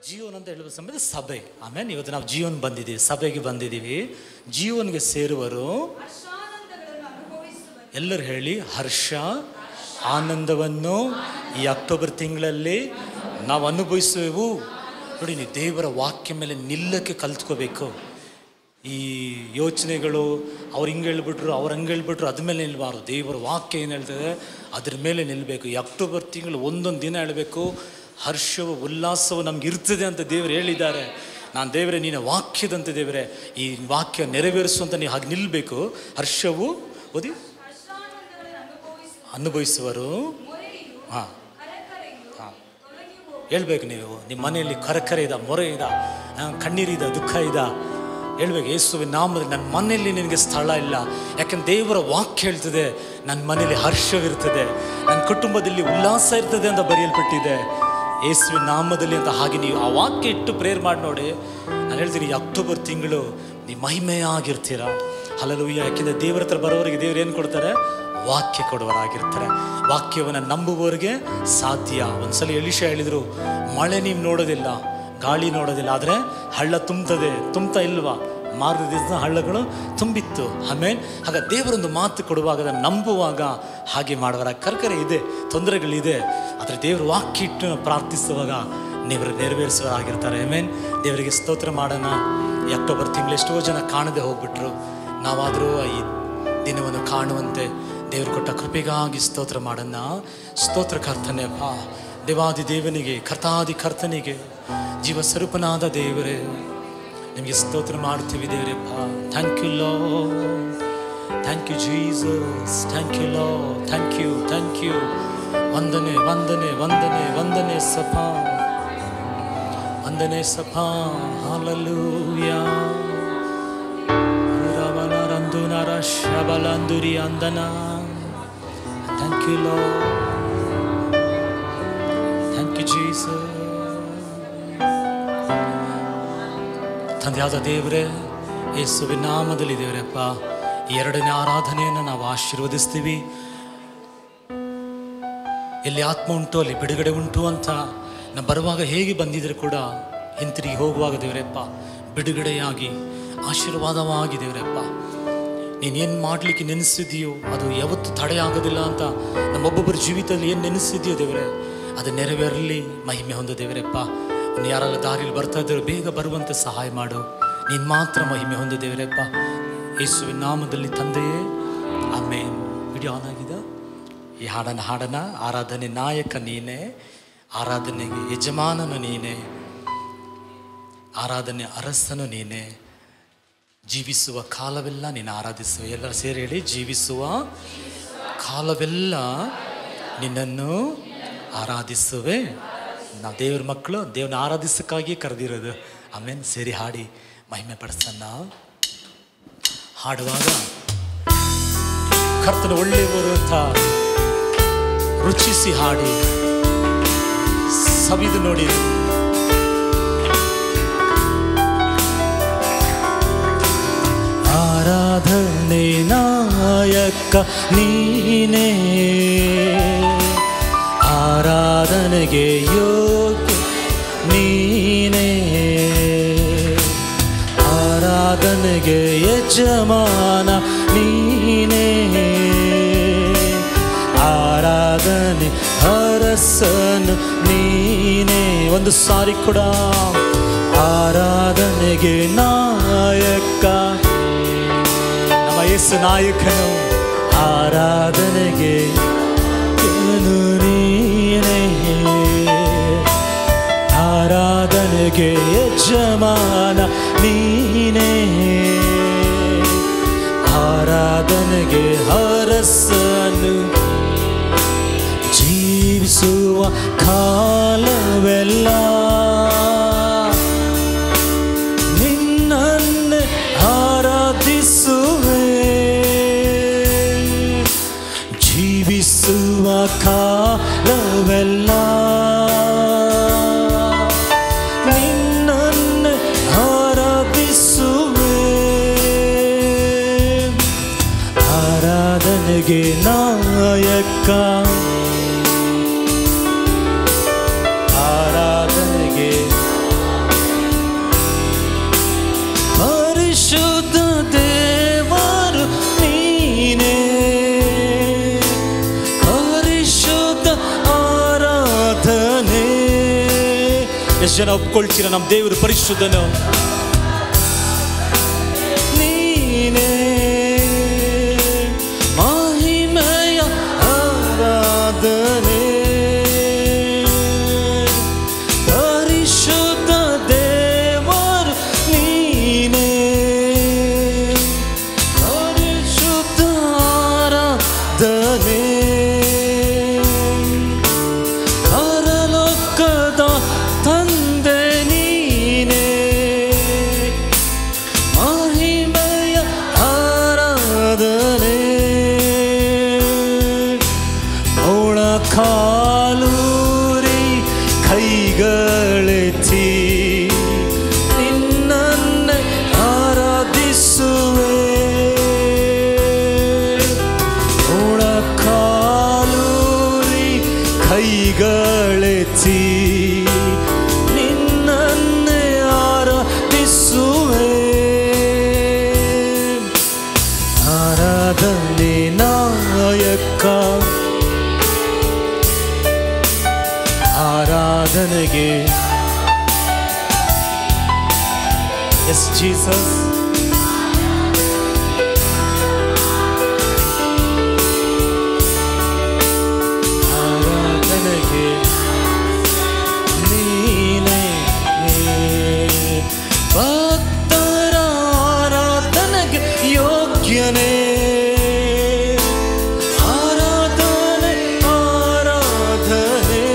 ಜೀವನ್ ಅಂತ ಹೇಳುವ ಸಮಯದ ಸಭೆ ಆಮೇಲೆ ಇವತ್ತು ನಾವು ಜೀವನ್ ಬಂದಿದ್ದೀವಿ ಸಭೆಗೆ ಬಂದಿದ್ದೀವಿ ಜೀವನ್ಗೆ ಸೇರುವರು ಹರ್ಷಾನಂದಗಳನ್ನು ಅನುಭವಿಸುವರು ಎಲ್ಲರೂ ಹೇಳಿ ಹರ್ಷ ಆನಂದವನ್ನು ಈ ಅಕ್ಟೋಬರ್ ತಿಂಗಳಲ್ಲಿ ನಾವು ಅನುಭವಿಸುವೆವು ನೋಡಿ ನೀವು ದೇವರ ವಾಕ್ಯ ಮೇಲೆ ನಿಲ್ಲಕ್ಕೆ ಕಲ್ತ್ಕೋಬೇಕು ಈ ಯೋಚನೆಗಳು ಅವ್ರು ಹಿಂಗೆ ಹೇಳ್ಬಿಟ್ರು ಅವ್ರು ಹಂಗೆ ಹೇಳ್ಬಿಟ್ರು ಅದ್ರ ಮೇಲೆ ನಿಲ್ಬಾರ್ದು ದೇವರ ವಾಕ್ಯ ಏನು ಹೇಳ್ತದೆ ಅದ್ರ ಮೇಲೆ ನಿಲ್ಲಬೇಕು ಈ ಅಕ್ಟೋಬರ್ ತಿಂಗಳು ಒಂದೊಂದು ದಿನ ಹೇಳಬೇಕು ಹರ್ಷವು ಉಲ್ಲಾಸವು ನಮ್ಗೆ ಇರ್ತದೆ ಅಂತ ದೇವರು ಹೇಳಿದ್ದಾರೆ ನಾನು ದೇವರೇ ನೀನು ವಾಕ್ಯದಂತೆ ದೇವರೇ ಈ ವಾಕ್ಯ ನೆರವೇರಿಸು ಅಂತ ನೀವು ಹಾಗೆ ನಿಲ್ಲಬೇಕು ಹರ್ಷವು ಓದಿ ಹರ್ಷಾನಂದಗಳನ್ನು ಅನುಭವಿಸುವ ಅನುಭವಿಸುವರು ಮೊರೆಯು ಹಾಂ ಕರಕರೆಯು ಹಾಂ ತೊಲಗಿ ಹೋಗುವ ಹೇಳ್ಬೇಕು ನೀವು ನಿಮ್ಮ ಮನೆಯಲ್ಲಿ ಕರಕರೆ ಇದ ಮೊರೆ ಇದ ಆ, ಕಣ್ಣೀರಿದ ದುಃಖ ಇದ ಹೇಳ್ಬೇಕು ಯೇಸುವಿನ ನಾಮದಲ್ಲಿ ನನ್ನ ಮನೆಯಲ್ಲಿ ನಿನಗೆ ಸ್ಥಳ ಇಲ್ಲ ಯಾಕಂದ್ರೆ ದೇವರ ವಾಕ್ಯ ಹೇಳ್ತದೆ ನನ್ನ ಮನೆಯಲ್ಲಿ ಹರ್ಷವಿರ್ತದೆ ನನ್ನ ಕುಟುಂಬದಲ್ಲಿ ಉಲ್ಲಾಸ ಇರ್ತದೆ ಅಂತ ಬರೆಯಲ್ಪಟ್ಟಿದೆ ಯೇಸುವಿನ ನಾಮದಲ್ಲಿ ಅಂತ ಹಾಗೆ ನೀವು ಆ ವಾಕ್ಯ ಇಟ್ಟು ಪ್ರೇಯರ್ ಮಾಡಿ ನೋಡಿ ನಾನು ಹೇಳ್ತೀನಿ ಈ ಅಕ್ಟೋಬರ್ ತಿಂಗಳು ನೀವು ಮಹಿಮೆಯಾಗಿರ್ತೀರ ಹಲಲುಯ್ಯ ಯಾಕೆಂದರೆ ದೇವರ ಹತ್ರ ಬರೋರಿಗೆ ದೇವ್ರು ಏನು ಕೊಡ್ತಾರೆ ವಾಕ್ಯ ಕೊಡುವರಾಗಿರ್ತಾರೆ ವಾಕ್ಯವನ್ನು ನಂಬುವವರಿಗೆ ಸಾಧ್ಯ ಒಂದ್ಸಲ ಎಲಿಶ ಹೇಳಿದರು ಮಳೆ ನೀವು ನೋಡೋದಿಲ್ಲ ಗಾಳಿ ನೋಡೋದಿಲ್ಲ ಆದರೆ ಹಳ್ಳ ತುಂಬ್ತದೆ ತುಂಬ್ತಾ ಇಲ್ವಾ ಮಾರ್ಗ ದಿವಸ ಹಳ್ಳಗಳು ತುಂಬಿತ್ತು ಆಮೇಲೆ ಆಗ ದೇವರೊಂದು ಮಾತು ಕೊಡುವಾಗ ಅದನ್ನು ನಂಬುವಾಗ ಹಾಗೆ ಮಾಡುವರ ಕರ್ಕರೆ ಇದೆ ತೊಂದರೆಗಳಿದೆ ಆದರೆ ದೇವರ ವಾಕ್ಯ ಇಟ್ಟು ನಾವು ಪ್ರಾರ್ಥಿಸುವಾಗ ದೇವರು ನೆರವೇರಿಸುವರಾಗಿರ್ತಾರೆ ಆಮೇನ್ ದೇವರಿಗೆ ಸ್ತೋತ್ರ ಮಾಡೋಣ ಈ ಅಕ್ಟೋಬರ್ ತಿಂಗಳು ಎಷ್ಟೋ ಜನ ಕಾಣದೆ ಹೋಗ್ಬಿಟ್ರು ನಾವಾದರೂ ಈ ದಿನವನ್ನು ಕಾಣುವಂತೆ ದೇವರು ಕೊಟ್ಟ ಕೃಪೆಗಾಗಿ ಸ್ತೋತ್ರ ಮಾಡೋಣ ಸ್ತೋತ್ರ ಕರ್ತನೆ ಅಪ್ಪ ದೇವಾದಿ ದೇವನಿಗೆ ಕರ್ತಾದಿ ಕರ್ತನಿಗೆ ಜೀವ ಸ್ವರೂಪನಾದ ದೇವರೇ ನಿಮಗೆ ಸ್ತೋತ್ರ ಮಾಡ್ತೀವಿ ದೇವರಪ್ಪ ಥ್ಯಾಂಕ್ ಯು ಲೋ thank you Jesus thank you ಲೋ ಥ್ಯಾಂಕ್ ಯು ಥ್ಯಾಂಕ್ ಯು ವಂದನೆ ವಂದನೆ ವಂದನೆ ವಂದನೆ ಸಫಾ ವಂದನೆ ಸಫಾ ಹಾಲಲೂಯಾ ರಂದುನರ ಶಬಲಂದುರಿ ಅಂದನ ಥ್ಯಾಂಕ್ ಯು ಲೋ ಥ್ಯಾಂಕ್ ಯು ಜೀಸ ತಂದೆಯಾದ ದೇವರೇ ಯೇಸುವಿನ ನಾಮದಲ್ಲಿ ದೇವರಪ್ಪ ಈ ಎರಡನೇ ಆರಾಧನೆಯನ್ನು ನಾವು ಆಶೀರ್ವದಿಸ್ತೀವಿ ಎಲ್ಲಿ ಆತ್ಮ ಉಂಟು ಅಲ್ಲಿ ಬಿಡುಗಡೆ ಉಂಟು ಅಂತ ನಾವು ಬರುವಾಗ ಹೇಗೆ ಬಂದಿದ್ರೆ ಕೂಡ ಹಿಂತಿರುಗಿ ಹೋಗುವಾಗ ದೇವರಪ್ಪ ಬಿಡುಗಡೆಯಾಗಿ ಆಶೀರ್ವಾದವಾಗಿ ದೇವರಪ್ಪ ನೀನೇನು ಮಾಡಲಿಕ್ಕೆ ನೆನೆಸಿದೆಯೋ ಅದು ಯಾವತ್ತು ತಡೆಯಾಗೋದಿಲ್ಲ ಅಂತ ನಮ್ಮೊಬ್ಬೊಬ್ಬರ ಜೀವಿತದಲ್ಲಿ ಏನು ನೆನೆಸಿದೆಯೋ ದೇವರೇ ಅದು ನೆರವೇರಲಿ ಮಹಿಮೆ ಹೊಂದು ದೇವರಪ್ಪ ಇನ್ನು ಯಾರೆಲ್ಲ ದಾರಿಯಲ್ಲಿ ಬರ್ತಾ ಇದ್ದಾರೆ ಬೇಗ ಬರುವಂತೆ ಸಹಾಯ ಮಾಡು ನೀನು ಮಾತ್ರ ಮಹಿಮೆ ಹೊಂದು ದೇವರಪ್ಪ ಯೇಸುವಿನ ನಾಮದಲ್ಲಿ ತಂದೆಯೇ ಆಮೇನ್ ವಿಡಿಯೋ ಆನ್ ಆಗಿದೆ ಈ ಹಾಡನ್ನು ಹಾಡನ ಆರಾಧನೆ ನಾಯಕ ನೀನೇ ಆರಾಧನೆಗೆ ಯಜಮಾನನು ನೀನೇ ಆರಾಧನೆ ಅರಸನು ನೀನೇ ಜೀವಿಸುವ ಕಾಲವೆಲ್ಲ ನೀನು ಆರಾಧಿಸುವ ಎಲ್ಲರೂ ಸೇರಿ ಹೇಳಿ ಜೀವಿಸುವ ಕಾಲವೆಲ್ಲ ನಿನ್ನನ್ನು ಆರಾಧಿಸುವೆ ನಾವು ದೇವ್ರ ಮಕ್ಕಳು ದೇವ್ರನ್ನ ಆರಾಧಿಸಕ್ಕಾಗಿ ಕರೆದಿರೋದು ಆಮೇಲೆ ಸೇರಿ ಹಾಡಿ ಮಹಿಮೆ ಪಡಿಸೋಣ ಹಾಡುವಾಗ ಕರ್ತನ ಒಳ್ಳೆಯವರು ಅಂತ ರುಚಿಸಿ ಹಾಡಿ ಸವಿದು ನೋಡಿ ಆರಾಧನೆ ನಾಯಕ ನೀನೇ ಆರಾಧನೆಗೆ ಯೋಗ್ಯ ನೀನೇ ಆರಾಧನೆಗೆ ಯಜಮಾನ ನೀನೇ ಆರಾಧನೆ ಅರಸನು ನೀನೇ ಒಂದು ಸಾರಿ ಕೂಡ ಆರಾಧನೆಗೆ ನಾಯಕ ನಮ್ಮ ಯೇಸು ನಾಯಕನು ಆರಾಧನೆಗೆ ಯನು ನೀನೇ ಆರಾಧನೆಗೆ ಯಜಮಾನ ನೀನೇ ಆರಾಧನೆಗೆ ಹರಸನು ಜೀವಿಸುವ ಕಾಲವೆಲ್ಲ ನಿನ್ನನ್ನೇ ಆರಾಧಿಸುವೆ ಜೀವಿಸುವ ಕಾಲವೆಲ್ಲ ನಿನ್ನನ್ನೇ ಆರಾಧಿಸುವೆ ಆರಾಧನೆಗೆ ನಾಯಕ ಆರಾಧನೆಗೆ ಎಷ್ಟು ಜನ ಒಪ್ಕೊಳ್ತೀರ ನಮ್ಮ ದೇವರು ಪರಿಶುದ್ಧನು ನೀನೇ ಮಹಿಮೆಯ ಆರಾಧನೆ ಪರಿಶುದ್ಧ ದೇವರು ನೀನೇ ಪರಿಶುದ್ಧ ಆರಾಧನೆ ಪರಲೋಕದ ತಂದೆ ನೀನೇ ಮಹಿಮೆಯ ಆರಾಧನೆ ಮೊಳಕಾಲೂರಿ ಕೈಗಳೆತ್ತಿ ನಿನ್ನನ್ನೇ ಆರಾಧಿಸುವೆ ಮೊಳಕಾಲೂರಿ ಕೈಗಳೆತ್ತಿ ನಿನ್ನನ್ನೇ ಆರಾಧಿಸುವೆ ಆರಾಧನೆ ನಾಯಕ ಆರಾಧನೆಗೆ ಎಸ್ ಜೀಸಸ್ ಆರಾಧನೆಗೆ ನೀನೇ ಭಕ್ತರ ಆರಾಧನೆಗೆ ಯೋಗ್ಯನೇ ಆರಾಧನೆ ಆರಾಧನೆ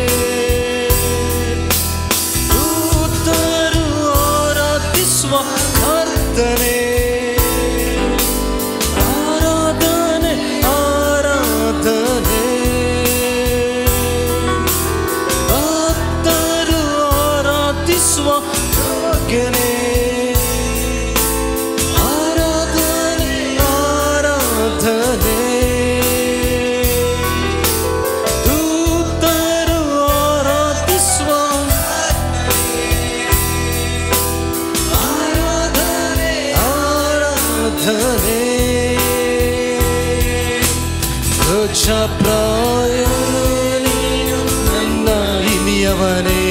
ದೂತರು ಆರಾಧಿಸುವ ಕರ್ತನೆ ಆರಾಧನೆ ಆರಾಧನೆ ಭಕ್ತರು ಆರಾಧಿಸುವ ಯೋಗ್ಯನೇ ಆರಾಧನೆ ಆರಾಧನೆ ದೂತರು ಆರಾಧಿಸುವ ಆರಾಧನೆ ಆರಾಧನೆ ಧ್ವಜ ಪ್ರಾಯ ನೀನು ನನ್ನ ಇನಿಯವನೇ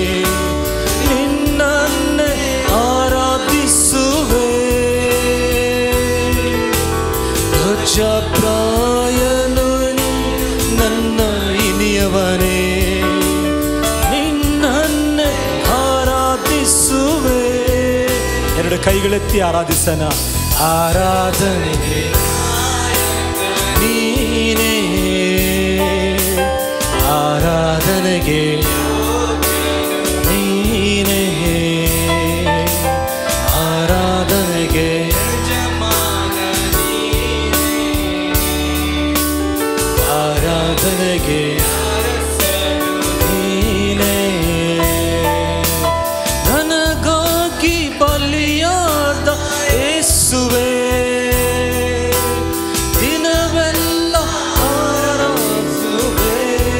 ನಿನ್ನನ್ನೇ ಆರಾಧಿಸುವೆ ಧ್ವಜ ಪ್ರಾಯನು ನನ್ನ ಇನಿಯವನೇ ನಿನ್ನನ್ನೇ ಆರಾಧಿಸುವೆ ಎರಡು ಕೈಗಳೆತ್ತಿ ಆರಾಧಿಸನ ಆರಾಧನೆಗೆ ನೀನೇ ಆರಾಧನೆಗೆ ನೀನೇ ಆರಾಧನೆಗೆ ಆರಾಧನೆಗೆ ನೀನೇ ನನಗಾಗಿ ಬಲಿಯಾದ ಯೇಸುವೆ ದಿನವೆಲ್ಲ ಆರಾಧಿಸುವೆ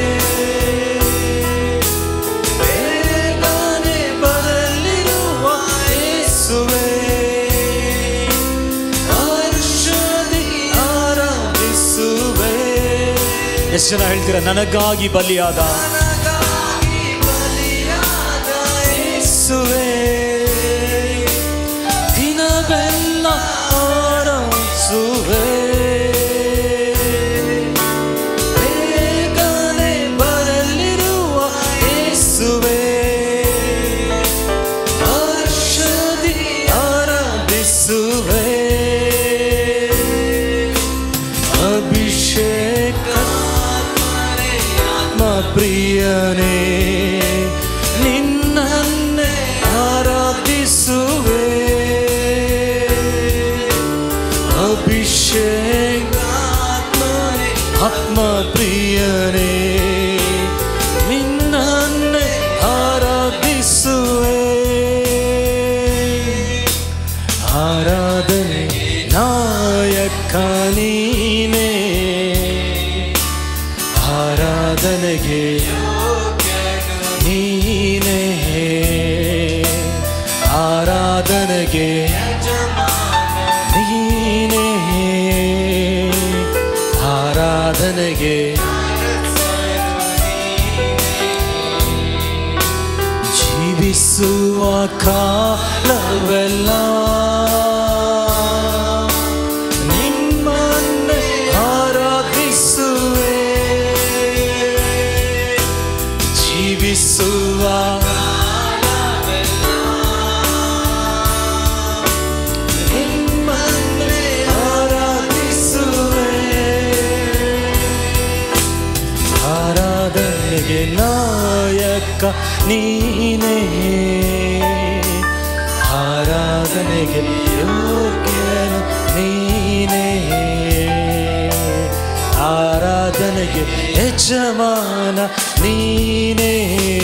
ಬೇಗನೆ ಬರಲಿರುವ ಯೇಸುವೆ ಹರ್ಷದಿ ಆರಾಧಿಸುವೆ ಎಷ್ಟು ಜನ ಹೇಳ್ತೀರಾ ನನಗಾಗಿ ಬಲಿಯಾದ ಯೇಸುವೆ ದಿನವೆಲ್ಲ ಆರಾಧಿಸುವೆ ಬೇಗನೆ ಬರಲಿರುವ ಯೇಸುವೆ ಹರ್ಷದಿ ಆರಾಧಿಸುವೆ ಅಭಿಷೇಕ ಆತ್ಮ ಪ್ರಿಯನೇ ನಿನ್ನನ್ನೇ ಆರಾಧಿಸುವೆ ಅಭಿಷೇಕ ಆತ್ಮ ಪ್ರಿಯನೇ ನಿನ್ನನ್ನೇ ಆರಾಧಿಸುವೆ ಆರಾಧನೆ ನಾಯಕ ನೀನೇ ಆರಾಧನೆಗೆ ನೀನೇ ಆರಾಧನೆಗೆ ನೀನೇ ಆರಾಧನೆಗೆ ಕಾಲವೆಲ್ಲ ನಿಮ್ಮನ್ನೇ ಆರಾಧಿಸುವೆ ಜೀವಿಸುವ ನಿಮ್ಮನ್ನೇ ಆರಾಧಿಸುವೆ ಆರಾಧನೆಗೆ ನಾಯಕ ನೀನೇ ಆರಾಧನೆಗೆ ಯೋಗ್ಯನು ನೀನೇ ಆರಾಧನೆಗೆ ಯಜಮಾನ ನೀನೇ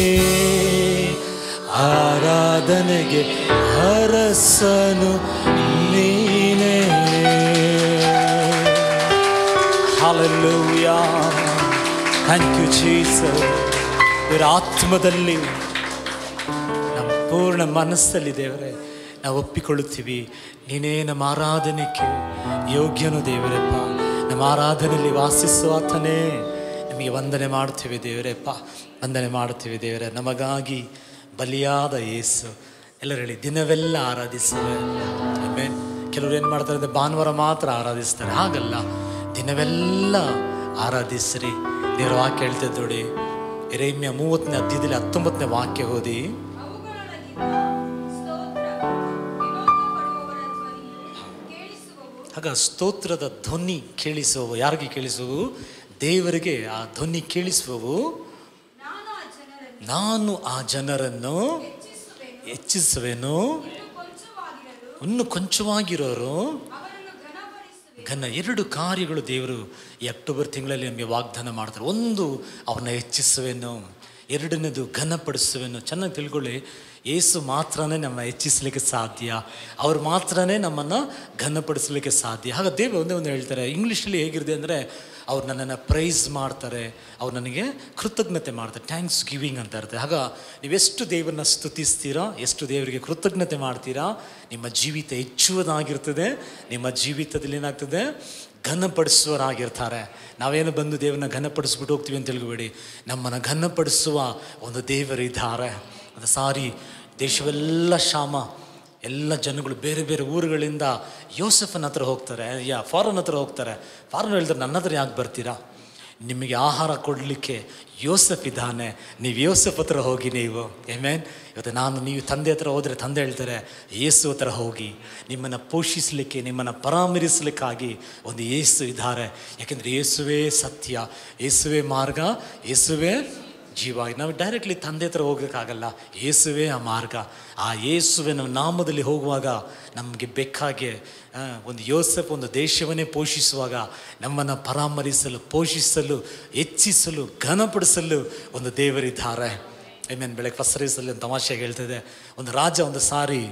ಆರಾಧನೆಗೆ ಹರಸನು ನೀನೇ ಹಾಲೆಲ್ಲೂಯಾ ಥ್ಯಾಂಕ್ ಯು ಜೀಸಸ್ ಇವರ ಆತ್ಮದಲ್ಲಿ ನಮ್ಮ ಪೂರ್ಣ ಮನಸ್ಸಲ್ಲಿ ದೇವರೇ ನಾವು ಒಪ್ಪಿಕೊಳ್ಳುತ್ತೀವಿ ನೀನೇ ನಮ್ಮ ಆರಾಧನೆಗೆ ಯೋಗ್ಯನು ದೇವರಪ್ಪ ನಮ್ಮ ಆರಾಧನೆಯಲ್ಲಿ ವಾಸಿಸುವ ಆತನೇ ನಿಮಗೆ ವಂದನೆ ಮಾಡ್ತೀವಿ ದೇವರಪ್ಪ ವಂದನೆ ಮಾಡ್ತೀವಿ ದೇವರೇ ನಮಗಾಗಿ ಬಲಿಯಾದ ಯೇಸು ಎಲ್ಲರೂ ಹೇಳಿ ದಿನವೆಲ್ಲ ಆರಾಧಿಸುವೆ ಆಮೇಲೆ ಕೆಲವರು ಏನು ಮಾಡ್ತಾರೆ ಅಂದರೆ ಭಾನುವಾರ ಮಾತ್ರ ಆರಾಧಿಸ್ತಾರೆ ಹಾಗಲ್ಲ ದಿನವೆಲ್ಲ ಆರಾಧಿಸ್ರಿ ದೇವರ ವಾಕ್ಯ ಹೇಳ್ತಿದ್ದು ನೋಡಿ ಎರೇಮ್ಯ ಮೂವತ್ತನೇ ಅಧ್ಯಾಯದಲ್ಲಿ ಹತ್ತೊಂಬತ್ತನೇ ವಾಕ್ಯ ಓದಿ ಅವುಗಳೊಳಗಿಂದ ಸ್ತೋತ್ರ ವಿನೋದ ಪಡುವವರ ಧ್ವನಿಯು ಕೇಳಿಸುವವು ಆಗ ಸ್ತೋತ್ರದ ಧ್ವನಿ ಕೇಳಿಸುವವು ಯಾರಿಗೆ ಕೇಳಿಸುವು ದೇವರಿಗೆ ಆ ಧ್ವನಿ ಕೇಳಿಸುವವು ನಾನು ಆ ಜನರನ್ನು ನಾನು ಆ ಜನರನ್ನು ಹೆಚ್ಚಿಸುವೆನು ಹೆಚ್ಚಿಸುವೆನು ಇನ್ನು ಕೊಂಚವಾಗಿರಲು ಇನ್ನು ಕೊಂಚವಾಗಿರೋರು ಅವರನ್ನು ಘನಪಡಿಸುವೆ ಘನ ಎರಡು ಕಾರ್ಯಗಳು ದೇವರು ಈ ಅಕ್ಟೋಬರ್ ತಿಂಗಳಲ್ಲಿ ನಮಗೆ ವಾಗ್ದಾನ ಮಾಡ್ತಾರೆ ಒಂದು ಅವನ್ನ ಹೆಚ್ಚಿಸುವೆನು ಎರಡನೇದು ಘನಪಡಿಸುವೆನು ಚೆನ್ನಾಗಿ ತಿಳ್ಕೊಳ್ಳಿ ಏಸು ಮಾತ್ರನೇ ನಮ್ಮ ಹೆಚ್ಚಿಸಲಿಕ್ಕೆ ಸಾಧ್ಯ ಅವ್ರು ಮಾತ್ರನೇ ನಮ್ಮನ್ನು ಘನಪಡಿಸಲಿಕ್ಕೆ ಸಾಧ್ಯ ಹಾಗೆ ದೇವರು ಒಂದೇ ಒಂದು ಹೇಳ್ತಾರೆ ಇಂಗ್ಲೀಷಲ್ಲಿ ಹೇಗಿರುತ್ತೆ ಅಂದರೆ ಅವ್ರು ನನ್ನನ್ನು ಪ್ರೈಸ್ ಮಾಡ್ತಾರೆ ಅವ್ರು ನನಗೆ ಕೃತಜ್ಞತೆ ಮಾಡ್ತಾರೆ ಥ್ಯಾಂಕ್ಸ್ ಗಿವಿಂಗ್ ಅಂತ ಇರುತ್ತೆ ಆಗ ನೀವೆಷ್ಟು ದೇವರನ್ನ ಸ್ತುತಿಸ್ತೀರಾ ಎಷ್ಟು ದೇವರಿಗೆ ಕೃತಜ್ಞತೆ ಮಾಡ್ತೀರಾ ನಿಮ್ಮ ಜೀವಿತ ಹೆಚ್ಚುವುದಾಗಿರ್ತದೆ ನಿಮ್ಮ ಜೀವಿತದಲ್ಲಿ ಏನಾಗ್ತದೆ ಘನಪಡಿಸುವರಾಗಿರ್ತಾರೆ ನಾವೇನು ಬಂದು ದೇವರನ್ನ ಘನಪಡಿಸ್ಬಿಟ್ಟು ಹೋಗ್ತೀವಿ ಅಂತ ತಿಳ್ಕೊಬೇಡಿ ನಮ್ಮನ್ನು ಘನಪಡಿಸುವ ಒಂದು ದೇವರಿದ್ದಾರೆ ಅದು ಸಾರಿ ದೇಶವೆಲ್ಲ ಶಾಮ ಎಲ್ಲ ಜನಗಳು ಬೇರೆ ಬೇರೆ ಊರುಗಳಿಂದ ಯೋಸಫನ ಹತ್ರ ಹೋಗ್ತಾರೆ ಯಾ ಫಾರನ್ ಹತ್ರ ಹೋಗ್ತಾರೆ ಫಾರನ್ ಹೇಳ್ತಾರೆ ನನ್ನ ಹತ್ರ ಯಾಕೆ ಬರ್ತೀರಾ ನಿಮಗೆ ಆಹಾರ ಕೊಡಲಿಕ್ಕೆ ಯೋಸಫ್ ಇದ್ದಾನೆ ನೀವು ಯೋಸಫ್ ಹತ್ರ ಹೋಗಿ ನೀವು ಏಮೇನ್ ಇವತ್ತು ನಾನು ನೀವು ತಂದೆ ಹತ್ರ ಹೋದರೆ ತಂದೆ ಹೇಳ್ತಾರೆ ಯೇಸು ಹತ್ರ ಹೋಗಿ ನಿಮ್ಮನ್ನು ಪೋಷಿಸಲಿಕ್ಕೆ ನಿಮ್ಮನ್ನು ಪರಾಮರಿಸಲಿಕ್ಕಾಗಿ ಒಂದು ಯೇಸು ಇದ್ದಾರೆ ಯಾಕೆಂದರೆ ಯೇಸುವೇ ಸತ್ಯ ಯೇಸುವೇ ಮಾರ್ಗ ಯೇಸುವೇ ಜೀವ ನಾವು ಡೈರೆಕ್ಟ್ಲಿ ತಂದೆ ಹತ್ರ ಹೋಗೋಕ್ಕಾಗಲ್ಲ ಯೇಸುವೇ ಆ ಮಾರ್ಗ ಆ ಯೇಸುವಿನ ನಾಮದಲ್ಲಿ ಹೋಗುವಾಗ ನಮಗೆ ಬೇಕಾಗೆ ಆ, ಒಂದು ಯೋಸೆಫ್ ಒಂದು ದೇಶವನ್ನೇ ಪೋಷಿಸುವಾಗ ನಮ್ಮನ್ನು ಪರಾಮರಿಸಲು ಪೋಷಿಸಲು ಹೆಚ್ಚಿಸಲು ಘನಪಡಿಸಲು ಒಂದು ದೇವರಿದ್ದಾರೆ ಐಮೇನ್ ಬೆಳಗ್ಗೆ ಫಸ್ಟ್ ಸರ್ವಿಸಲ್ಲಿ ಒಂದು ತಮಾಷೆಗೆ ಹೇಳ್ತಿದೆ ಒಂದು ರಾಜ ಒಂದು ಸಾರಿ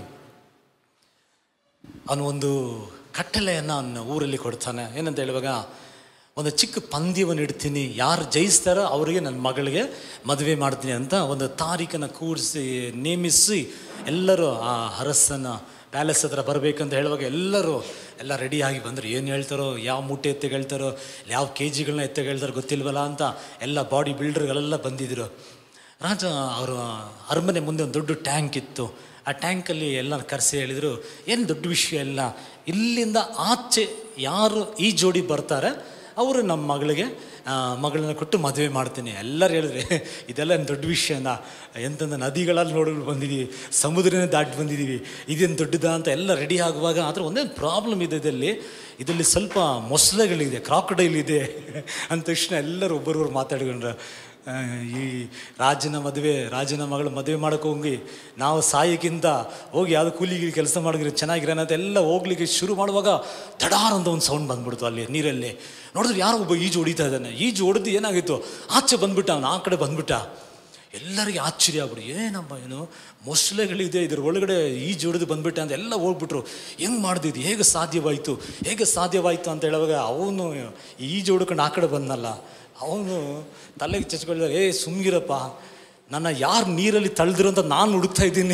ಅವನು ಒಂದು ಕಟ್ಟಲೆಯನ್ನು ಅವನ ಊರಲ್ಲಿ ಕೊಡ್ತಾನೆ ಏನಂತ ಹೇಳುವಾಗ ಒಂದು ಚಿಕ್ಕ ಪಂದ್ಯವನ್ನು ಇಡ್ತೀನಿ ಯಾರು ಜಯಿಸ್ತಾರೋ ಅವರಿಗೆ ನನ್ನ ಮಗಳಿಗೆ ಮದುವೆ ಮಾಡ್ತೀನಿ ಅಂತ ಒಂದು ತಾರೀಖನ್ನು ಕೂಡಿಸಿ ನೇಮಿಸಿ ಎಲ್ಲರೂ ಆ ಅರಸನ ಪ್ಯಾಲೇಸ್ ಹತ್ರ ಬರಬೇಕಂತ ಹೇಳುವಾಗ ಎಲ್ಲರೂ ಎಲ್ಲ ರೆಡಿಯಾಗಿ ಬಂದರು ಏನು ಹೇಳ್ತಾರೋ ಯಾವ ಮೂಟೆ ಎತ್ತಿಗೆ ಹೇಳ್ತಾರೋ ಯಾವ ಕೆ ಜಿಗಳನ್ನ ಎತ್ತಿಗೆ ಹೇಳ್ತಾರೋ ಗೊತ್ತಿಲ್ವಲ್ಲ ಅಂತ ಎಲ್ಲ ಬಾಡಿ ಬಿಲ್ಡರ್ಗಳೆಲ್ಲ ಬಂದಿದ್ದರು ರಾಜ ಅವರು ಅರಮನೆ ಮುಂದೆ ಒಂದು ದೊಡ್ಡ ಟ್ಯಾಂಕ್ ಇತ್ತು ಆ ಟ್ಯಾಂಕಲ್ಲಿ ಎಲ್ಲ ಕರೆಸಿ ಹೇಳಿದರು ಏನು ದೊಡ್ಡ ವಿಷಯ ಇಲ್ಲ ಇಲ್ಲಿಂದ ಆಚೆ ಯಾರು ಈ ಜೋಡಿ ಬರ್ತಾರೆ ಅವರು ನಮ್ಮ ಮಗಳಿಗೆ ಆ, ಮಗಳನ್ನ ಕೊಟ್ಟು ಮದುವೆ ಮಾಡ್ತೀನಿ ಎಲ್ಲರೂ ಹೇಳಿದ್ರೆ ಇದೆಲ್ಲ ಏನು ದೊಡ್ಡ ವಿಷಯನ ಎಂತಂದ ನದಿಗಳಲ್ಲಿ ನೋಡಲು ಬಂದಿದ್ದೀವಿ ಸಮುದ್ರನೇ ದಾಟಿ ಬಂದಿದ್ದೀವಿ ಇದೇನು ದೊಡ್ಡದಾ ಅಂತ ಎಲ್ಲ ರೆಡಿ ಆಗುವಾಗ ಆದರೆ ಒಂದೇನು ಪ್ರಾಬ್ಲಮ್ ಇದೆ ಇದರಲ್ಲಿ ಇದರಲ್ಲಿ ಸ್ವಲ್ಪ ಮೊಸಳೆಗಳಿದೆ ಕ್ರಾಕಡೈಲ್ ಇದೆ ಅಂದ ತಕ್ಷಣ ಎಲ್ಲರೂ ಒಬ್ಬರೊಬ್ಬರು ಮಾತಾಡ್ಕೊಂಡ್ರು ಆ, ಈ ರಾಜನ ಮದುವೆ ರಾಜನ ಮಗಳು ಮದುವೆ ಮಾಡೋಕೆ ಹೋಗಿ ನಾವು ಸಾಯಕ್ಕಿಂತ ಹೋಗಿ ಯಾವುದು ಕೂಲಿಗೆ ಕೆಲಸ ಮಾಡಿದ್ರೆ ಚೆನ್ನಾಗಿರೋಣ ಅಂತ ಎಲ್ಲ ಹೋಗ್ಲಿಕ್ಕೆ ಶುರು ಮಾಡುವಾಗ ತಡಾರ್ ಅಂತ ಒಂದು ಸೌಂಡ್ ಬಂದ್ಬಿಡ್ತು ಅಲ್ಲಿ ನೀರಲ್ಲಿ ನೋಡಿದ್ರೆ ಯಾರೋ ಒಬ್ಬ ಈಜು ಹೊಡಿತಾ ಇದ್ದಾನೆ ಈಜು ಹೊಡೆದು ಏನಾಗಿತ್ತು ಆಚೆ ಬಂದ್ಬಿಟ್ಟ ಅವನು ಆ ಕಡೆ ಬಂದ್ಬಿಟ್ಟ ಎಲ್ಲರಿಗೆ ಆಶ್ಚರ್ಯ ಆಗ್ಬಿಡು ಏನಮ್ಮ ಏನು ಮೊಸಳೆಗಳಿದೆ ಇದ್ರ ಒಳಗಡೆ ಈಜು ಹೊಡೆದು ಬಂದ್ಬಿಟ್ಟ ಅಂತ ಎಲ್ಲ ಹೋಗ್ಬಿಟ್ರು ಹೆಂಗೆ ಮಾಡ್ದಿದ್ದು ಹೇಗೆ ಸಾಧ್ಯವಾಯಿತು ಹೇಗೆ ಸಾಧ್ಯವಾಯಿತು ಅಂತ ಹೇಳುವಾಗ ಅವನು ಈಜು ಹೊಡ್ಕೊಂಡು ಆ ಕಡೆ ಬಂದಲ್ಲ ಅವನು ತಲೆಗೆ ಚಚ್ಕೊಳ್ತಾರೆ ಏ ಸುಮ್ಗಿರಪ್ಪ ನನ್ನ ಯಾರು ನೀರಲ್ಲಿ ತಳ್ಳಿದ್ರು ಅಂತ ನಾನು ಹುಡುಕ್ತಾ ಇದ್ದೀನಿ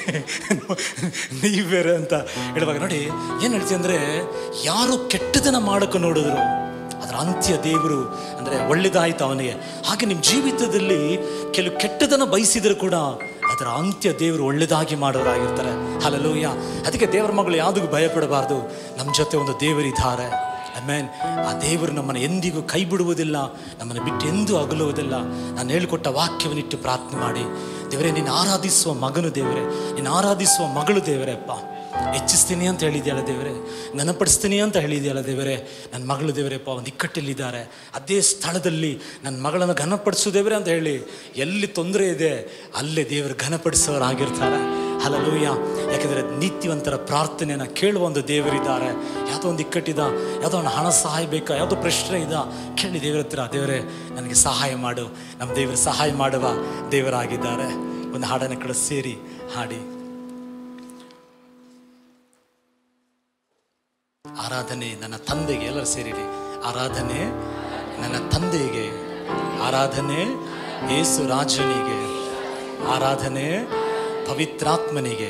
ನೀವು ಬೇರೆ ಅಂತ ಹೇಳುವಾಗ ನೋಡಿ ಏನು ಹೇಳ್ತೀನಿ ಅಂದರೆ ಯಾರು ಕೆಟ್ಟದನ್ನ ಮಾಡೋಕೆ ನೋಡಿದ್ರು ಅದರ ಅಂತ್ಯ ದೇವರು ಅಂದರೆ ಒಳ್ಳೇದಾಯ್ತು ಅವನಿಗೆ ಹಾಗೆ ನಿಮ್ಮ ಜೀವಿತದಲ್ಲಿ ಕೆಲವು ಕೆಟ್ಟದನ್ನು ಬಯಸಿದ್ರು ಕೂಡ ಅದರ ಅಂತ್ಯ ದೇವರು ಒಳ್ಳೆದಾಗಿ ಮಾಡೋರಾಗಿರ್ತಾರೆ ಹಲಲೂಯ ಅದಕ್ಕೆ ದೇವರ ಮಗಳು ಯಾವುದಕ್ಕೂ ಭಯಪಡಬಾರ್ದು ನಮ್ಮ ಜೊತೆ ಒಂದು ದೇವರಿದ್ದಾರೆ ಆಮೇನ್ ಆ ದೇವರು ನಮ್ಮನ್ನು ಎಂದಿಗೂ ಕೈ ಬಿಡುವುದಿಲ್ಲ ನಮ್ಮನ್ನು ಬಿಟ್ಟು ಎಂದೂ ಅಗಲುವುದಿಲ್ಲ ನಾನು ಹೇಳಿಕೊಟ್ಟ ವಾಕ್ಯವನ್ನಿಟ್ಟು ಪ್ರಾರ್ಥನೆ ಮಾಡಿ ದೇವರೇ ನೀನು ಆರಾಧಿಸುವ ಮಗನು ದೇವರೇ ನೀನು ಆರಾಧಿಸುವ ಮಗಳು ದೇವರೇ ಅಪ್ಪ ಹೆಚ್ಚಿಸ್ತೀನಿ ಅಂತ ಹೇಳಿದ್ಯಲ್ಲ ದೇವರೇ ಘನಪಡಿಸ್ತೀನಿ ಅಂತ ಹೇಳಿದ್ಯಲ್ಲ ದೇವರೇ ನನ್ನ ಮಗಳು ದೇವರಪ್ಪ ಒಂದು ಇಕ್ಕಟ್ಟಲ್ಲಿದ್ದಾರೆ ಅದೇ ಸ್ಥಳದಲ್ಲಿ ನನ್ನ ಮಗಳನ್ನು ಘನಪಡಿಸು ದೇವರೇ ಅಂತ ಹೇಳಿ ಎಲ್ಲಿ ತೊಂದರೆ ಇದೆ ಅಲ್ಲೇ ದೇವರು ಘನಪಡಿಸೋರಾಗಿರ್ತಾರೆ ಹಲಲೂಯ ಯಾಕೆಂದರೆ ನೀತಿವಂತರ ಪ್ರಾರ್ಥನೆಯನ್ನು ಕೇಳುವ ಒಂದು ದೇವರಿದ್ದಾರೆ ಯಾವುದೋ ಒಂದು ಇಕ್ಕಟ್ಟಿದ ಯಾವುದೋ ಒಂದು ಹಣ ಸಹಾಯ ಬೇಕಾ ಯಾವುದೋ ಪ್ರಶ್ನೆ ಇದ ಕೇಳಿ ದೇವರ ಹತ್ರ ದೇವರೇ ನನಗೆ ಸಹಾಯ ಮಾಡು ನಮ್ಮ ದೇವರು ಸಹಾಯ ಮಾಡುವ ದೇವರಾಗಿದ್ದಾರೆ ಒಂದು ಹಾಡನ್ನು ಕಡೆ ಸೇರಿ ಹಾಡಿ ಆರಾಧನೆ ನನ್ನ ತಂದೆಗೆ ಎಲ್ಲರೂ ಸೇರಿರಿ ಆರಾಧನೆ ನನ್ನ ತಂದೆಗೆ ಆರಾಧನೆ ಯೇಸು ರಾಜನಿಗೆ ಆರಾಧನೆ ಪವಿತ್ರಾತ್ಮನಿಗೆ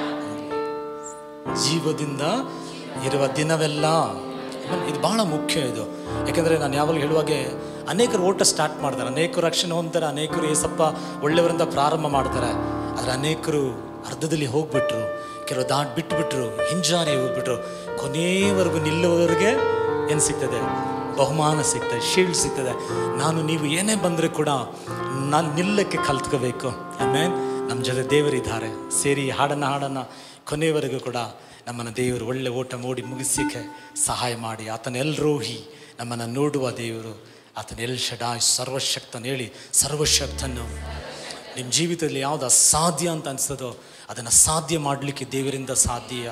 ಜೀವದಿಂದ ಇರುವ ದಿನವೆಲ್ಲ ಆಮೇಲೆ ಇದು ಬಹಳ ಮುಖ್ಯ ಇದು ಯಾಕಂದರೆ ನಾನು ಯಾವಾಗಲೂ ಹೇಳುವಾಗೆ ಅನೇಕರು ಓಟ ಸ್ಟಾರ್ಟ್ ಮಾಡ್ತಾರೆ ಅನೇಕರು ರಕ್ಷಣೆ ಹೊಂದ್ತಾರೆ ಅನೇಕರು ಏಸಪ್ಪ ಒಳ್ಳೆಯವರಿಂದ ಪ್ರಾರಂಭ ಮಾಡ್ತಾರೆ ಆದರೆ ಅನೇಕರು ಅರ್ಧದಲ್ಲಿ ಹೋಗ್ಬಿಟ್ರು ಕೆಲವು ದಾಟ್ ಬಿಟ್ಬಿಟ್ರು ಹಿಂಜಾರಿ ಹೋಗ್ಬಿಟ್ರು ಕೊನೆಯವರೆಗೂ ನಿಲ್ಲುವವರೆಗೆ ಏನು ಸಿಗ್ತದೆ ಬಹುಮಾನ ಸಿಗ್ತದೆ ಶೀಲ್ಡ್ ಸಿಗ್ತದೆ ನಾನು ನೀವು ಏನೇ ಬಂದರೆ ಕೂಡ ನಾನು ನಿಲ್ಲಕ್ಕೆ ಕಲ್ತ್ಕೋಬೇಕು ಆಮೇಲೆ ನಮ್ಮ ಜೊತೆ ದೇವರಿದ್ದಾರೆ ಸೇರಿ ಹಾಡನ್ನು ಹಾಡನ್ನು ಕೊನೆಯವರೆಗೂ ಕೂಡ ನಮ್ಮನ್ನು ದೇವರು ಒಳ್ಳೆ ಓಟ ಮೂಡಿ ಮುಗಿಸಿಕೆ ಸಹಾಯ ಮಾಡಿ ಆತನ ಎಲ್ರೋಹಿ ನಮ್ಮನ್ನು ನೋಡುವ ದೇವರು ಆತನ ಎಲ್ ಶಡಾಯ್ ಸರ್ವಶಕ್ತನ ಹೇಳಿ ಸರ್ವಶಕ್ತನು ನಿಮ್ಮ ಜೀವಿತದಲ್ಲಿ ಯಾವುದು ಅಸಾಧ್ಯ ಅಂತ ಅನಿಸ್ತದೋ ಅದನ್ನು ಸಾಧ್ಯ ಮಾಡಲಿಕ್ಕೆ ದೇವರಿಂದ ಸಾಧ್ಯ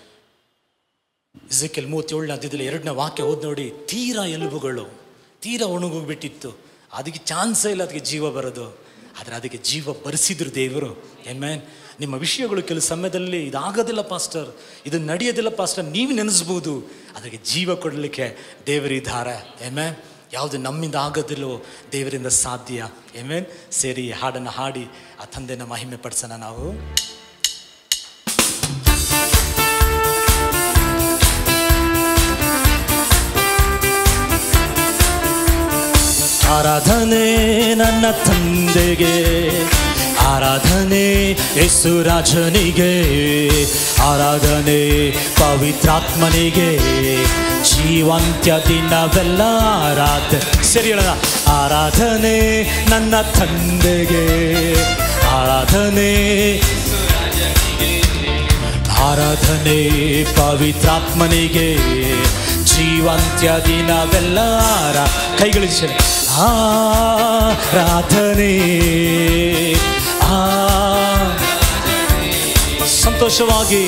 ಇಸಕೆಲ್ ಮೂವತ್ತೇಳನೇ ಅಧ್ಯದಲ್ಲಿ ಎರಡನೇ ವಾಕ್ಯ ಓದ್ ನೋಡಿ ತೀರಾ ಎಲುಬುಗಳು ತೀರಾ ಒಣಗೋಗ್ಬಿಟ್ಟಿತ್ತು ಅದಕ್ಕೆ ಚಾನ್ಸೇ ಇಲ್ಲ ಅದಕ್ಕೆ ಜೀವ ಬರೋದು ಆದರೆ ಅದಕ್ಕೆ ಜೀವ ಬರೆಸಿದ್ರು ದೇವರು ಏಮೇನ್ ನಿಮ್ಮ ವಿಷಯಗಳು ಕೆಲವು ಸಮಯದಲ್ಲಿ ಇದಾಗೋದಿಲ್ಲ ಪಾಸ್ಟರ್ ಇದು ನಡೆಯೋದಿಲ್ಲ ಪಾಸ್ಟರ್ ನೀವು ನೆನೆಸ್ಬೋದು ಅದಕ್ಕೆ ಜೀವ ಕೊಡಲಿಕ್ಕೆ ದೇವರಿದ್ದಾರೆ ಏಮೇನ್ ಯಾವುದು ನಮ್ಮಿಂದ ಆಗೋದಿಲ್ಲೋ ದೇವರಿಂದ ಸಾಧ್ಯ ಏಮೇನ್ ಸೇರಿ ಹಾಡನ್ನು ಹಾಡಿ ಆ ತಂದೆನ ಮಹಿಮೆ ಪಡಿಸೋಣ ನಾವು ಆರಾಧನೆ ನನ್ನ ತಂದೆಗೆ ಆರಾಧನೆ ಯೇಸು ರಾಜನಿಗೆ ಆರಾಧನೆ ಪವಿತ್ರಾತ್ಮನಿಗೆ ಜೀವಂತ್ಯ ದಿನವೆಲ್ಲ ಆರಾಧ ಸರಿ ಹೇಳೋಣ ಆರಾಧನೆ ನನ್ನ ತಂದೆಗೆ ಆರಾಧನೆ ಆರಾಧನೆ ಪವಿತ್ರಾತ್ಮನಿಗೆ ಜೀವಂತ್ಯ ದಿನವೆಲ್ಲ ಆರಾ ಕೈಗಳಿಸಿ ಆರಾಧನೆ ಆ ಸಂತೋಷವಾಗಿ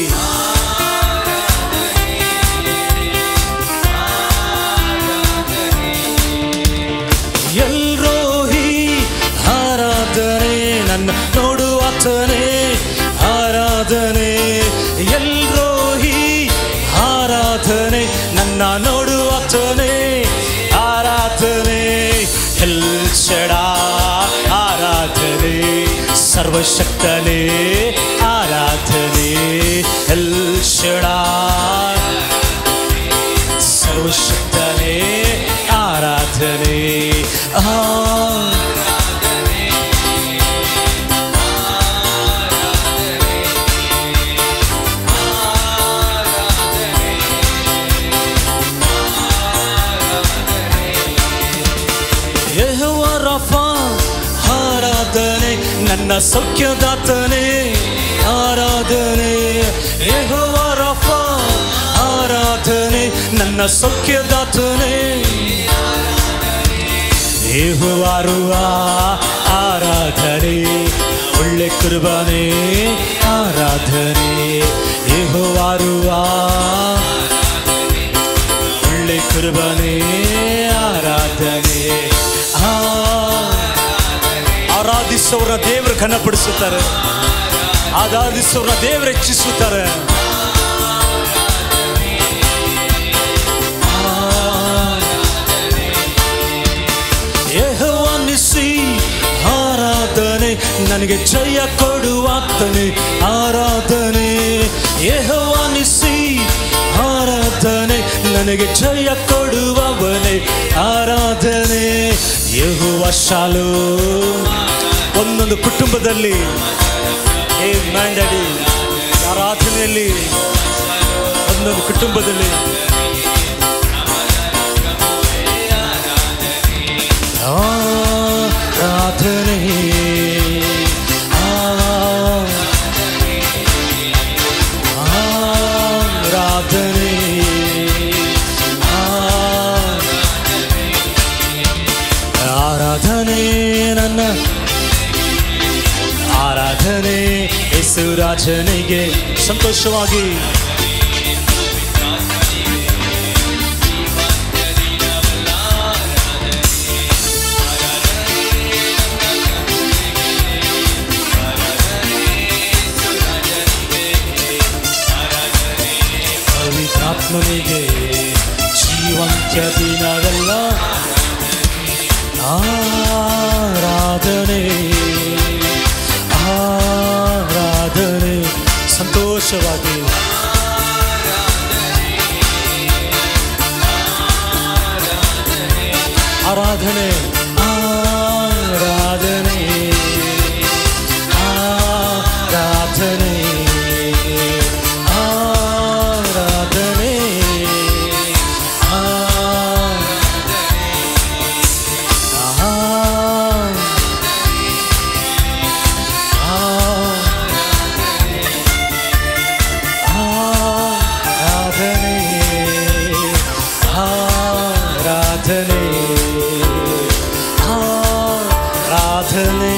ಎಲ್ರೋಹಿ ಆರಾಧನೆ ನನ್ನ ನೋಡುವಾತನೇ ಆರಾಧನೆ ಎಲ್ರೋಹಿ ಆರಾಧನೆ ನನ್ನ ನೋಡುವಾತನೇ ಆರಾಧನೆ ಎಲ್ ಶಡ ಆರಾಧನೆ ಸರ್ವಶಕ್ತನೇ ಆರಾಧನೆ ಎಲ್ ಶಡ ಸರ್ವಶಕ್ತನೇ ಆರಾಧನೆ ಆ ಯೆಹೋವ ರಫಾ ಆರಾಧನೆ ನನ್ನ ಸೌಖ್ಯದಾತನೇ ಆರಾಧನೆ ಯೆಹೋವ ರಫಾ ಆರಾಧನೆ ನನ್ನ ಸೌಖ್ಯದಾತನೇ ಯೆಹೋವಾರುವ ಆರಾಧನೆ ಒಳ್ಳೆ ಕುರ್ಬಾನೆ ಆರಾಧನೆ ಯೆಹೋವಾರುವ ಒಳ್ಳೆ ಕುರ್ಬಾನೆ ಆರಾಧನೆ ಆ ಆರಾಧಿಸೋರ ದೇವರು ಘನಪಡಿಸುತ್ತಾರೆ ಆರಾಧಿಸೋರ ದೇವರು ಹೆಚ್ಚಿಸುತ್ತಾರೆ ಯೆಹೋವನಿಸಿ ಆರಾಧನೆ ನನಗೆ ಜಯ ಕೊಡುವಾತನೆ ಆರಾಧನೆ ಯೆಹೋವನಿಸಿ ಆರಾಧನೆ ನನಗೆ ಜಯ ಕೊಡುವವನೇ ಆರಾಧನೆ ಯೆಹೋವ ಶಾಲು ಒಂದೊಂದು ಕುಟುಂಬದಲ್ಲಿ ಮ್ಯಾಂಡಡಿ ಆರಾಧನೆಯಲ್ಲಿ ಒಂದೊಂದು ಕುಟುಂಬದಲ್ಲಿ ಆರಾಧನೆ ಆರಾಧನೆ ಆರಾಧನೆ ನನ್ನ ಆರಾಧನೆ ಯೇಸುರಾಜನಿಗೆ ಸಂತೋಷವಾಗಿ ಪವಿತ್ರಾತ್ಮನಿಗೆ ಜೀವಂತ್ಯ ದಿನವೆಲ್ಲ ಆರಾಧನೆ ಆರಾಧನೆ ಸಂತೋಷವಾಗಿ ಆರಾಧನೆ ಆರಾಧನೆ ಆರಾಧನೆ ಆರಾಧನೆ ಆರಾಧನೆ ಆರಾಧನೆ ಆರಾಧನೆ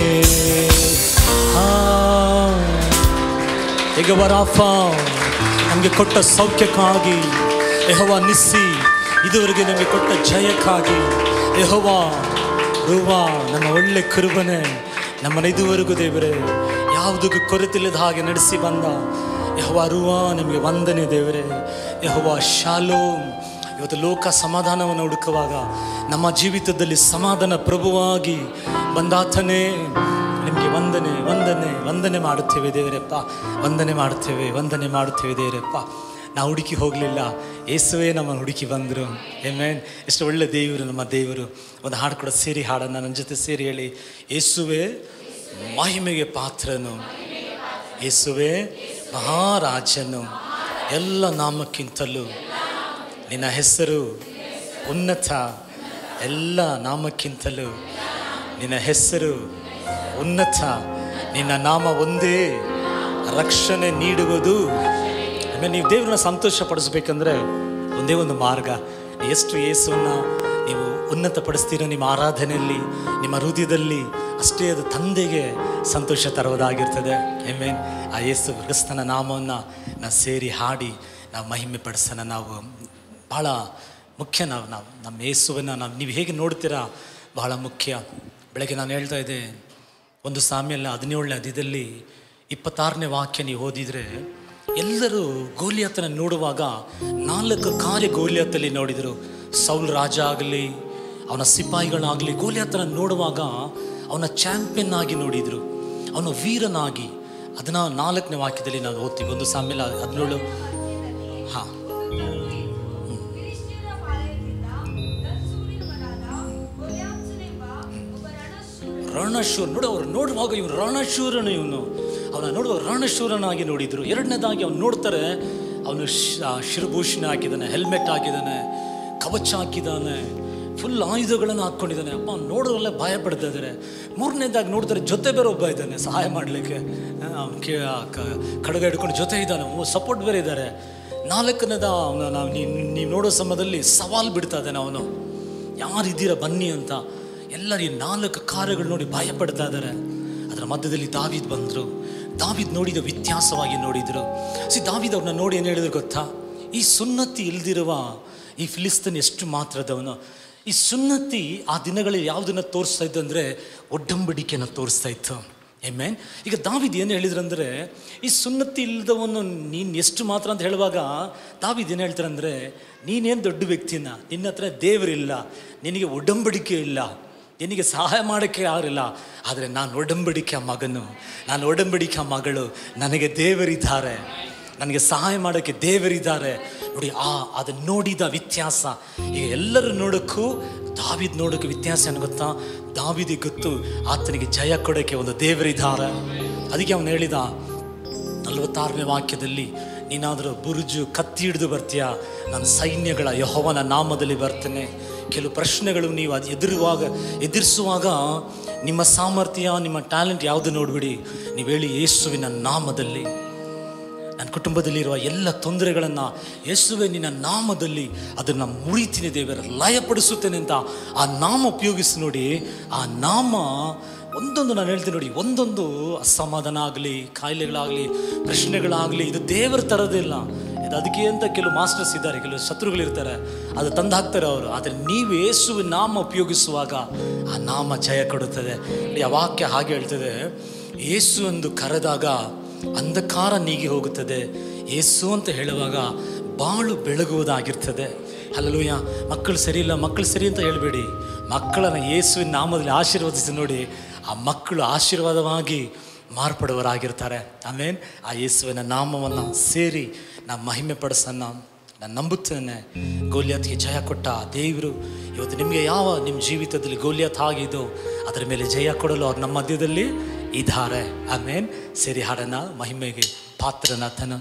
ಈಗ ವರಾಫ ನಮಗೆ ಕೊಟ್ಟ ಸೌಖ್ಯಕ್ಕಾಗಿ ಯಹೋವ ನಿಸ್ಸಿ ಇದುವರೆಗೆ ನಮಗೆ ಕೊಟ್ಟ ಜಯಕ್ಕಾಗಿ ಯಹೋವ ರೂವ ನಮ್ಮ ಒಳ್ಳೆ ಕುರುಬನೆ ನಮ್ಮನ್ನ ಇದುವರೆಗೂ ದೇವರೇ ಯಾವುದಕ್ಕೂ ಕೊರತಿಲ್ಲದ ಹಾಗೆ ನಡೆಸಿ ಬಂದ ಯಹೋವ ರೂವ ನಿಮಗೆ ವಂದನೆ ದೇವರೇ ಯಹೋವ ಶಾಲೋಮ್ ಇವತ್ತು ಲೋಕ ಸಮಾಧಾನವನ್ನು ಹುಡುಕುವಾಗ ನಮ್ಮ ಜೀವಿತದಲ್ಲಿ ಸಮಾಧಾನ ಪ್ರಭುವಾಗಿ ಬಂದಾತನೇ ನಿಮಗೆ ವಂದನೆ ವಂದನೆ ವಂದನೆ ಮಾಡುತ್ತೇವೆ ದೇವರಪ್ಪ ವಂದನೆ ಮಾಡುತ್ತೇವೆ ವಂದನೆ ಮಾಡುತ್ತೇವೆ ದೇವರಪ್ಪ ನಾವು ಹುಡುಕಿ ಹೋಗಲಿಲ್ಲ ಯೇಸುವೇ ನಮ್ಮನ್ನು ಹುಡುಕಿ ಬಂದರು ಏಮೇನ್ ಎಷ್ಟು ಒಳ್ಳೆ ದೇವರು ನಮ್ಮ ದೇವರು ಒಂದು ಹಾಡು ಕೂಡ ಸೇರಿ ಹಾಡನ್ನು ನನ್ನ ಜೊತೆ ಸೇರಿ ಹೇಳಿ ಯೇಸುವೆ ಮಹಿಮೆಗೆ ಪಾತ್ರನು ಯೇಸುವೆ ಮಹಾರಾಜನು ಎಲ್ಲ ನಾಮಕ್ಕಿಂತಲೂ ನಿನ್ನ ಹೆಸರು ಉನ್ನತ ಎಲ್ಲ ನಾಮಕ್ಕಿಂತಲೂ ನಿನ್ನ ಹೆಸರು ಉನ್ನತ ನಿನ್ನ ನಾಮ ಒಂದೇ ರಕ್ಷಣೆ ನೀಡುವುದು ಆಮೇಲೆ ನೀವು ದೇವ್ರನ್ನ ಸಂತೋಷ ಪಡಿಸ್ಬೇಕಂದ್ರೆ ಒಂದೇ ಒಂದು ಮಾರ್ಗ ಎಷ್ಟು ಯೇಸುವನ್ನು ನೀವು ಉನ್ನತಪಡಿಸ್ತೀರೋ ನಿಮ್ಮ ಆರಾಧನೆಯಲ್ಲಿ ನಿಮ್ಮ ಹೃದಯದಲ್ಲಿ ಅಷ್ಟೇ ಅದು ತಂದೆಗೆ ಸಂತೋಷ ತರುವುದಾಗಿರ್ತದೆ ಆಮೇನ್ ಆ ಯೇಸು ಕ್ರಿಸ್ತನ ನಾಮವನ್ನು ನಾವು ಸೇರಿ ಹಾಡಿ ನಾವು ಮಹಿಮೆ ಪಡಿಸೋಣ ನಾವು ಭಾಳ ಮುಖ್ಯ ನಾವು ನಾವು ನಮ್ಮ ಯೇಸುವನ್ನು ನಾವು ನೀವು ಹೇಗೆ ನೋಡ್ತೀರಾ ಬಹಳ ಮುಖ್ಯ ಬೆಳಗ್ಗೆ ನಾನು ಹೇಳ್ತಾ ಇದ್ದೆ ಒಂದು ಸಾಮ್ಯಲ್ಲ ಹದಿನೇಳನೇ ಅದಿದಲ್ಲಿ ಇಪ್ಪತ್ತಾರನೇ ವಾಕ್ಯ ನೀವು ಓದಿದರೆ ಎಲ್ಲರೂ ಗೋಲಿಯಾತನ ನೋಡುವಾಗ ನಾಲ್ಕು ಕಾರ್ಯ ಗೋಲಿಯಾತಲ್ಲಿ ನೋಡಿದರು ಸೌಲ್ ರಾಜ ಆಗಲಿ ಅವನ ಸಿಪಾಯಿಗಳಾಗಲಿ ಗೋಲಿಯಾತನ ನೋಡುವಾಗ ಅವನ ಚಾಂಪಿಯನ್ ಆಗಿ ನೋಡಿದರು ಅವನ ವೀರನಾಗಿ ಅದನ್ನ ನಾಲ್ಕನೇ ವಾಕ್ಯದಲ್ಲಿ ನಾವು ಓದ್ತೀವಿ ಒಂದು ಸಾಮ್ಯಲ ಹದಿನೇಳು ಹಾಂ ಫಿಲಿಷ್ಟಿಯರ ಪಾಳೆಯದಿಂದ ಗತ್ಸೂರಿನವನಾದ ಗೊಲ್ಯಾತನೆಂಬ ಒಬ್ಬ ರಣಶೂರ ರಣಶೂರ ನೋಡು ಅವ್ರು ನೋಡುವಾಗ ಇವನು ರಣಶೂರನು ಇವನು ಅವನ ನೋಡುವ ರಣಶೂರನಾಗಿ ನೋಡಿದ್ರು ಎರಡನೇದಾಗಿ ಅವ್ನು ನೋಡ್ತಾರೆ ಅವನು ಶಿರಭೂಷಣ ಹಾಕಿದ್ದಾನೆ ಹೆಲ್ಮೆಟ್ ಹಾಕಿದ್ದಾನೆ ಕವಚ ಹಾಕಿದ್ದಾನೆ ಫುಲ್ ಆಯುಧಗಳನ್ನು ಹಾಕ್ಕೊಂಡಿದ್ದಾನೆ ಅಪ್ಪ ಅವ್ನು ನೋಡೋರೆಲ್ಲ ಭಯ ಪಡ್ತಾ ಇದ್ದಾರೆ ಮೂರನೇದಾಗಿ ನೋಡ್ತಾರೆ ಜೊತೆ ಬೇರೆ ಒಬ್ಬ ಇದ್ದಾನೆ ಸಹಾಯ ಮಾಡಲಿಕ್ಕೆ ಅವ್ನು ಕೇ ಕ- ಖಡ್ಗ ಹಿಡ್ಕೊಂಡು ಜೊತೆ ಇದ್ದಾನೆ ಸಪೋರ್ಟ್ ಬೇರೆ ಇದ್ದಾರೆ ನಾಲ್ಕನೇದ ಅವನ ನಾವು ನೀವು ನೋಡೋ ಸಮಯದಲ್ಲಿ ಸವಾಲು ಬಿಡ್ತಾ ಇದ್ದಾನೆ ಅವನು ಯಾರಿದ್ದೀರಾ ಬನ್ನಿ ಅಂತ ಎಲ್ಲರೂ ಈ ನಾಲ್ಕು ಕಾರ್ಯಗಳು ನೋಡಿ ಭಯ ಪಡ್ತಾ ಇದ್ದಾರೆ ಅದರ ಮಧ್ಯದಲ್ಲಿ ದಾವಿದ್ ಬಂದರು ದಾವಿದ್ ನೋಡಿದ ವ್ಯತ್ಯಾಸವಾಗಿ ನೋಡಿದರು ಸಿ ದಾವಿದ್ ಅವ್ರನ್ನ ನೋಡಿ ಏನು ಹೇಳಿದ್ರು ಗೊತ್ತಾ ಈ ಸುನ್ನತಿ ಇಲ್ದಿರುವ ಈ ಫಿಲಿಸ್ತನ್ ಎಷ್ಟು ಮಾತ್ರದವನು ಈ ಸುನ್ನತಿ ಆ ದಿನಗಳಲ್ಲಿ ಯಾವುದನ್ನ ತೋರಿಸ್ತಾ ಇತ್ತು ಅಂದರೆ ಒಡ್ಡಂಬಡಿಕೆಯನ್ನು ತೋರಿಸ್ತಾ ಇತ್ತು ಏಮೇನ್ ಈಗ ದಾವಿದ್ ಏನು ಹೇಳಿದ್ರಂದ್ರೆ ಈ ಸುನ್ನತಿ ಇಲ್ಲದವನು ನೀನು ಎಷ್ಟು ಮಾತ್ರ ಅಂತ ಹೇಳುವಾಗ ದಾವಿದ್ ಏನು ಹೇಳ್ತಾರೆ ಅಂದರೆ ನೀನೇನು ದೊಡ್ಡ ವ್ಯಕ್ತಿನ ನಿನ್ನ ಹತ್ರ ದೇವರಿಲ್ಲ ನಿನಗೆ ಒಡಂಬಡಿಕೆ ಇಲ್ಲ ನಿನಗೆ ಸಹಾಯ ಮಾಡೋಕ್ಕೆ ಯಾರಿಲ್ಲ ಆದರೆ ನಾನು ಒಡಂಬಡಿಕೆ ಮಗನು ನಾನು ಒಡಂಬಡಿಕೆ ಮಗಳು ನನಗೆ ದೇವರಿದ್ದಾರೆ ನನಗೆ ಸಹಾಯ ಮಾಡೋಕ್ಕೆ ದೇವರಿದ್ದಾರೆ ನೋಡಿ ಆ ಅದನ್ನು ನೋಡಿದ ವ್ಯತ್ಯಾಸ ಈಗ ಎಲ್ಲರೂ ನೋಡೋಕ್ಕೂ ದಾವಿದ್ ನೋಡೋಕ್ಕೆ ವ್ಯತ್ಯಾಸ ಏನು ಗೊತ್ತಾ ದಾವಿದಿಗೆ ಗೊತ್ತು ಆತನಿಗೆ ಜಯ ಕೊಡೋಕ್ಕೆ ಒಂದು ದೇವರಿದ್ದಾರೆ ಅದಕ್ಕೆ ಅವನು ಹೇಳಿದ ನಲವತ್ತಾರನೇ ವಾಕ್ಯದಲ್ಲಿ ನೀನಾದರೂ ಬುರುಜು ಕತ್ತಿ ಹಿಡಿದು ಬರ್ತೀಯಾ ನಾನು ಸೈನ್ಯಗಳ ಯಹೋವನ ನಾಮದಲ್ಲಿ ಬರ್ತೇನೆ ಕೆಲವು ಪ್ರಶ್ನೆಗಳು ನೀವು ಅದು ಎದುರುವಾಗ ಎದುರಿಸುವಾಗ ನಿಮ್ಮ ಸಾಮರ್ಥ್ಯ ನಿಮ್ಮ ಟ್ಯಾಲೆಂಟ್ ಯಾವುದು ನೋಡಿಬಿಡಿ ನೀವು ಹೇಳಿ ಯೇಸುವಿನ ನಾಮದಲ್ಲಿ ನನ್ನ ಕುಟುಂಬದಲ್ಲಿರುವ ಎಲ್ಲ ತೊಂದರೆಗಳನ್ನು ಯೇಸುವೆ ನಿನ್ನ ನಾಮದಲ್ಲಿ ಅದನ್ನು ಮುರಿತೀನಿ ದೇವರ ಲಯಪಡಿಸುತ್ತೇನೆ ಅಂತ ಆ ನಾಮ ಉಪಯೋಗಿಸಿ ನೋಡಿ ಆ ನಾಮ ಒಂದೊಂದು ನಾನು ಹೇಳ್ತೀನಿ ನೋಡಿ ಒಂದೊಂದು ಅಸಮಾಧಾನ ಆಗಲಿ ಕಾಯಿಲೆಗಳಾಗಲಿ ಪ್ರಶ್ನೆಗಳಾಗಲಿ ಇದು ದೇವರ ತರೋದಿಲ್ಲ ಇದು ಅದಕ್ಕೆ ಅಂತ ಕೆಲವು ಮಾಸ್ಟರ್ಸ್ ಇದ್ದಾರೆ ಕೆಲವು ಶತ್ರುಗಳಿರ್ತಾರೆ ಅದು ತಂದು ಹಾಕ್ತಾರೆ ಅವರು ಆದರೆ ನೀವು ಯೇಸುವಿನ ನಾಮ ಉಪಯೋಗಿಸುವಾಗ ಆ ನಾಮ ಜಯ ಕೊಡುತ್ತದೆ ನೋಡಿ, ಆ ವಾಕ್ಯ ಹಾಗೆ ಹೇಳ್ತದೆ ಯೇಸು ಎಂದು ಕರೆದಾಗ ಅಂಧಕಾರ ನೀಗಿ ಹೋಗುತ್ತದೆ ಏಸು ಅಂತ ಹೇಳುವಾಗ ಬಾಳು ಬೆಳಗುವುದಾಗಿರ್ತದೆ ಅಲ್ಲೂಯ ಮಕ್ಕಳು ಸರಿ ಇಲ್ಲ ಮಕ್ಕಳು ಸರಿ ಅಂತ ಹೇಳಬೇಡಿ ಮಕ್ಕಳನ್ನು ಯೇಸುವಿನ ನಾಮದಲ್ಲಿ ಆಶೀರ್ವದಿಸಿ ನೋಡಿ ಆ ಮಕ್ಕಳು ಆಶೀರ್ವಾದವಾಗಿ ಮಾರ್ಪಡುವರಾಗಿರ್ತಾರೆ ಆಮೇಲೆ ಆ ಯೇಸುವಿನ ನಾಮವನ್ನು ಸೇರಿ ನಾ ಮಹಿಮೆ ಪಡಿಸೋಣ ನಾನು ನಂಬುತ್ತೇನೆ ಗೋಲಿಯಾತ್ಗೆ ಜಯ ಕೊಟ್ಟ ಆ ದೇವರು ಇವತ್ತು ನಿಮಗೆ ಯಾವ ನಿಮ್ಮ ಜೀವಿತದಲ್ಲಿ ಗೋಲಿಯಾತ್ ಆಗಿದೋ ಅದರ ಮೇಲೆ ಜಯ ಕೊಡಲು ಅವ್ರು ನಮ್ಮ ಮಧ್ಯದಲ್ಲಿ ಇದ್ದಾರೆ ಆಮೇನ್ ಸೇರಿ ಹಾಡೋಣ ಮಹಿಮೆಗೆ ಪಾತ್ರನಾಥನ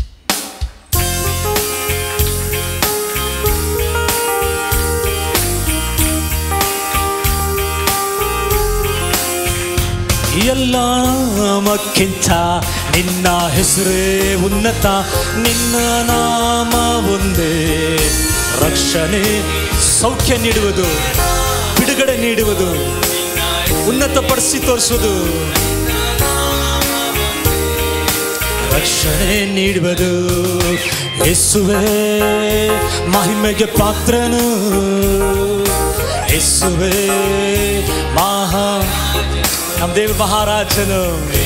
ಎಲ್ಲ ನಾಮಕ್ಕಿಂತ ನಿನ್ನ ಹೆಸರೇ ಉನ್ನತ ನಿನ್ನ ನಾಮ ಒಂದೇ ರಕ್ಷಣೆ ಸೌಖ್ಯ ನೀಡುವುದು ಬಿಡುಗಡೆ ನೀಡುವುದು ಉನ್ನತಪಡಿಸಿ ತೋರಿಸುವುದು ರಕ್ಷಣೆ ನೀಡುವುದು ಯೇಸುವೆ ಮಹಿಮೆಗೆ ಪಾತ್ರನು ಯೇಸುವೆ ಮಹಾ ನಮ್ಮ ದೇವ ಮಹಾರಾಜನು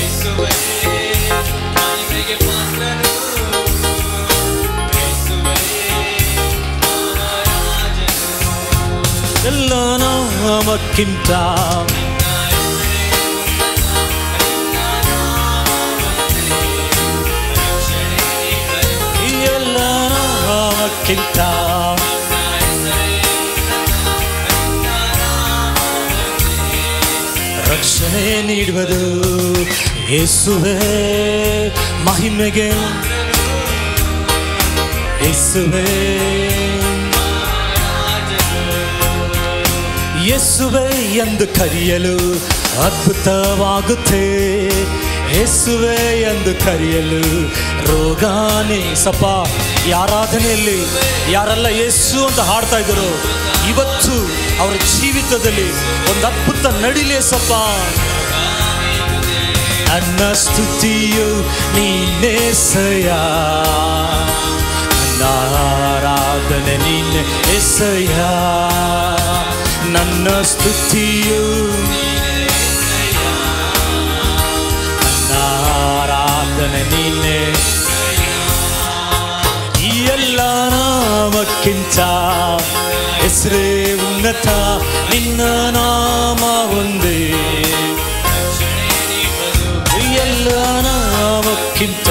ಎಲ್ಲ ನಾಮಕ್ಕಿಂತ ಎಲ್ಲ ನಾಮಕ್ಕಿಂತ ರಕ್ಷಣೆ ನೀಡುವುದು ಯೇಸುವೆ ಮಹಿಮೆಗೆ ಯೇಸುವೆ ಯೇಸುವೆ ಎಂದು ಕರೆಯಲು ಅದ್ಭುತವಾಗುತ್ತೆ ಯೇಸುವೆ ಎಂದು ಕರೆಯಲು ರೋಗಾನೇ ಸಪ ಈ ಆರಾಧನೆಯಲ್ಲಿ ಯಾರೆಲ್ಲ ಯೇಸು ಅಂತ ಹಾಡ್ತಾ ಇದ್ರು ಇವತ್ತು ಅವರ ಜೀವಿತದಲ್ಲಿ ಒಂದು ಅದ್ಭುತ ನಡಿಲೇ ಸಪ್ಪ ನನ್ನ ಸ್ತುತಿಯು ನೀನೇ ಸಯ ನನ್ನ ಆರಾಧನೆ ನೀನೆ ಎಸಯ ನನ್ನ ಸ್ತುತಿಯು ನನ್ನ ಆರಾಧನೆ ನೀನೆ ಈ ಎಲ್ಲ ನಾಮಕ್ಕಿಂತ ಹೆಸರೇ ಉನ್ನತ ನಿನ್ನ ನಾಮ ಒಂದೇ ಈ ಎಲ್ಲ ನಾಮಕ್ಕಿಂತ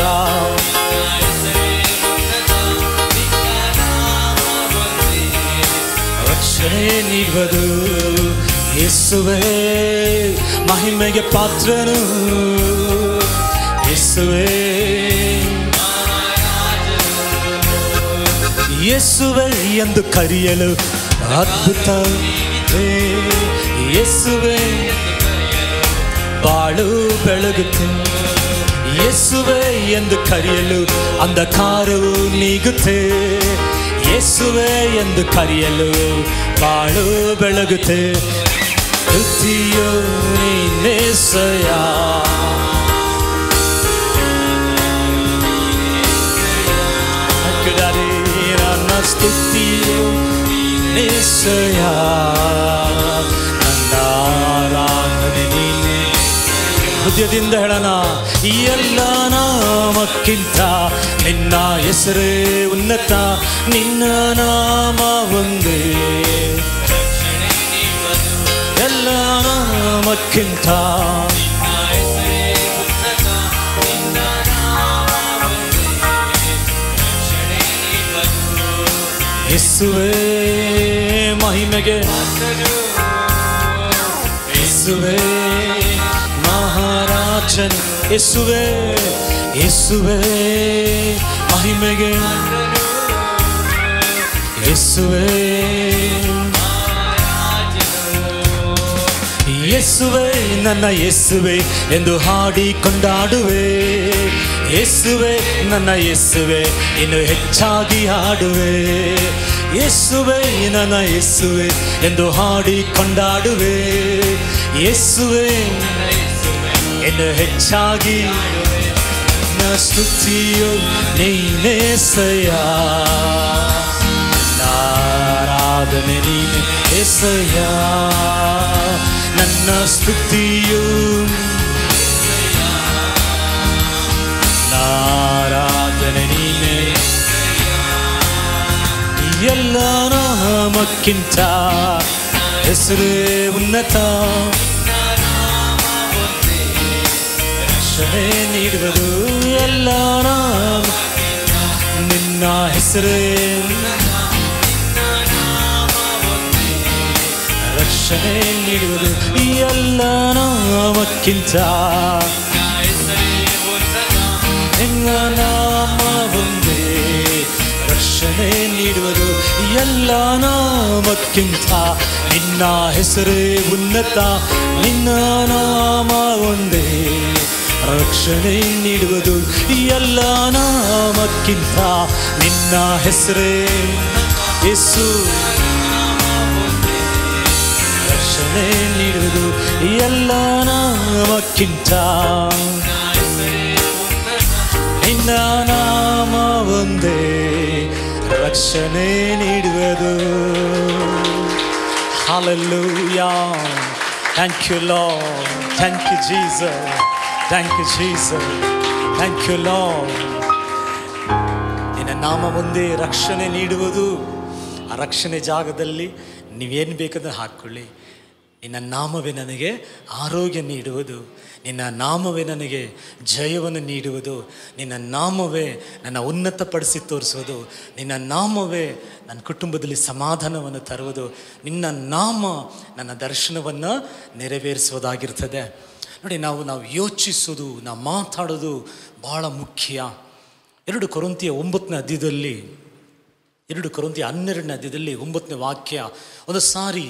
ರಕ್ಷಣೆ ನೀಡುವುದು ಯೇಸುವೆ ಮಹಿಮೆಗೆ ಪಾತ್ರನು ಯೇಸುವೆ ಯೇಸುವೆ ಎಂದು ಕರೆಯಲು ಅದ್ಭುತ ಯೇಸುವೆ ಬಾಳು ಬೆಳಗುತ್ತೆ ಯೇಸುವೆ ಎಂದು ಕರೆಯಲು ಅಂಧಕಾರವು ನೀಗುತ್ತೆ ಯೇಸುವೆ ಎಂದು ಕರೆಯಲು ಬಾಳು ಬೆಳಗುತ್ತೆ ಸ್ತುತಿಯು ನೀನೇಸಯ ಹಾಕಿದರೆ ನನ್ನ ಸ್ತುತಿಯು ನಿಶ್ಚಯ ನನ್ನ ಆರಾಧನೆ ನೀನೆ ಹೃದಯದಿಂದ ಹೇಳೋಣ ಈ ಎಲ್ಲ ನಾಮಕ್ಕಿಂತ ನಿನ್ನ ಹೆಸರೇ ಉನ್ನತ ನಿನ್ನ ನಾಮ ಒಂದೇ ಎಲ್ಲ ನಾಮಕ್ಕಿಂತ ಯೇಸುವೆ ಮಹಿಮೆಗೆ ಯೇಸುವೆ ಮಹಾರಾಜನು ಯೇಸುವೆ ಯೇಸುವೆ ಮಹಿಮೆಗೆ ಯೇಸುವೆ ಯೇಸುವೆ ನನ್ನ ಯೇಸುವೆ ಎಂದು ಹಾಡಿ ಕೊಂಡಾಡುವೆ ಯೇಸುವೆ ನನ್ನ ಯೇಸುವೆ ಇನ್ನು ಹೆಚ್ಚಾಗಿ ಹಾಡುವೆ ಯೇಸುವೆ ನನ್ನ ಯೇಸುವೆ ಎಂದು ಹಾಡಿ ಕೊಂಡಾಡುವೆ ಯೇಸುವೆ ಇನ್ನು ಹೆಚ್ಚಾಗಿ ನನ್ನ ಸ್ತುತಿಯು ನೀನೇಸಯ್ಯ ಆರಾಧನೆ ನೀನೆ ಎಸಯ್ಯ ನನ್ನ ಸ್ತುತಿಯು ಆರಾಧನೆ ನೀನೆ ಎಲ್ಲ ನಾಮಕ್ಕಿಂತ ಹೆಸರೇ ಉನ್ನತ ರಕ್ಷಣೆ ನೀಡುವುದು ಎಲ್ಲ ನಾಮ ನಿನ್ನ ಹೆಸರೇ ರಕ್ಷಣೆ ನೀಡುವುದು ಈ ಎಲ್ಲ ನಾಮಕ್ಕಿಂತ ನಿನ್ನ ನಾಮ ಒಂದೇ ರಕ್ಷಣೆ ನೀಡುವುದು ಈ ಎಲ್ಲ ನಾಮಕ್ಕಿಂತ ನಿನ್ನ ಹೆಸರೇ ಉನ್ನತ ನಿನ್ನ ನಾಮ ಒಂದೇ ರಕ್ಷಣೆ ನೀಡುವುದು ಈ ಎಲ್ಲ ನಾಮಕ್ಕಿಂತ ನಿನ್ನ ಹೆಸರೇ ಯೇಸು ರಕ್ಷಣೆ ನೀಡುವುದು ಎಲ್ಲ ನಾಮಕ್ಕಿಂತ ನಿನ್ನ ನಾಮ ಒಂದೇ ರಕ್ಷಣೆ ನೀಡುವುದು Hallelujah. Thank you, Lord. Thank you, Jesus. Thank you, Jesus. Thank you, Lord. ನಿನ್ನ ನಾಮ ಒಂದೇ ರಕ್ಷಣೆ ನೀಡುವುದು ಆ ರಕ್ಷಣೆ ಜಾಗದಲ್ಲಿ ನೀವೇನು ಬೇಕಂದ್ರೆ ಹಾಕ್ಕೊಳ್ಳಿ ನಿನ್ನ ನಾಮವೇ ನನಗೆ ಆರೋಗ್ಯ ನೀಡುವುದು ನಿನ್ನ ನಾಮವೇ ನನಗೆ ಜಯವನ್ನು ನೀಡುವುದು ನಿನ್ನ ನಾಮವೇ ನನ್ನ ಉನ್ನತಪಡಿಸಿ ತೋರಿಸುವುದು ನಿನ್ನ ನಾಮವೇ ನನ್ನ ಕುಟುಂಬದಲ್ಲಿ ಸಮಾಧಾನವನ್ನು ತರುವುದು ನಿನ್ನ ನಾಮ ನನ್ನ ದರ್ಶನವನ್ನು ನೆರವೇರಿಸುವುದಾಗಿರ್ತದೆ ನೋಡಿ ನಾವು ನಾವು ಯೋಚಿಸೋದು ನಾವು ಮಾತಾಡೋದು ಭಾಳ ಮುಖ್ಯ ಎರಡು ಕೊರಂತಿಯ ಒಂಬತ್ತನೇ ಅಧ್ಯಾಯದಲ್ಲಿ ಎರಡು ಕೊರಂತಿಯ ಹನ್ನೆರಡನೇ ಅಧ್ಯಾಯದಲ್ಲಿ ಒಂಬತ್ತನೇ ವಾಕ್ಯ ಒಂದು ಸಾರಿ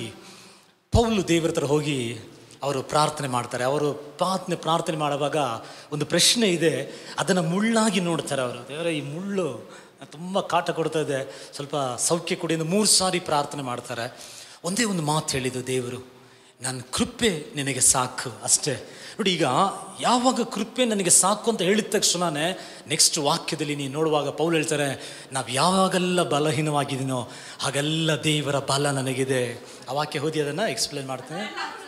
ಪೌಲು ದೇವರ ಹತ್ರ ಹೋಗಿ ಅವರು ಪ್ರಾರ್ಥನೆ ಮಾಡ್ತಾರೆ ಅವರು ಪ್ರಾರ್ಥನೆ ಪ್ರಾರ್ಥನೆ ಮಾಡುವಾಗ ಒಂದು ಪ್ರಶ್ನೆ ಇದೆ ಅದನ್ನು ಮುಳ್ಳಾಗಿ ನೋಡ್ತಾರೆ ಅವರು ದೇವರೇ ಈ ಮುಳ್ಳು ತುಂಬ ಕಾಟ ಕೊಡ್ತಾ ಇದೆ ಸ್ವಲ್ಪ ಸೌಖ್ಯ ಕೊಡಿ ಎಂದು ಮೂರು ಸಾರಿ ಪ್ರಾರ್ಥನೆ ಮಾಡ್ತಾರೆ ಒಂದೇ ಒಂದು ಮಾತು ಹೇಳಿದ್ದು ದೇವರು ನನ್ನ ಕೃಪೆ ನಿನಗೆ ಸಾಕು ಅಷ್ಟೇ ನೋಡಿ ಈಗ ಯಾವಾಗ ಕೃಪೆ ನನಗೆ ಸಾಕು ಅಂತ ಹೇಳಿದ ತಕ್ಷಣನೇ ನೆಕ್ಸ್ಟ್ ವಾಕ್ಯದಲ್ಲಿ ನೀವು ನೋಡುವಾಗ ಪೌಲ್ ಹೇಳ್ತಾರೆ ನಾವು ಯಾವಾಗೆಲ್ಲ ಬಲಹೀನವಾಗಿದ್ದೀನೋ ಹಾಗೆಲ್ಲ ದೇವರ ಬಲ ನನಗಿದೆ ಆ ವಾಕ್ಯ ಓದಿ ಅದನ್ನು ಎಕ್ಸ್ಪ್ಲೇನ್ ಮಾಡ್ತೇನೆ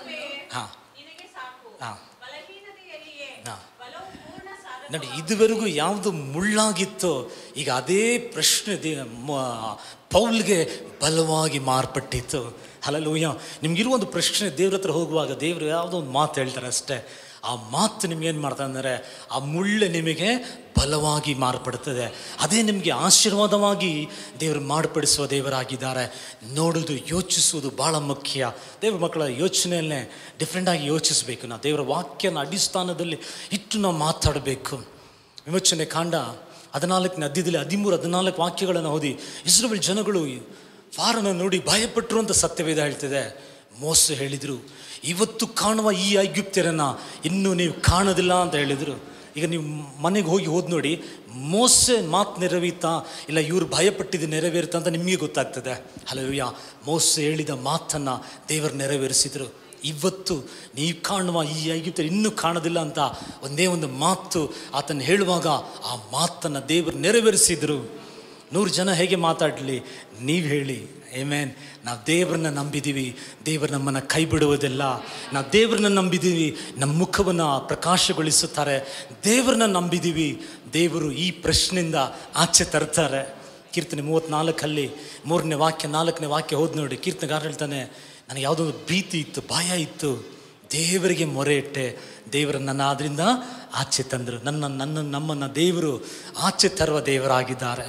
ಹಾಂ ನಿನಗೆ ಸಾಕು ಹಾಂ ಬಲಹೀನತೆಯಲ್ಲಿಯೇ ಹಾಂ ಬಲವು ಪೂರ್ಣ ಸಾಧ ನೋಡಿ ಇದುವರೆಗೂ ಯಾವುದು ಮುಳ್ಳಾಗಿತ್ತೋ ಈಗ ಅದೇ ಪ್ರಶ್ನೆ ದೇ ಮ- ಪೌಲ್ಗೆ ಬಲವಾಗಿ ಮಾರ್ಪಟ್ಟಿತ್ತು ಹಲಲೂಯ ನಿಮ್ಗಿರುವ ಒಂದು ಪ್ರಶ್ನೆ ದೇವ್ರ ಹತ್ರ ಹೋಗುವಾಗ ದೇವರು ಯಾವುದೋ ಒಂದು ಮಾತು ಹೇಳ್ತಾರೆ ಅಷ್ಟೇ ಆ ಮಾತು ನಿಮ್ಗೇನು ಮಾಡ್ತಾರೆ ಅಂದರೆ ಆ ಮುಳ್ಳು ನಿಮಗೆ ಬಲವಾಗಿ ಮಾರ್ಪಡುತ್ತದೆ ಅದೇ ನಿಮಗೆ ಆಶೀರ್ವಾದವಾಗಿ ದೇವರು ಮಾರ್ಪಡಿಸುವ ದೇವರಾಗಿದ್ದಾರೆ ನೋಡೋದು ಯೋಚಿಸುವುದು ಭಾಳ ಮುಖ್ಯ ದೇವ್ರ ಮಕ್ಕಳ ಯೋಚನೆಯಲ್ಲೇ ಡಿಫ್ರೆಂಟಾಗಿ ಯೋಚಿಸಬೇಕು ನಾವು ದೇವರ ವಾಕ್ಯನ ಅಡಿಸ್ಥಾನದಲ್ಲಿ ಇಟ್ಟು ನಾವು ಮಾತಾಡಬೇಕು ವಿಮೋಚನೆ ಕಾಂಡ ಹದಿನಾಲ್ಕನೇ ಅಧ್ಯದಲ್ಲಿ ಹದಿಮೂರು ಹದಿನಾಲ್ಕು ವಾಕ್ಯಗಳನ್ನು ಓದಿ ಇಸ್ರೇಲ್ ಜನಗಳು ಫಾರನ ನೋಡಿ ಭಯಪಟ್ಟರು ಅಂತ ಸತ್ಯವೇದ ಹೇಳ್ತಿದೆ ಮೋಸ ಹೇಳಿದರು ಇವತ್ತು ಕಾಣುವ ಈ ಐಗುಪ್ತ್ಯರನ್ನ ಇನ್ನೂ ನೀವು ಕಾಣೋದಿಲ್ಲ ಅಂತ ಹೇಳಿದರು ಈಗ ನೀವು ಮನೆಗೆ ಹೋಗಿ ಹೋದ್ ನೋಡಿ ಮೋಸೆ ಮಾತು ನೆರವೇತಾ ಇಲ್ಲ ಇವರು ಭಯಪಟ್ಟಿದ್ದು ನೆರವೇರುತ್ತಾ ಅಂತ ನಿಮಗೆ ಗೊತ್ತಾಗ್ತದೆ ಹಲವ್ಯ ಮೋಸ ಹೇಳಿದ ಮಾತನ್ನು ದೇವರು ನೆರವೇರಿಸಿದರು ಇವತ್ತು ನೀವು ಕಾಣುವ ಈ ಐಗುಪ್ತರು ಇನ್ನೂ ಕಾಣೋದಿಲ್ಲ ಅಂತ ಒಂದೇ ಒಂದು ಮಾತು ಆತನ ಹೇಳುವಾಗ ಆ ಮಾತನ್ನು ದೇವರು ನೆರವೇರಿಸಿದರು ನೂರು ಜನ ಹೇಗೆ ಮಾತಾಡಲಿ ನೀವು ಹೇಳಿ ಏಮೇನ್ ನಾವು ದೇವರನ್ನ ನಂಬಿದ್ದೀವಿ ದೇವರು ನಮ್ಮನ್ನು ಕೈ ಬಿಡುವುದಿಲ್ಲ ನಾವು ದೇವರನ್ನ ನಂಬಿದ್ದೀವಿ ನಮ್ಮ ಮುಖವನ್ನು ಪ್ರಕಾಶಗೊಳಿಸುತ್ತಾರೆ ದೇವರನ್ನ ನಂಬಿದ್ದೀವಿ ದೇವರು ಈ ಪ್ರಶ್ನೆಯಿಂದ ಆಚೆ ತರ್ತಾರೆ ಕೀರ್ತನೆ ಮೂವತ್ತ್ನಾಲ್ಕಲ್ಲಿ ಮೂರನೇ ವಾಕ್ಯ ನಾಲ್ಕನೇ ವಾಕ್ಯ ಹೋದ್ ನೋಡಿ ಕೀರ್ತನೆಗಾರ ಹೇಳ್ತಾನೆ ನನಗೆ ಯಾವುದೋ ಒಂದು ಭೀತಿ ಇತ್ತು ಭಯ ಇತ್ತು ದೇವರಿಗೆ ಮೊರೆ ಇಟ್ಟೆ ದೇವರು ನನ್ನ ಅದರಿಂದ ಆಚೆ ತಂದರು ನನ್ನ ನನ್ನ ನಮ್ಮನ್ನು ದೇವರು ಆಚೆ ತರುವ ದೇವರಾಗಿದ್ದಾರೆ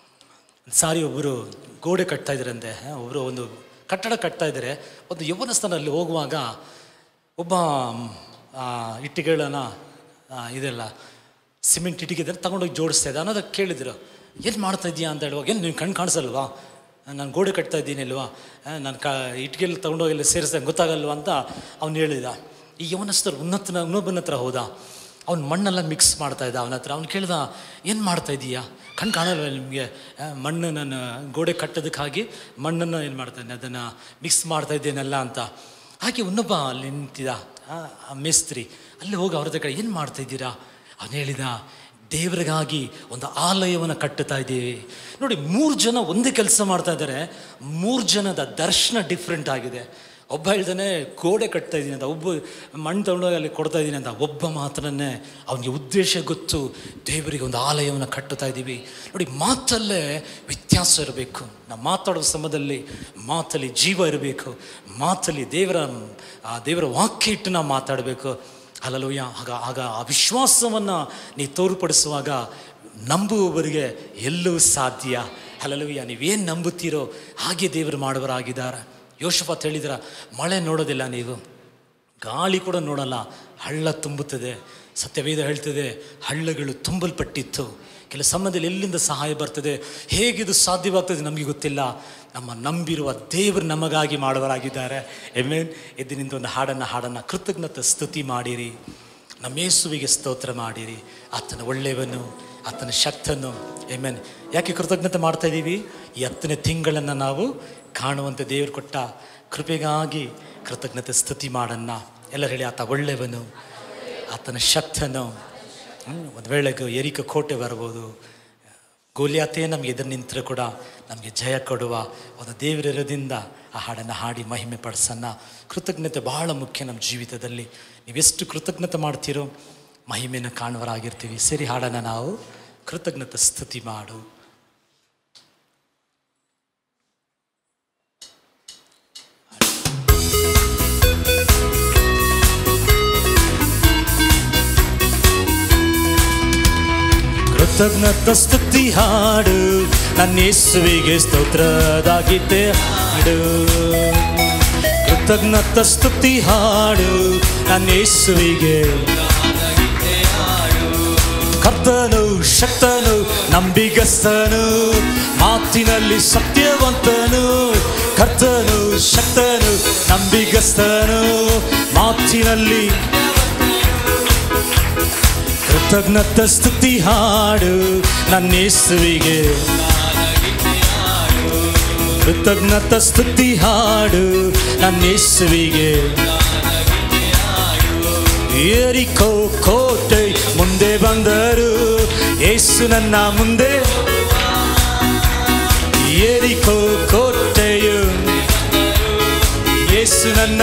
ಸಾರಿ ಒಬ್ಬರು ಗೋಡೆ ಕಟ್ತಾ ಇದ್ರಂತೆ ಒಬ್ಬರು ಒಂದು ಕಟ್ಟಡ ಕಟ್ತಾ ಇದ್ದಾರೆ ಒಂದು ಯೌವನಸ್ಥಾನಲ್ಲಿ ಹೋಗುವಾಗ ಒಬ್ಬ ಆ, ಇಟ್ಟಿಗೆಗಳನ್ನು ಆ, ಇದೆಲ್ಲ ಸಿಮೆಂಟ್ ಇಟ್ಟಿಗೆ ತಗೊಂಡೋಗಿ ಜೋಡಿಸ್ತಾ ಇದ್ದ ಅನ್ನೋದಕ್ಕೆ ಕೇಳಿದ್ರು ಏನು ಮಾಡ್ತಾ ಇದೀಯಾ ಅಂತ ಹೇಳುವಾಗ ಏನು ನೀನು ಕಣ್ಣು ಕಾಣಿಸಲ್ವಾ ನಾನು ಗೋಡೆ ಕಟ್ತಾ ಇದ್ದೀನಿ ಅಲ್ವಾ ನಾನು ಕ ಇಟ್ಗೆಲ್ಲಿ ತಗೊಂಡೋಗಿ ಎಲ್ಲ ಸೇರಿಸ್ದಂಗೆ ಗೊತ್ತಾಗಲ್ವಾ ಅಂತ ಅವ್ನು ಹೇಳಿದ ಈ ಯವನಸ್ಥರು ಉನ್ನತನ ಇನ್ನೊಬ್ಬನ ಹತ್ರ ಹೋದ ಅವ್ನು ಮಣ್ಣೆಲ್ಲ ಮಿಕ್ಸ್ ಮಾಡ್ತಾ ಇದ್ದ ಅವನ ಹತ್ರ ಅವ್ನು ಕೇಳ್ದ ಏನು ಮಾಡ್ತಾ ಇದೀಯಾ ಕಣ್ಣು ಕಾಣಲ್ವ ನಿಮಗೆ ಮಣ್ಣು ನಾನು ಗೋಡೆ ಕಟ್ಟೋದಕ್ಕಾಗಿ ಮಣ್ಣನ್ನು ಏನು ಮಾಡ್ತಾ ಇದ್ದೀನಿ ಅದನ್ನು ಮಿಕ್ಸ್ ಮಾಡ್ತಾ ಇದ್ದೇನಲ್ಲ ಅಂತ ಹಾಗೆ ಇನ್ನೊಬ್ಬ ಅಲ್ಲಿ ನಿಂತಿದ್ದ ಆ, ಆ ಮೇಸ್ತ್ರಿ ಅಲ್ಲಿ ಹೋಗಿ ಅವ್ರ ಹತ್ರ ಏನು ಮಾಡ್ತಾ ಇದ್ದೀರಾ ಅವನು ಹೇಳಿದ ದೇವರಿಗಾಗಿ ಒಂದು ಆಲಯವನ್ನು ಕಟ್ಟುತ್ತಾ ಇದ್ದೀವಿ ನೋಡಿ ಮೂರು ಜನ ಒಂದೇ ಕೆಲಸ ಮಾಡ್ತಾ ಇದ್ದಾರೆ ಮೂರು ಜನದ ದರ್ಶನ ಡಿಫ್ರೆಂಟ್ ಆಗಿದೆ ಒಬ್ಬ ಹೇಳ್ತಾನೆ ಗೋಡೆ ಕಟ್ತಾ ಇದ್ದೀನಿ ಅಂತ ಒಬ್ಬ ಮಣ್ಣು ತಗೊಂಡೋಗಿ ಅಲ್ಲಿ ಕೊಡ್ತಾ ಇದ್ದೀನಿ ಅಂತ ಒಬ್ಬ ಮಾತ್ರನೇ ಅವನಿಗೆ ಉದ್ದೇಶ ಗೊತ್ತು ದೇವರಿಗೆ ಒಂದು ಆಲಯವನ್ನು ಕಟ್ಟುತ್ತಾ ಇದ್ದೀವಿ ನೋಡಿ ಮಾತಲ್ಲೇ ವ್ಯತ್ಯಾಸ ಇರಬೇಕು ನಾವು ಮಾತಾಡೋ ಸಮಯದಲ್ಲಿ ಮಾತಲ್ಲಿ ಜೀವ ಇರಬೇಕು ಮಾತಲ್ಲಿ ದೇವರ ಆ ದೇವರ ವಾಕ್ಯ ಇಟ್ಟು ನಾವು ಮಾತಾಡಬೇಕು ಅಲ್ಲಲೂಯ ಆಗ ಆಗ ಆ ವಿಶ್ವಾಸವನ್ನು ನೀವು ತೋರ್ಪಡಿಸುವಾಗ ನಂಬುವವರಿಗೆ ಎಲ್ಲೂ ಸಾಧ್ಯ ಹಲಲುಯ್ಯ ನೀವೇನು ನಂಬುತ್ತೀರೋ ಹಾಗೆ ದೇವರು ಮಾಡುವರಾಗಿದ್ದಾರೆ ಯೋಶಫತ್ ಹೇಳಿದ್ರ ಮಳೆ ನೋಡೋದಿಲ್ಲ ನೀವು ಗಾಳಿ ಕೂಡ ನೋಡಲ್ಲ ಹಳ್ಳ ತುಂಬುತ್ತದೆ ಸತ್ಯವೇದ ಹೇಳ್ತದೆ ಹಳ್ಳಗಳು ತುಂಬಲ್ಪಟ್ಟಿತ್ತು ಕೆಲ ಸಮಯದಲ್ಲಿ ಎಲ್ಲಿಂದ ಸಹಾಯ ಬರ್ತದೆ ಹೇಗಿದು ಸಾಧ್ಯವಾಗ್ತದೆ ನಮಗೆ ಗೊತ್ತಿಲ್ಲ ನಮ್ಮ ನಂಬಿರುವ ದೇವರು ನಮಗಾಗಿ ಮಾಡುವರಾಗಿದ್ದಾರೆ ಎಮೇನ್ ಎದ್ದಿನಿಂದ ಒಂದು ಹಾಡನ್ನು ಹಾಡನ್ನು ಕೃತಜ್ಞತೆ ಸ್ತುತಿ ಮಾಡಿರಿ ನಮ್ಮ ಯೇಸುವಿಗೆ ಸ್ತೋತ್ರ ಮಾಡಿರಿ ಆತನ ಒಳ್ಳೆಯವನು ಆತನ ಶಕ್ತನು ಎಮೇನ್ ಯಾಕೆ ಕೃತಜ್ಞತೆ ಮಾಡ್ತಾ ಇದ್ದೀವಿ ಈ ಹತ್ತನೇ ತಿಂಗಳನ್ನು ನಾವು ಕಾಣುವಂತೆ ದೇವರು ಕೊಟ್ಟ ಕೃಪೆಗಾಗಿ ಕೃತಜ್ಞತೆ ಸ್ತುತಿ ಮಾಡನ್ನ ಎಲ್ಲರೂ ಹೇಳಿ ಆತ ಒಳ್ಳೆಯವನು ಆತನ ಶಕ್ತನು ಹ್ಮ್, ಒಂದು ವೇಳೆಗೆ ಎರಿಕ ಕೋಟೆ ಬರ್ಬೋದು ಗೋಲಿಯಾತೇ ನಮಗೆ ಎದುರು ನಿಂತರೂ ಕೂಡ ನಮಗೆ ಜಯ ಕೊಡುವ ಒಂದು ದೇವರಿರೋದಿಂದ ಆ ಹಾಡನ್ನು ಹಾಡಿ ಮಹಿಮೆ ಪಡಿಸನ್ನ ಕೃತಜ್ಞತೆ ಬಹಳ ಮುಖ್ಯ ನಮ್ಮ ಜೀವಿತದಲ್ಲಿ ನೀವೆಷ್ಟು ಕೃತಜ್ಞತೆ ಮಾಡ್ತೀರೋ ಮಹಿಮೆನ ಕಾಣುವರಾಗಿರ್ತೀವಿ ಸರಿ ಹಾಡನ್ನು ನಾವು ಕೃತಜ್ಞತೆ ಸ್ತುತಿ ಮಾಡು ಕೃತಜ್ಞತ ಸ್ತುತಿ ಹಾಡು ನನ್ನ ಯೇಸುವಿಗೆ ಸ್ತೋತ್ರದಾಗಿದ್ದೆ ಹಾಡು ಕೃತಜ್ಞತ ಸ್ತುತಿ ಹಾಡು ನನ್ನ ಯೇಸುವಿಗೆ ಕರ್ತನು ಶಕ್ತನು ನಂಬಿಗಸ್ತನು ಮಾತಿನಲ್ಲಿ ಸತ್ಯವಂತನು ಕರ್ತನು ಶಕ್ತನು ನಂಬಿಗಸ್ತನು ಮಾತಿನಲ್ಲಿ ಕೃತಜ್ಞತ ಸ್ತುತಿ ಹಾಡು ನನ್ನ ಯೇಸುವಿಗೆ ಕೃತಜ್ಞತ ಸ್ತುತಿ ಹಾಡು ನನ್ನ ಯೇಸುವಿಗೆ ಏರಿಕೋ ಕೋಟೆ ಮುಂದೆ ಬಂದರು ಯೇಸು ನನ್ನ ಮುಂದೆ ಏರಿಕೋ ಕೋಟೆಯು ಯೇಸು ನನ್ನ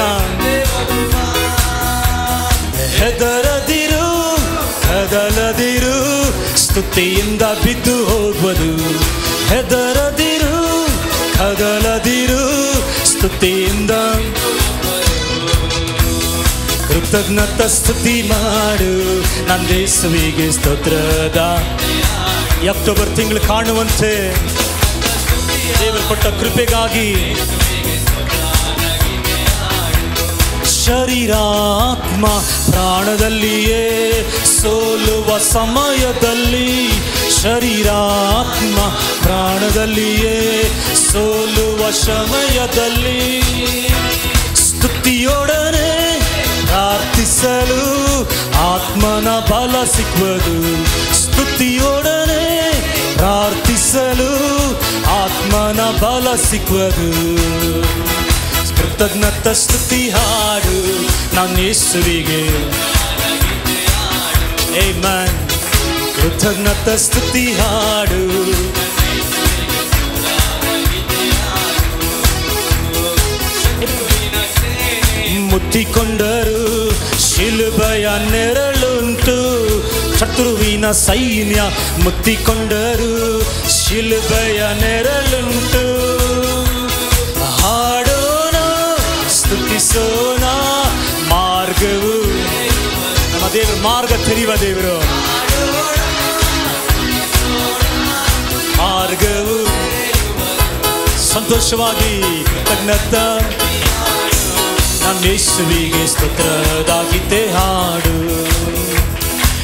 ಹೆದರದಿರು ಕದಲದಿರು ಸ್ತುತಿಯಿಂದ ಬಿದ್ದು ಹೋಗುವುದು ಹೆದರದಿರು ಕದಲದಿರು ಸ್ತುತಿಯಿಂದ ಕೃತಜ್ಞತ ಸ್ತುತಿ ಮಾಡು ನನ್ನ ಯೇಸುವಿಗೆ ಸ್ತೋತ್ರದ ಈ ಅಕ್ಟೋಬರ್ ತಿಂಗಳು ಕಾಣುವಂತೆ ದೇವರು ಕೊಟ್ಟ ಕೃಪೆಗಾಗಿ ಶರೀರಾತ್ಮ ಪ್ರಾಣದಲ್ಲಿಯೇ ಸೋಲುವ ಸಮಯದಲ್ಲಿ ಶರೀರಾತ್ಮ ಪ್ರಾಣದಲ್ಲಿಯೇ ಸೋಲುವ ಸಮಯದಲ್ಲಿ ಸ್ತುತಿಯೊಡನೆ ಪ್ರಾರ್ಥಿಸಲು ಆತ್ಮನ ಬಲ ಸಿಕ್ಕುವುದು ಸ್ತುತಿಯೊಡನೆ ಪ್ರಾರ್ಥಿಸಲು ಆತ್ಮನ ಬಲ ಸಿಕ್ಕುವುದು ಕೃತಜ್ಞತ ಸ್ತುತಿ ಹಾಡು ನನ್ನ ಯೇಸುವಿಗೆ Amen. ಕೃತಜ್ಞತ ಸ್ತುತಿ ಹಾಡು ಮುತ್ತಿಕೊಂಡರು ಶಿಲುಬೆಯ ನೆರಳುಂಟು ಶತ್ರುವಿನ ಸೈನ್ಯ ಮುತ್ತಿಕೊಂಡರು ಶಿಲುಬೆಯ ನೆರಳುಂಟು ಹಾಡೋಣ ಸ್ತುತಿಸೋಣ ಮಾರ್ಗವು ನಮ್ಮ ದೇವರು ಮಾರ್ಗ ತೆರೆಯುವ ದೇವರು ಮಾರ್ಗವು ಸಂತೋಷವಾಗಿ ಕೃತಜ್ಞತ ನಮ್ಮ ಯೇಸುವಿಗೆ ಸ್ತೋತ್ರದಾಗಿದ್ದೆ ಹಾಡು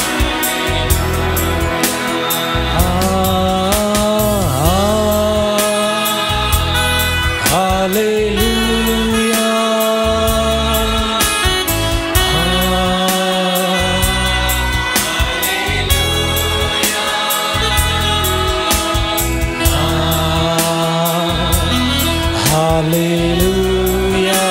Hallelujah.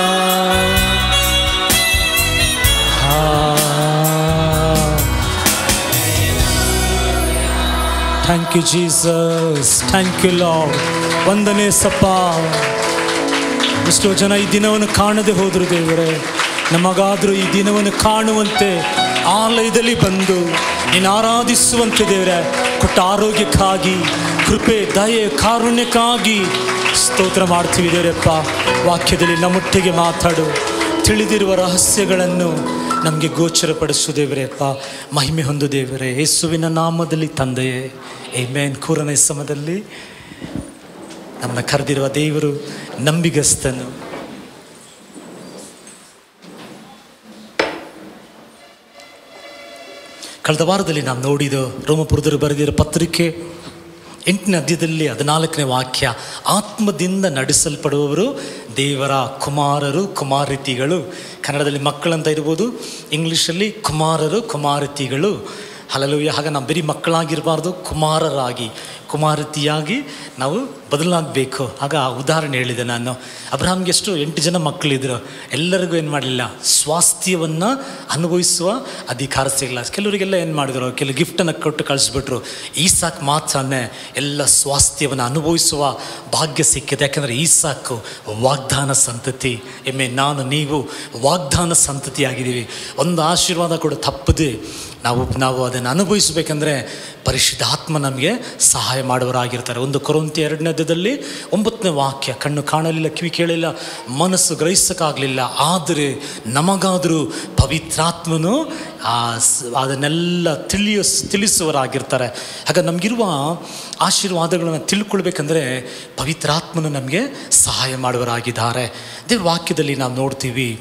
Thank you Jesus thank you Lord ವಂದನೆ ಸಪ್ಪ ಎಷ್ಟೋ ಜನ ಈ ದಿನವನ್ನು ಕಾಣದೆ ಹೋದರು ದೇವರೇ ನಮಗಾದರೂ ಈ ದಿನವನ್ನು ಕಾಣುವಂತೆ ಆಲಯದಲ್ಲಿ ಬಂದು ನೀನು ಆರಾಧಿಸುವಂತೆ ದೇವರೇ ಕೊಟ್ಟ ಆರೋಗ್ಯಕ್ಕಾಗಿ ಕೃಪೆ ದಯೆ ಕಾರುಣ್ಯಕ್ಕಾಗಿ ಸ್ತೋತ್ರ ಮಾಡ್ತೀವಿ ದೇವರಪ್ಪ ವಾಕ್ಯದಲ್ಲಿ ನಮ್ಮೊಟ್ಟಿಗೆ ಮಾತಾಡು ತಿಳಿದಿರುವ ರಹಸ್ಯಗಳನ್ನು ನಮಗೆ ಗೋಚರಪಡಿಸು ದೇವರಪ್ಪ ಮಹಿಮೆ ಹೊಂದು ದೇವರೇ ಯೇಸುವಿನ ನಾಮದಲ್ಲಿ ತಂದೆಯೇ ಏಮೇನ್ ಕೂರನೇ ಸಮದಲ್ಲಿ ನಮ್ಮನ್ನ ಕರೆದಿರುವ ದೇವರು ನಂಬಿಗಸ್ತನು ಕಳೆದ ವಾರದಲ್ಲಿ ನಾವು ನೋಡಿದ ರೋಮಪುರದರು ಬರೆದಿರೋ ಪತ್ರಿಕೆ ಎಂಟನೇ ಅಧ್ಯಾಯದಲ್ಲಿ ಹದಿನಾಲ್ಕನೇ ವಾಕ್ಯ ಆತ್ಮದಿಂದ ನಡೆಸಲ್ಪಡುವವರು ದೇವರ ಕುಮಾರರು ಕುಮಾರತಿಗಳು ಕನ್ನಡದಲ್ಲಿ ಮಕ್ಕಳಂತ ಇರ್ಬೋದು ಇಂಗ್ಲೀಷಲ್ಲಿ ಕುಮಾರರು ಕುಮಾರತಿಗಳು ಹಲಲುಯ್ಯ ಹಾಗೆ ನಾವು ಬರೀ ಮಕ್ಕಳಾಗಿರಬಾರ್ದು ಕುಮಾರರಾಗಿ ಕುಮಾರತಿಯಾಗಿ ನಾವು ಬದಲಾಗಬೇಕು ಆಗ ಆ ಉದಾಹರಣೆ ಹೇಳಿದೆ ನಾನು ಅಬ್ರಹಾಮ್ಗೆ ಎಷ್ಟು ಎಂಟು ಜನ ಮಕ್ಕಳಿದ್ರು ಎಲ್ಲರಿಗೂ ಏನು ಮಾಡಲಿಲ್ಲ ಸ್ವಾಸ್ಥ್ಯವನ್ನು ಅನುಭವಿಸುವ ಅಧಿಕಾರ ಸಿಗಲ್ಲ ಕೆಲವರಿಗೆಲ್ಲ ಏನು ಮಾಡಿದ್ರು ಕೆಲವು ಗಿಫ್ಟನ್ನು ಕೊಟ್ಟು ಕಳಿಸ್ಬಿಟ್ರು ಈಸಾಕ್ ಮಾತ್ರನೇ ಎಲ್ಲ ಸ್ವಾಸ್ಥ್ಯವನ್ನು ಅನುಭವಿಸುವ ಭಾಗ್ಯ ಸಿಕ್ಕಿದೆ ಯಾಕಂದರೆ ಈಸಾಕು ವಾಗ್ದಾನ ಸಂತತಿ ಎಮ್ಮೆ ನಾನು ನೀವು ವಾಗ್ದಾನ ಸಂತತಿಯಾಗಿದ್ದೀವಿ ಒಂದು ಆಶೀರ್ವಾದ ಕೂಡ ತಪ್ಪದೆ ನಾವು ನಾವು ಅದನ್ನು ಅನುಭವಿಸಬೇಕಂದ್ರೆ ಪರಿಶುದ್ಧಾತ್ಮ ನಮಗೆ ಸಹಾಯ ಮಾಡುವರಾಗಿರ್ತಾರೆ ಒಂದು ಕೊರೊಂತಿ ಎರಡನೇ ಅಧ್ಯಾಯದಲ್ಲಿ ಒಂಬತ್ತನೇ ವಾಕ್ಯ ಕಣ್ಣು ಕಾಣಲಿಲ್ಲ ಕಿವಿ ಕೇಳಿಲ್ಲ ಮನಸ್ಸು ಗ್ರಹಿಸೋಕ್ಕಾಗಲಿಲ್ಲ ಆದರೆ ನಮಗಾದರೂ ಪವಿತ್ರಾತ್ಮನು ಆ ಸ್- ಅದನ್ನೆಲ್ಲ ತಿಳಿಯ ತಿಳಿಸುವರಾಗಿರ್ತಾರೆ ಹಾಗೆ ನಮಗಿರುವ ಆಶೀರ್ವಾದಗಳನ್ನು ತಿಳ್ಕೊಳ್ಬೇಕಂದ್ರೆ ಪವಿತ್ರಾತ್ಮನು ನಮಗೆ ಸಹಾಯ ಮಾಡುವರಾಗಿದ್ದಾರೆ ದೇವ್ರ ವಾಕ್ಯದಲ್ಲಿ ನಾವು ನೋಡ್ತೀವಿ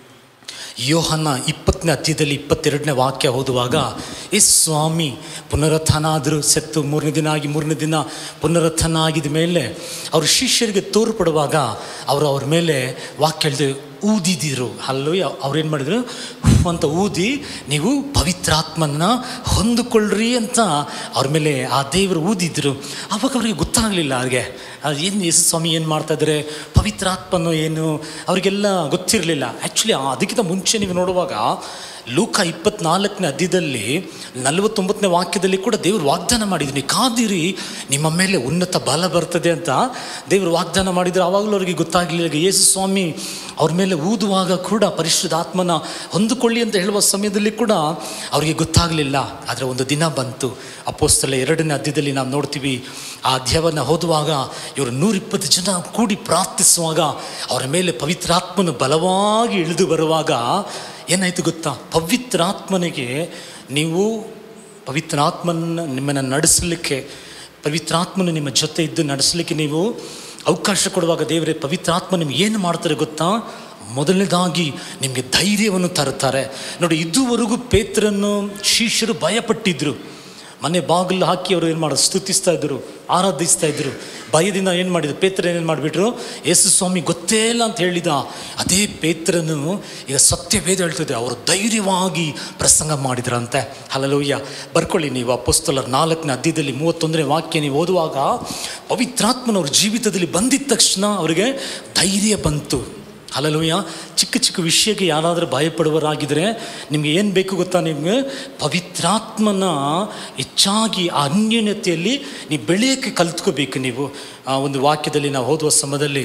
ಯೋಹನ್ನ ಇಪ್ಪತ್ತನೇ ಅಧ್ಯಾಯದಲ್ಲಿ ಇಪ್ಪತ್ತೆರಡನೇ ವಾಕ್ಯ ಓದುವಾಗ ಈ ಸ್ವಾಮಿ ಪುನರುತ್ಥಾನ ಆದರು ಸತ್ತು ಮೂರನೇ ದಿನ ಆಗಿ ಮೂರನೇ ದಿನ ಪುನರುತ್ಥಾನ ಆಗಿದ ಮೇಲೆ ಅವರು ಶಿಷ್ಯರಿಗೆ ತೋರ್ಪಡುವಾಗ ಅವರು ಅವ್ರ ಮೇಲೆ ವಾಕ್ಯ ಹೇಳಿದೆ ಊದಿದಿರು ಅಲ್ಲೂ ಅವ್ರೇನು ಮಾಡಿದ್ರು ಹುಫ್ ಅಂತ ಊದಿ ನೀವು ಪವಿತ್ರಾತ್ಮನ ಹೊಂದಿಕೊಳ್ಳ್ರಿ ಅಂತ ಅವ್ರ ಮೇಲೆ ಆ ದೇವರು ಊದಿದ್ರು ಅವಾಗ ಅವರಿಗೆ ಗೊತ್ತಾಗಲಿಲ್ಲ ಅವ್ರಿಗೆ ಏನು ಯೇಸು ಸ್ವಾಮಿ ಏನು ಮಾಡ್ತಾ ಇದ್ದಾರೆ ಪವಿತ್ರಾತ್ಮನೋ ಏನು ಅವರಿಗೆಲ್ಲ ಗೊತ್ತಿರಲಿಲ್ಲ ಆ್ಯಕ್ಚುಲಿ ಅದಕ್ಕಿಂತ ಮುಂಚೆ ನೀವು ನೋಡುವಾಗ ಲೂಕ ಇಪ್ಪತ್ನಾಲ್ಕನೇ ಅಧ್ಯದಲ್ಲಿ ನಲವತ್ತೊಂಬತ್ತನೇ ವಾಕ್ಯದಲ್ಲಿ ಕೂಡ ದೇವರು ವಾಗ್ದಾನ ಮಾಡಿದ್ದೀನಿ ಕಾದಿರಿ ನಿಮ್ಮ ಮೇಲೆ ಉನ್ನತ ಬಲ ಬರ್ತದೆ ಅಂತ ದೇವರು ವಾಗ್ದಾನ ಮಾಡಿದ್ರು ಆವಾಗಲೂ ಅವರಿಗೆ ಗೊತ್ತಾಗಲಿಲ್ಲ ಯೇಸು ಸ್ವಾಮಿ ಅವ್ರ ಮೇಲೆ ಊದುವಾಗ ಕೂಡ ಪರಿಶುದ್ಧಾತ್ಮನ ಹೊಂದಿಕೊಳ್ಳಿ ಅಂತ ಹೇಳುವ ಸಮಯದಲ್ಲಿ ಕೂಡ ಅವರಿಗೆ ಗೊತ್ತಾಗಲಿಲ್ಲ ಆದರೆ ಒಂದು ದಿನ ಬಂತು ಅಪೋಸ್ತಲ ಎರಡನೇ ಅಧ್ಯದಲ್ಲಿ ನಾವು ನೋಡ್ತೀವಿ ಆ ಅಧ್ಯಾಯವನ್ನು ಓದುವಾಗ ಇವರು ನೂರಿಪ್ಪತ್ತು ಜನ ಕೂಡಿ ಪ್ರಾರ್ಥಿಸುವಾಗ ಅವರ ಮೇಲೆ ಪವಿತ್ರಾತ್ಮನು ಬಲವಾಗಿ ಇಳಿದು ಬರುವಾಗ ಏನಾಯಿತು ಗೊತ್ತಾ ಪವಿತ್ರಾತ್ಮನಿಗೆ ನೀವು ಪವಿತ್ರಾತ್ಮನ ನಿಮ್ಮನ್ನು ನಡೆಸಲಿಕ್ಕೆ ಪವಿತ್ರಾತ್ಮನು ನಿಮ್ಮ ಜೊತೆ ಇದ್ದು ನಡೆಸಲಿಕ್ಕೆ ನೀವು ಅವಕಾಶ ಕೊಡುವಾಗ ದೇವರೇ ಪವಿತ್ರಾತ್ಮ ನಿಮ್ಗೆ ಏನು ಮಾಡ್ತಾರೆ ಗೊತ್ತಾ ಮೊದಲನೇದಾಗಿ ನಿಮಗೆ ಧೈರ್ಯವನ್ನು ತರುತ್ತಾರೆ ನೋಡಿ ಇದುವರೆಗೂ ಪೇತ್ರನ್ನು ಶಿಷ್ಯರು ಭಯಪಟ್ಟಿದ್ರು ಮನೆ ಬಾಗಿಲು ಹಾಕಿ ಅವರು ಏನು ಮಾಡೋದು ಸ್ತುತಿಸ್ತಾ ಇದ್ರು ಆರಾಧಿಸ್ತಾ ಇದ್ರು ಭಯದಿಂದ ಏನು ಮಾಡಿದ್ರು ಪೇತ್ರ ಏನೇನು ಮಾಡಿಬಿಟ್ರು ಯೇಸು ಸ್ವಾಮಿ ಗೊತ್ತೇ ಇಲ್ಲ ಅಂತ ಹೇಳಿದ ಅದೇ ಪೇತ್ರನು ಈಗ ಸತ್ಯವೇದ ಹೇಳ್ತಿದೆ ಅವರು ಧೈರ್ಯವಾಗಿ ಪ್ರಸಂಗ ಮಾಡಿದ್ರಂತೆ ಹಲಲೂಯ್ಯ ಬರ್ಕೊಳ್ಳಿ ನೀವು ಅಪೋಸ್ತಲರ ನಾಲ್ಕನೇ ಅಧ್ಯದಲ್ಲಿ ಮೂವತ್ತೊಂದನೇ ವಾಕ್ಯ ನೀವು ಓದುವಾಗ ಪವಿತ್ರಾತ್ಮನವ್ರ ಜೀವಿತದಲ್ಲಿ ಬಂದಿದ್ದ ತಕ್ಷಣ ಅವರಿಗೆ ಧೈರ್ಯ ಬಂತು ಹಲಲೂಯ ಚಿಕ್ಕ ಚಿಕ್ಕ ವಿಷಯಕ್ಕೆ ಯಾರಾದರೂ ಭಯಪಡುವರಾಗಿದ್ದರೆ ನಿಮಗೆ ಏನು ಬೇಕು ಗೊತ್ತಾ ನಿಮಗೆ ಪವಿತ್ರಾತ್ಮನ ಹೆಚ್ಚಾಗಿ ಆ ಅನ್ಯೋನ್ಯತೆಯಲ್ಲಿ ನೀವು ಬೆಳೆಯೋಕ್ಕೆ ಕಲ್ತ್ಕೋಬೇಕು ನೀವು ಆ ಒಂದು ವಾಕ್ಯದಲ್ಲಿ ನಾವು ಓದುವ ಸಮಯದಲ್ಲಿ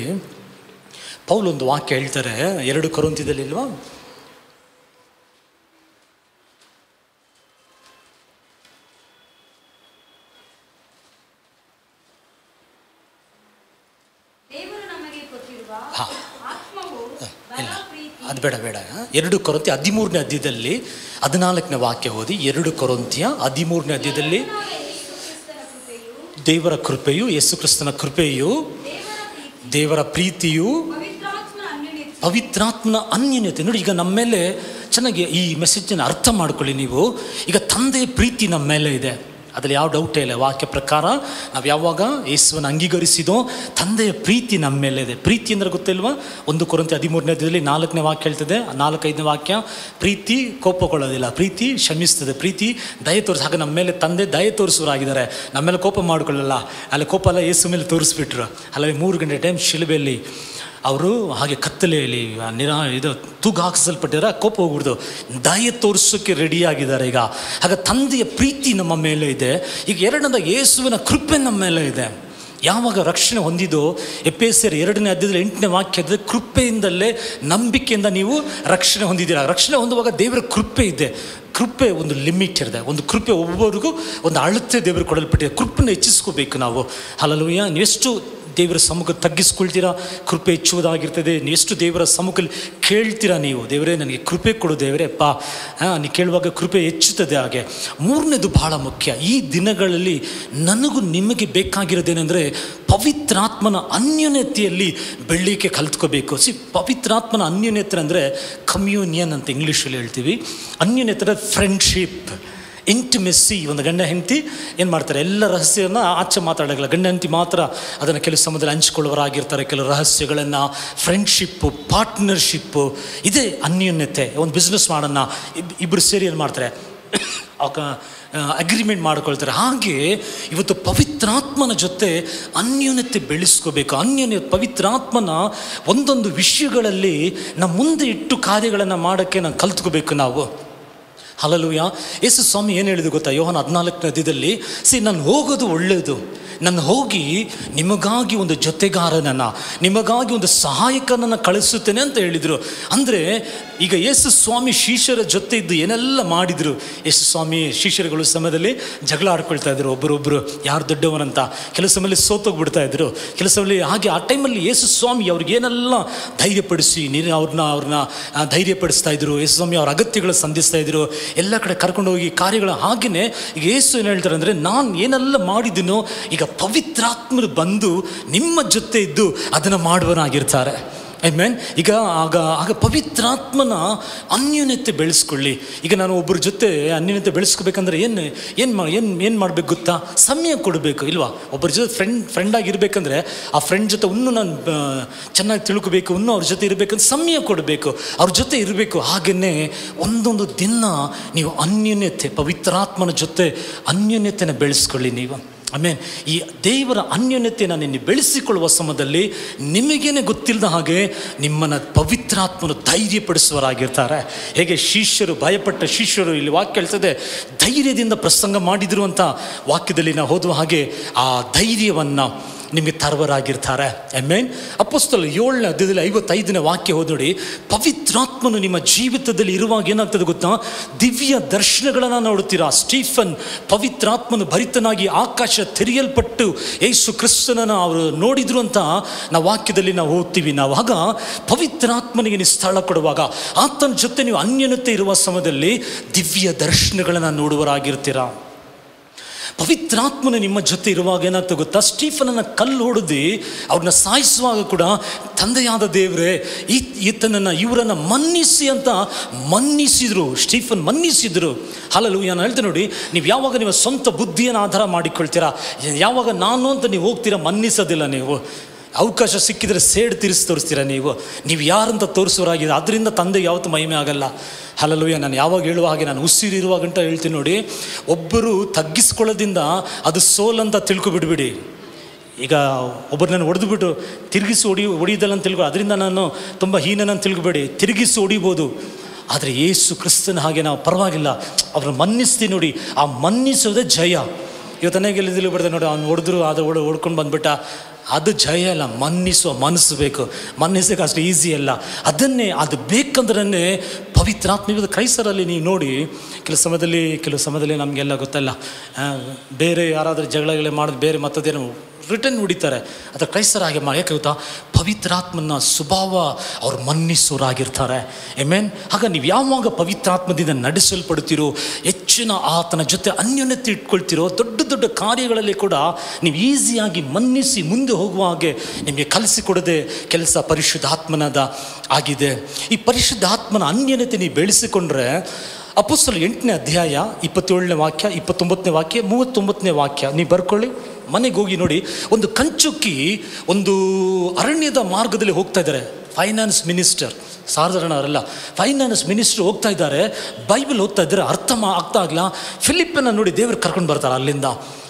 ಪೌಲ್ ಒಂದು ವಾಕ್ಯ ಹೇಳ್ತಾರೆ ಎರಡು ಕರೋಂತಿದಲ್ಲಿ ಇಲ್ವಾ ದೇವರು ನಮಗೆ ಕೊಟ್ಟಿರುವ ಹಾ. ಆತ್ಮವು ಬಲ ಇಲ್ಲ ಪ್ರೀತಿ ಅದು ಬೇಡ ಬೇಡ ಎರಡು ಕೊರಂತಿ ಹದಿಮೂರನೇ ಅಧ್ಯಾಯದಲ್ಲಿ ಹದಿನಾಲ್ಕನೇ ವಾಕ್ಯ ಓದಿ ಎರಡು ಕೊರಂತಿಯ ಹದಿಮೂರನೇ ಅಧ್ಯಾಯದಲ್ಲಿ ದೇವರ ಕೃಪೆಯು ದೇವರ ಕೃಪೆಯು ಯೇಸು ಕ್ರಿಸ್ತನ ಕೃಪೆಯು ದೇವರ ಪ್ರೀತಿ ದೇವರ ಪ್ರೀತಿಯು ಪವಿತ್ರಾತ್ಮನ ಅನ್ಯೋನ್ಯತೆ ಪವಿತ್ರಾತ್ಮನ ಅನ್ಯನ್ಯತೆ ನೋಡಿ ಈಗ ನಮ್ಮ ಮೇಲೆ ಚೆನ್ನಾಗಿ ಈ ಮೆಸೇಜನ್ನು ಅರ್ಥ ಮಾಡ್ಕೊಳ್ಳಿ ನೀವು ಈಗ ತಂದೆಯ ಪ್ರೀತಿ ನಮ್ಮ ಮೇಲೆ ಇದೆ ಅದ್ರಲ್ಲಿ ಯಾವ ಡೌಟೇ ಇಲ್ಲ ವಾಕ್ಯ ಪ್ರಕಾರ ನಾವು ಯಾವಾಗ ಯೇಸುವನ್ನು ಅಂಗೀಕರಿಸಿದೋ ತಂದೆಯ ಪ್ರೀತಿ ನಮ್ಮ ಮೇಲೆ ಇದೆ ಪ್ರೀತಿ ಅಂದ್ರೆ ಗೊತ್ತಿಲ್ವಾ ಒಂದು ಕೊರಂತೆ ಹದಿಮೂರನೇ ಅಧ್ಯಾಯದಲ್ಲಿ ನಾಲ್ಕನೇ ವಾಕ್ಯ ಹೇಳ್ತದೆ ನಾಲ್ಕೈದನೇ ವಾಕ್ಯ ಪ್ರೀತಿ ಕೋಪಗೊಳ್ಳೋದಿಲ್ಲ ಪ್ರೀತಿ ಕ್ಷಮಿಸ್ತದೆ ಪ್ರೀತಿ ದಯ ತೋರಿಸಿ ಹಾಗೆ ನಮ್ಮ ಮೇಲೆ ತಂದೆ ದಯ ತೋರಿಸೋರಾಗಿದ್ದಾರೆ ನಮ್ಮ ಮೇಲೆ ಕೋಪ ಮಾಡಿಕೊಳ್ಳಲ್ಲ ಅಲ್ಲಿ ಕೋಪ ಎಲ್ಲ ಯೇಸು ಮೇಲೆ ತೋರಿಸ್ಬಿಟ್ರು ಅಲ್ಲದೆ ಮೂರು ಗಂಟೆ ಟೈಮ್ ಶಿಲುಬೆಯಲ್ಲಿ ಅವರು ಹಾಗೆ ಕತ್ತಲೆಯಲ್ಲಿ ಆ ನಿರಾ ಇದು ತೂಗು ಹಾಕಿಸಲ್ಪಟ್ಟಿದ್ದಾರೆ ಕೋಪ ಹೋಗ್ಬಿಡ್ದು ದಯ ತೋರಿಸೋಕ್ಕೆ ರೆಡಿಯಾಗಿದ್ದಾರೆ ಈಗ ಆಗ ತಂದೆಯ ಪ್ರೀತಿ ನಮ್ಮ ಮೇಲೆ ಇದೆ ಈಗ ಎರಡನೇದ ಯೇಸುವಿನ ಕೃಪೆ ನಮ್ಮ ಮೇಲೆ ಇದೆ ಯಾವಾಗ ರಕ್ಷಣೆ ಹೊಂದಿದೋ ಎಪೇಸಿಯರ್ ಎರಡನೇ ಅಧ್ಯಾಯದಲ್ಲಿ ಎಂಟನೇ ವಾಕ್ಯದ ಕೃಪೆಯಿಂದಲೇ ನಂಬಿಕೆಯಿಂದ ನೀವು ರಕ್ಷಣೆ ಹೊಂದಿದ್ದೀರಾ ರಕ್ಷಣೆ ಹೊಂದುವಾಗ ದೇವರ ಕೃಪೆ ಇದೆ ಕೃಪೆ ಒಂದು ಲಿಮಿಟ್ ಇದೆ ಒಂದು ಕೃಪೆ ಒಬ್ಬರಿಗೂ ಒಂದು ಅಳತೆ ದೇವರು ಕೊಡಲ್ಪಟ್ಟಿದೆ ಕೃಪೆನ ಹೆಚ್ಚಿಸ್ಕೋಬೇಕು ನಾವು ಹಲಲುಯ್ಯ ನೀವೆಷ್ಟು ದೇವರ ಸಮ್ಮುಖ ತಗ್ಗಿಸ್ಕೊಳ್ತೀರಾ ಕೃಪೆ ಹೆಚ್ಚುವುದಾಗಿರ್ತದೆ ನೀವು ಎಷ್ಟು ದೇವರ ಸಮ್ಮುಖದಲ್ಲಿ ಕೇಳ್ತೀರಾ ನೀವು ದೇವರೇ ನನಗೆ ಕೃಪೆ ಕೊಡು ದೇವರೇ ಅಪ್ಪ ನೀವು ಕೇಳುವಾಗ ಕೃಪೆ ಹೆಚ್ಚುತ್ತದೆ ಹಾಗೆ ಮೂರನೇದು ಬಹಳ ಮುಖ್ಯ ಈ ದಿನಗಳಲ್ಲಿ ನನಗೂ ನಿಮಗೆ ಬೇಕಾಗಿರೋದೇನೆಂದರೆ ಪವಿತ್ರಾತ್ಮನ ಅನ್ಯೋನ್ಯತೆಯಲ್ಲಿ ಬೆಳೀಲಿಕ್ಕೆ ಕಲ್ತ್ಕೋಬೇಕು ಸಿ ಪವಿತ್ರಾತ್ಮನ ಅನ್ಯೋನ್ಯತೆ ಅಂದರೆ ಕಮ್ಯೂನಿಯನ್ ಅಂತ ಇಂಗ್ಲೀಷಲ್ಲಿ ಹೇಳ್ತೀವಿ ಅನ್ಯೋನ್ಯತೆ ಫ್ರೆಂಡ್ಶಿಪ್ ಇಂಟಿಮೆಸ್ಸಿ ಒಂದು ಗಂಡ ಹೆಂಡತಿ ಏನು ಮಾಡ್ತಾರೆ ಎಲ್ಲ ರಹಸ್ಯವನ್ನು ಆಚೆ ಮಾತಾಡೋಲ್ಲ ಗಂಡ ಹೆಂಡತಿ ಮಾತ್ರ ಅದನ್ನು ಕೆಲವು ಸಮಯದಲ್ಲಿ ಹಂಚ್ಕೊಳ್ಳೋರಾಗಿರ್ತಾರೆ ಕೆಲವು ರಹಸ್ಯಗಳನ್ನು ಫ್ರೆಂಡ್ಶಿಪ್ಪು ಪಾರ್ಟ್ನರ್ಶಿಪ್ಪು ಇದೇ ಅನ್ಯೋನ್ಯತೆ ಒಂದು ಬಿಸ್ನೆಸ್ ಮಾಡೋಣ ಇಬ್ ಇಬ್ಬರು ಸೇರಿ ಏನು ಮಾಡ್ತಾರೆ ಅಗ್ರಿಮೆಂಟ್ ಮಾಡ್ಕೊಳ್ತಾರೆ ಹಾಗೆ ಇವತ್ತು ಪವಿತ್ರಾತ್ಮನ ಜೊತೆ ಅನ್ಯೋನ್ಯತೆ ಬೆಳೆಸ್ಕೋಬೇಕು ಅನ್ಯೋನ್ಯ ಪವಿತ್ರಾತ್ಮನ ಒಂದೊಂದು ವಿಷಯಗಳಲ್ಲಿ ನಮ್ಮ ಮುಂದೆ ಇಟ್ಟು ಕಾರ್ಯಗಳನ್ನು ಮಾಡೋಕ್ಕೆ ನಾವು ಕಲ್ತ್ಕೋಬೇಕು ನಾವು ಹಲಲುಯ ಯೇಸು ಸ್ವಾಮಿ ಏನು ಹೇಳಿದ್ರು ಗೊತ್ತಾ ಯೋಹನ ಹದಿನಾಲ್ಕನೇ ಅಧ್ಯದಲ್ಲಿ ಸಿ ನಾನು ಹೋಗೋದು ಒಳ್ಳೆಯದು ನಾನು ಹೋಗಿ ನಿಮಗಾಗಿ ಒಂದು ಜೊತೆಗಾರನನ್ನು ನಿಮಗಾಗಿ ಒಂದು ಸಹಾಯಕನನ್ನು ಕಳಿಸುತ್ತೇನೆ ಅಂತ ಹೇಳಿದರು ಅಂದರೆ ಈಗ ಯೇಸು ಸ್ವಾಮಿ ಶಿಷ್ಯರ ಜೊತೆ ಇದ್ದು ಏನೆಲ್ಲ ಮಾಡಿದರು ಯೇಸು ಸ್ವಾಮಿ ಶಿಷ್ಯರುಗಳು ಸಮಯದಲ್ಲಿ ಜಗಳ ಆಡ್ಕೊಳ್ತಾ ಇದ್ರು ಒಬ್ಬರೊಬ್ಬರು ಯಾರು ದೊಡ್ಡವನಂತ ಕೆಲವು ಸಮಯದಲ್ಲಿ ಸೋತೋಗ್ಬಿಡ್ತಾ ಇದ್ರು ಕೆಲವು ಸಮಯದಲ್ಲಿ ಹಾಗೆ ಆ ಟೈಮಲ್ಲಿ ಯೇಸು ಸ್ವಾಮಿ ಅವ್ರಿಗೇನೆಲ್ಲ ಧೈರ್ಯಪಡಿಸಿ ನೀರು ಅವ್ರನ್ನ ಅವ್ರನ್ನ ಆ, ಧೈರ್ಯಪಡಿಸ್ತಾ ಇದ್ರು ಯೇಸು ಸ್ವಾಮಿ ಅವ್ರ ಅಗತ್ಯಗಳು ಸಂಧಿಸ್ತಾ ಇದ್ರು ಎಲ್ಲ ಕಡೆ ಕರ್ಕೊಂಡು ಹೋಗಿ ಕಾರ್ಯಗಳ ಹಾಗೆಯೇ ಈಗ ಯೇಸು ಏನು ಹೇಳ್ತಾರೆ ಅಂದರೆ ನಾನು ಏನೆಲ್ಲ ಮಾಡಿದ್ದೀನೋ ಈಗ ಪವಿತ್ರಾತ್ಮರು ಬಂದು ನಿಮ್ಮ ಜೊತೆ ಇದ್ದು ಅದನ್ನು ಮಾಡುವನಾಗಿರ್ತಾರೆ ಐ ಮೀನ್ ಈಗ ಆಗ ಆಗ ಪವಿತ್ರಾತ್ಮನ ಅನ್ಯೋನ್ಯತೆ ಬೆಳೆಸ್ಕೊಳ್ಳಿ ಈಗ ನಾನು ಒಬ್ಬರ ಜೊತೆ ಅನ್ಯೋನ್ಯತೆ ಬೆಳೆಸ್ಕೋಬೇಕಂದ್ರೆ ಏನು ಏನು ಮಾ ಏನು ಏನು ಮಾಡಬೇಕು ಗೊತ್ತಾ ಸಮಯ ಕೊಡಬೇಕು ಇಲ್ವಾ ಒಬ್ಬರ ಜೊತೆ ಫ್ರೆಂಡ್ ಫ್ರೆಂಡ್ ಆಗಿರ್ಬೇಕಂದ್ರೆ ಆ ಫ್ರೆಂಡ್ ಜೊತೆ ಇನ್ನೂ ನಾನು ಆ, ಚೆನ್ನಾಗಿ ತಿಳ್ಕೊಬೇಕು ಇನ್ನೂ ಅವ್ರ ಜೊತೆ ಇರಬೇಕಂದ್ರೆ ಸಮಯ ಕೊಡಬೇಕು ಅವ್ರ ಜೊತೆ ಇರಬೇಕು ಹಾಗೆಯೇ ಒಂದೊಂದು ದಿನ ನೀವು ಅನ್ಯೋನ್ಯತೆ ಪವಿತ್ರಾತ್ಮನ ಜೊತೆ ಅನ್ಯೋನ್ಯತೆನ ಬೆಳೆಸ್ಕೊಳ್ಳಿ ನೀವು ಆಮೇಲೆ ಈ ದೇವರ ಅನ್ಯೋನ್ಯತೆಯನ್ನು ನಿನ್ನೆ ಬೆಳೆಸಿಕೊಳ್ಳುವ ಸಮಯದಲ್ಲಿ ನಿಮಗೇನೆ ಗೊತ್ತಿಲ್ಲದ ಹಾಗೆ ನಿಮ್ಮನ್ನು ಪವಿತ್ರಾತ್ಮನು ಧೈರ್ಯಪಡಿಸುವರಾಗಿರ್ತಾರೆ ಹೇಗೆ ಶಿಷ್ಯರು ಭಯಪಟ್ಟ ಶಿಷ್ಯರು ಇಲ್ಲಿ ವಾಕ್ಯ ಹೇಳ್ತದೆ ಧೈರ್ಯದಿಂದ ಪ್ರಸಂಗ ಮಾಡಿದ್ರು ಅಂತ ವಾಕ್ಯದಲ್ಲಿ ನಾವು ಓದುವ ಹಾಗೆ ಆ ಧೈರ್ಯವನ್ನು ನಿಮಗೆ ತರುವರಾಗಿರ್ತಾರೆ ಮೀನ್ ಅಪ್ಪಸ್ತಲ ಏಳನೇ ಅಧ್ಯದಲ್ಲಿ ಐವತ್ತೈದನೇ ವಾಕ್ಯ ಹೋದ್ ನೋಡಿ ಪವಿತ್ರಾತ್ಮನು ನಿಮ್ಮ ಜೀವಿತದಲ್ಲಿ ಇರುವಾಗ ಏನಾಗ್ತದೆ ಗೊತ್ತಾ ದಿವ್ಯ ದರ್ಶನಗಳನ್ನು ನೋಡುತ್ತೀರಾ ಸ್ಟೀಫನ್ ಪವಿತ್ರಾತ್ಮನು ಭರಿತನಾಗಿ ಆಕಾಶ ತೆರೆಯಲ್ಪಟ್ಟು ಯೇಸು ಕ್ರಿಸ್ತನನ್ನು ಅವರು ನೋಡಿದ್ರು ಅಂತ ನಾವು ವಾಕ್ಯದಲ್ಲಿ ನಾವು ಓದ್ತೀವಿ ನಾವು ಆಗ ಪವಿತ್ರಾತ್ಮನಿಗೆ ನೀವು ಸ್ಥಳ ಕೊಡುವಾಗ ಆತನ ಜೊತೆ ನೀವು ಅನ್ಯನತೆ ಇರುವ ಸಮಯದಲ್ಲಿ ದಿವ್ಯ ದರ್ಶನಗಳನ್ನು ನೋಡುವರಾಗಿರ್ತೀರಾ ಪವಿತ್ರಾತ್ಮನು ನಿಮ್ಮ ಜೊತೆ ಇರುವಾಗ ಏನಾಗ್ತದೆ ಗೊತ್ತಾ ಸ್ಟೀಫನನ್ನು ಕಲ್ಲು ಹೊಡೆದು ಅವ್ರನ್ನ ಸಾಯಿಸುವಾಗ ಕೂಡ ತಂದೆಯಾದ ದೇವರೇ ಈ ಈತನನ್ನು ಇವರನ್ನು ಮನ್ನಿಸಿ ಅಂತ ಮನ್ನಿಸಿದ್ರು ಸ್ಟೀಫನ್ ಮನ್ನಿಸಿದ್ರು ಹಾಲಲು ನಾನು ಹೇಳ್ತೇನೆ ನೋಡಿ ನೀವು ಯಾವಾಗ ನೀವು ಸ್ವಂತ ಬುದ್ಧಿಯನ್ನು ಆಧಾರ ಮಾಡಿಕೊಳ್ತೀರಾ ಯಾವಾಗ ನಾನು ಅಂತ ನೀವು ಹೋಗ್ತೀರಾ ಮನ್ನಿಸೋದಿಲ್ಲ ನೀವು ಅವಕಾಶ ಸಿಕ್ಕಿದರೆ ಸೇಡ್ ತಿರ್ಸಿ ತೋರಿಸ್ತೀರಾ ನೀವು ನೀವು ಯಾರಂತ ತೋರಿಸೋರಾಗಿದೆ ಅದರಿಂದ ತಂದೆ ಯಾವತ್ತೂ ಮಹಿಮೆ ಆಗಲ್ಲ ಹಲಲುಯ್ಯ ನಾನು ಯಾವಾಗ ಹೇಳುವ ಹಾಗೆ ನಾನು ಉಸಿರಿರುವ ಗಂಟ ಹೇಳ್ತೀನಿ ನೋಡಿ ಒಬ್ಬರು ತಗ್ಗಿಸ್ಕೊಳ್ಳೋದ್ರಿಂದ ಅದು ಸೋಲ್ ಅಂತ ತಿಳ್ಕೊಬಿಡ್ಬಿಡಿ ಈಗ ಒಬ್ಬರನ್ನ ಹೊಡೆದುಬಿಟ್ಟು ತಿರುಗಿಸಿ ಹೊಡಿ ಹೊಡಿಯೋದಲ್ಲ ಅಂತ ತಿಳ್ಕೊ ಅದರಿಂದ ನಾನು ತುಂಬ ಹೀನನಂತ ತಿಳ್ಕೊಬೇಡಿ ತಿರುಗಿಸಿ ಹೊಡಿಬೋದು ಆದರೆ ಏಸು ಕ್ರಿಸ್ತನ ಹಾಗೆ ನಾವು ಪರವಾಗಿಲ್ಲ ಅವ್ರನ್ನ ಮನ್ನಿಸ್ತೀವಿ ನೋಡಿ ಆ ಮನ್ನಿಸೋದೇ ಜಯ ಇವತ್ತನೇ ಗೆಲ್ಲಿದಲ್ಲಿ ಬಿಡ್ದೆ ನೋಡಿ ಅವ್ನು ಹೊಡೆದ್ರು ಅದು ಹೊಡ್ ಹೊಡ್ಕೊಂಡು ಬಂದ್ಬಿಟ್ಟ ಅದು ಜಯ ಅಲ್ಲ ಮನ್ನಿಸುವ ಮನಸ್ಸು ಬೇಕು ಮನ್ನಿಸೋಕೆ ಅಷ್ಟು ಈಸಿ ಅಲ್ಲ ಅದನ್ನೇ ಅದು ಬೇಕಂದ್ರೆ ಪವಿತ್ರಾತ್ಮ ಇವತ್ತು ಕ್ರೈಸ್ತರಲ್ಲಿ ನೀವು ನೋಡಿ ಕೆಲವು ಸಮಯದಲ್ಲಿ ಕೆಲವು ಸಮಯದಲ್ಲಿ ನಮಗೆಲ್ಲ ಗೊತ್ತಲ್ಲ ಆ, ಬೇರೆ ಯಾರಾದರೂ ಜಗಳಗಳೇ ಮಾಡೋದು ಬೇರೆ ಮತ್ತದೇನು ರಿಟರ್ನ್ ಹೊಡಿತಾರೆ ಅಥವಾ ಕ್ರೈಸ್ತರ ಹಾಗೆ ಮಾಡಿ ಯಾಕೆ ಗೊತ್ತಾ ಪವಿತ್ರಾತ್ಮನ ಸ್ವಭಾವ ಅವ್ರು ಮನ್ನಿಸೋರಾಗಿರ್ತಾರೆ ಎಮೇನ್ ಆಗ ನೀವು ಯಾವಾಗ ಪವಿತ್ರಾತ್ಮದಿಂದ ನಡೆಸಲ್ಪಡ್ತೀರೋ ಹೆಚ್ಚಿನ ಆತನ ಜೊತೆ ಅನ್ಯೋನ್ಯತೆ ಇಟ್ಕೊಳ್ತಿರೋ ದೊಡ್ಡ ದೊಡ್ಡ ಕಾರ್ಯಗಳಲ್ಲಿ ಕೂಡ ನೀವು ಈಸಿಯಾಗಿ ಮನ್ನಿಸಿ ಮುಂದೆ ಹೋಗುವ ಹಾಗೆ ನಿಮಗೆ ಕಲಿಸಿಕೊಡದೆ ಕೆಲಸ ಪರಿಶುದ್ಧಾತ್ಮನದ ಆಗಿದೆ ಈ ಪರಿಶುದ್ಧಾತ್ಮನ ಅನ್ಯನತೆ ನೀವು ಬೆಳೆಸಿಕೊಂಡ್ರೆ ಅಪುಸ್ತಲ ಎಂಟನೇ ಅಧ್ಯಾಯ ಇಪ್ಪತ್ತೇಳನೇ ವಾಕ್ಯ ಇಪ್ಪತ್ತೊಂಬತ್ತನೇ ವಾಕ್ಯ ಮೂವತ್ತೊಂಬತ್ತನೇ ವಾಕ್ಯ ನೀವು ಬರ್ಕೊಳ್ಳಿ ಮನೆಗೆ ಹೋಗಿ ನೋಡಿ ಒಂದು ಕಂಚುಕ್ಕಿ ಒಂದು ಅರಣ್ಯದ ಮಾರ್ಗದಲ್ಲಿ ಹೋಗ್ತಾ ಇದ್ದಾರೆ ಫೈನಾನ್ಸ್ ಮಿನಿಸ್ಟರ್ ಸಾಧಾರಣ ಅವರಲ್ಲ ಫೈನಾನ್ಸ್ ಮಿನಿಸ್ಟರ್ ಹೋಗ್ತಾ ಇದ್ದಾರೆ ಬೈಬಲ್ ಓದ್ತಾ ಇದ್ದಾರೆ ಅರ್ಥ ಮಾ ಆಗ್ತಾ ಆಗಲ್ಲ ಫಿಲಿಪ್ಪನ್ನ ನೋಡಿ ದೇವರು ಕರ್ಕೊಂಡು ಬರ್ತಾರೆ ಅಲ್ಲಿಂದ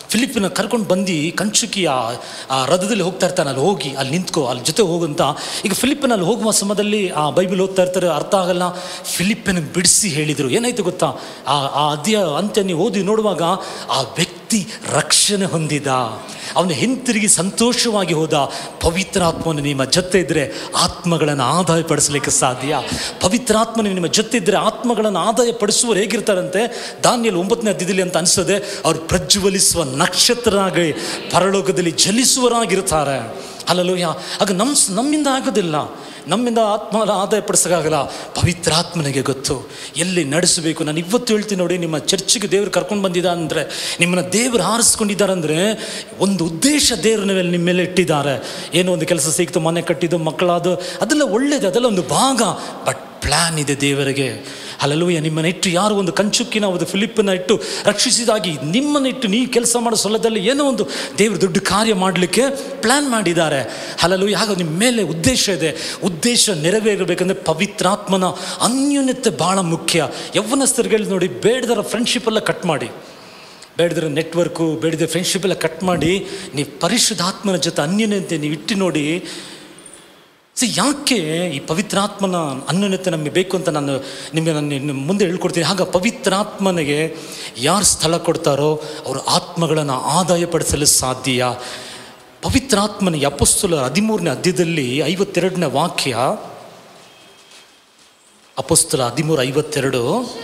ಫಿಲಿಪಿನ ಕರ್ಕೊಂಡು ಬಂದು ಕಂಚುಕಿ ಆ ಆ ರಥದಲ್ಲಿ ಹೋಗ್ತಾ ಇರ್ತಾನೆ ಅಲ್ಲಿ ಹೋಗಿ ಅಲ್ಲಿ ನಿಂತ್ಕೋ ಅಲ್ಲಿ ಜೊತೆ ಹೋಗಂತ ಈಗ ಫಿಲಿಪಿನಲ್ಲಿ ಹೋಗುವ ಸಮಯದಲ್ಲಿ ಆ ಬೈಬಲ್ ಓದ್ತಾ ಇರ್ತಾರೆ ಅರ್ಥ ಆಗಲ್ಲ ಫಿಲಿಪಿನ ಬಿಡಿಸಿ ಹೇಳಿದರು ಏನಾಯ್ತು ಗೊತ್ತಾ ಆ ಆ ಅಧ್ಯಾಯ ಅಂತ್ಯ ನೀವು ಓದಿ ನೋಡುವಾಗ ಆ ವ್ಯಕ್ತಿ ರಕ್ಷಣೆ ಹೊಂದಿದ ಅವನು ಹಿಂತಿರುಗಿ ಸಂತೋಷವಾಗಿ ಹೋದ ಪವಿತ್ರಾತ್ಮನು ನಿಮ್ಮ ಜೊತೆ ಇದ್ದರೆ ಆತ್ಮಗಳನ್ನು ಆದಾಯ ಪಡಿಸಲಿಕ್ಕೆ ಸಾಧ್ಯ ಪವಿತ್ರಾತ್ಮನು ನಿಮ್ಮ ಜೊತೆ ಇದ್ದರೆ ಆತ್ಮಗಳನ್ನು ಆದಾಯ ಪಡಿಸುವವರು ಹೇಗಿರ್ತಾರಂತೆ ದಾನಿಯಲ್ಲಿ ಒಂಬತ್ತನೇ ಅಧ್ಯದಲ್ಲಿ ಅಂತ ಅನಿಸ್ತದೆ ಅವ್ರು ಪ್ರಜ್ವಲಿಸುವ ನಕ್ಷತ್ರರಾಗಿ ಪರಲೋಕದಲ್ಲಿ ಜಲಿಸುವರಾಗಿರ್ತಾರೆ ಅಲ್ಲಲೂಯ ಆಗ ನಮ್ಮ ನಮ್ಮಿಂದ ಆಗೋದಿಲ್ಲ ನಮ್ಮಿಂದ ಆತ್ಮ ಆದಾಯ ಪಡಿಸೋಕ್ಕಾಗಲ್ಲ ಪವಿತ್ರಾತ್ಮನಿಗೆ ಗೊತ್ತು ಎಲ್ಲಿ ನಡೆಸಬೇಕು ನಾನು ಇವತ್ತು ಹೇಳ್ತೀನಿ ನೋಡಿ ನಿಮ್ಮ ಚರ್ಚಿಗೆ ದೇವರು ಕರ್ಕೊಂಡು ಬಂದಿದ್ದ ಅಂದರೆ ನಿಮ್ಮನ್ನು ದೇವರು ಹಾರಿಸ್ಕೊಂಡಿದ್ದಾರೆ ಅಂದರೆ ಒಂದು ಉದ್ದೇಶ ದೇವರ ಮೇಲೆ ನಿಮ್ಮ ಮೇಲೆ ಇಟ್ಟಿದ್ದಾರೆ ಏನೋ ಒಂದು ಕೆಲಸ ಸಿಕ್ತು ಮನೆ ಕಟ್ಟಿದ್ದು ಮಕ್ಕಳಾದು ಅದೆಲ್ಲ ಒಳ್ಳೇದು ಅದೆಲ್ಲ ಒಂದು ಭಾಗ ಬಟ್ ಪ್ಲ್ಯಾನ್ ಇದೆ ದೇವರಿಗೆ ಅಲ್ಲಲೂಯ ನಿಮ್ಮನ್ನ ಇಟ್ಟು ಯಾರು ಒಂದು ಕಂಚುಕ್ಕಿನ ಒಂದು ಫಿಲಿಪ್ಪನ್ನ ಇಟ್ಟು ರಕ್ಷಿಸಿದಾಗಿ ನಿಮ್ಮನ್ನ ಇಟ್ಟು ನೀವು ಕೆಲಸ ಮಾಡೋ ಸೊಲದಲ್ಲಿ ಏನೋ ಒಂದು ದೇವರು ದೊಡ್ಡ ಕಾರ್ಯ ಮಾಡಲಿಕ್ಕೆ ಪ್ಲ್ಯಾನ್ ಮಾಡಿದ್ದಾರೆ ಅಲ್ಲಲೂಯ ಹಾಗೆ ನಿಮ್ಮ ಮೇಲೆ ಉದ್ದೇಶ ಇದೆ ಉದ್ದೇಶ ನೆರವೇರಬೇಕಂದ್ರೆ ಪವಿತ್ರಾತ್ಮನ ಅನ್ಯೋನ್ಯತೆ ಭಾಳ ಮುಖ್ಯ ಯವ್ವನಸ್ಥರುಗಳು ನೋಡಿ ಬೇಡದರ ಫ್ರೆಂಡ್ಶಿಪ್ ಎಲ್ಲ ಕಟ್ ಮಾಡಿ ಬೇಡದಿರೋ ನೆಟ್ವರ್ಕು ಬೇಡದ ಫ್ರೆಂಡ್ಶಿಪ್ ಎಲ್ಲ ಕಟ್ ಮಾಡಿ ನೀವು ಪರಿಶುದ್ಧಾತ್ಮನ ಜೊತೆ ಅನ್ಯೋನ್ಯತೆ ನೀವು ಇಟ್ಟು ನೋಡಿ ಸಿ ಯಾಕೆ ಈ ಪವಿತ್ರಾತ್ಮನ ಅನ್ಯೋನ್ಯತೆ ನಮಗೆ ಬೇಕು ಅಂತ ನಾನು ನಿಮಗೆ ನಾನು ಇನ್ನು ಮುಂದೆ ಹೇಳ್ಕೊಡ್ತೀನಿ ಆಗ ಪವಿತ್ರಾತ್ಮನಿಗೆ ಯಾರು ಸ್ಥಳ ಕೊಡ್ತಾರೋ ಅವರು ಆತ್ಮಗಳನ್ನು ಆದಾಯ ಪಡಿಸಲು ಸಾಧ್ಯ ಪವಿತ್ರಾತ್ಮನ ಈ ಅಪಸ್ತುಲ ಹದಿಮೂರನೇ ಅಧ್ಯಾಯದಲ್ಲಿ ಐವತ್ತೆರಡನೇ ವಾಕ್ಯ ಅಪಸ್ತುಲ ಹದಿಮೂರು ಐವತ್ತೆರಡು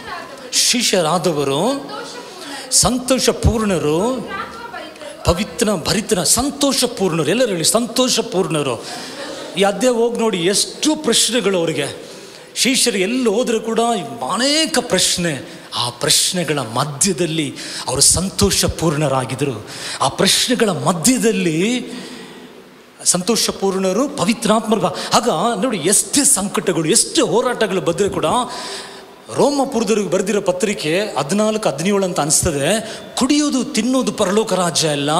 ಶಿಷ್ಯರಾದವರು ಸಂತೋಷ ಪೂರ್ಣರು ಪವಿತ್ರ ಭರಿತರ ಸಂತೋಷ ಪೂರ್ಣರು ಎಲ್ಲರೂ ಹೇಳಿ ಸಂತೋಷ ಪೂರ್ಣರು ಈ ಅಧ್ಯಾಯ ಹೋಗಿ ನೋಡಿ ಎಷ್ಟು ಪ್ರಶ್ನೆಗಳು ಅವರಿಗೆ ಶಿಷ್ಯರು ಎಲ್ಲಿ ಹೋದರೂ ಕೂಡ ಅನೇಕ ಪ್ರಶ್ನೆ ಆ ಪ್ರಶ್ನೆಗಳ ಮಧ್ಯದಲ್ಲಿ ಅವರು ಸಂತೋಷ ಪೂರ್ಣರಾಗಿದ್ದರು ಆ ಪ್ರಶ್ನೆಗಳ ಮಧ್ಯದಲ್ಲಿ ಸಂತೋಷಪೂರ್ಣರು ಪವಿತ್ರಾತ್ಮರ್ಗ ಆಗ ನೋಡಿ ಎಷ್ಟೇ ಸಂಕಟಗಳು ಎಷ್ಟೇ ಹೋರಾಟಗಳು ಬಂದರೆ ಕೂಡ ರೋಮಪುರದವ್ರಿಗೆ ಬರೆದಿರೋ ಪತ್ರಿಕೆ ಹದಿನಾಲ್ಕು ಹದಿನೇಳು ಅಂತ ಅನಿಸ್ತದೆ ಕುಡಿಯೋದು ತಿನ್ನೋದು ಪರಲೋಕ ರಾಜ್ಯ ಅಲ್ಲ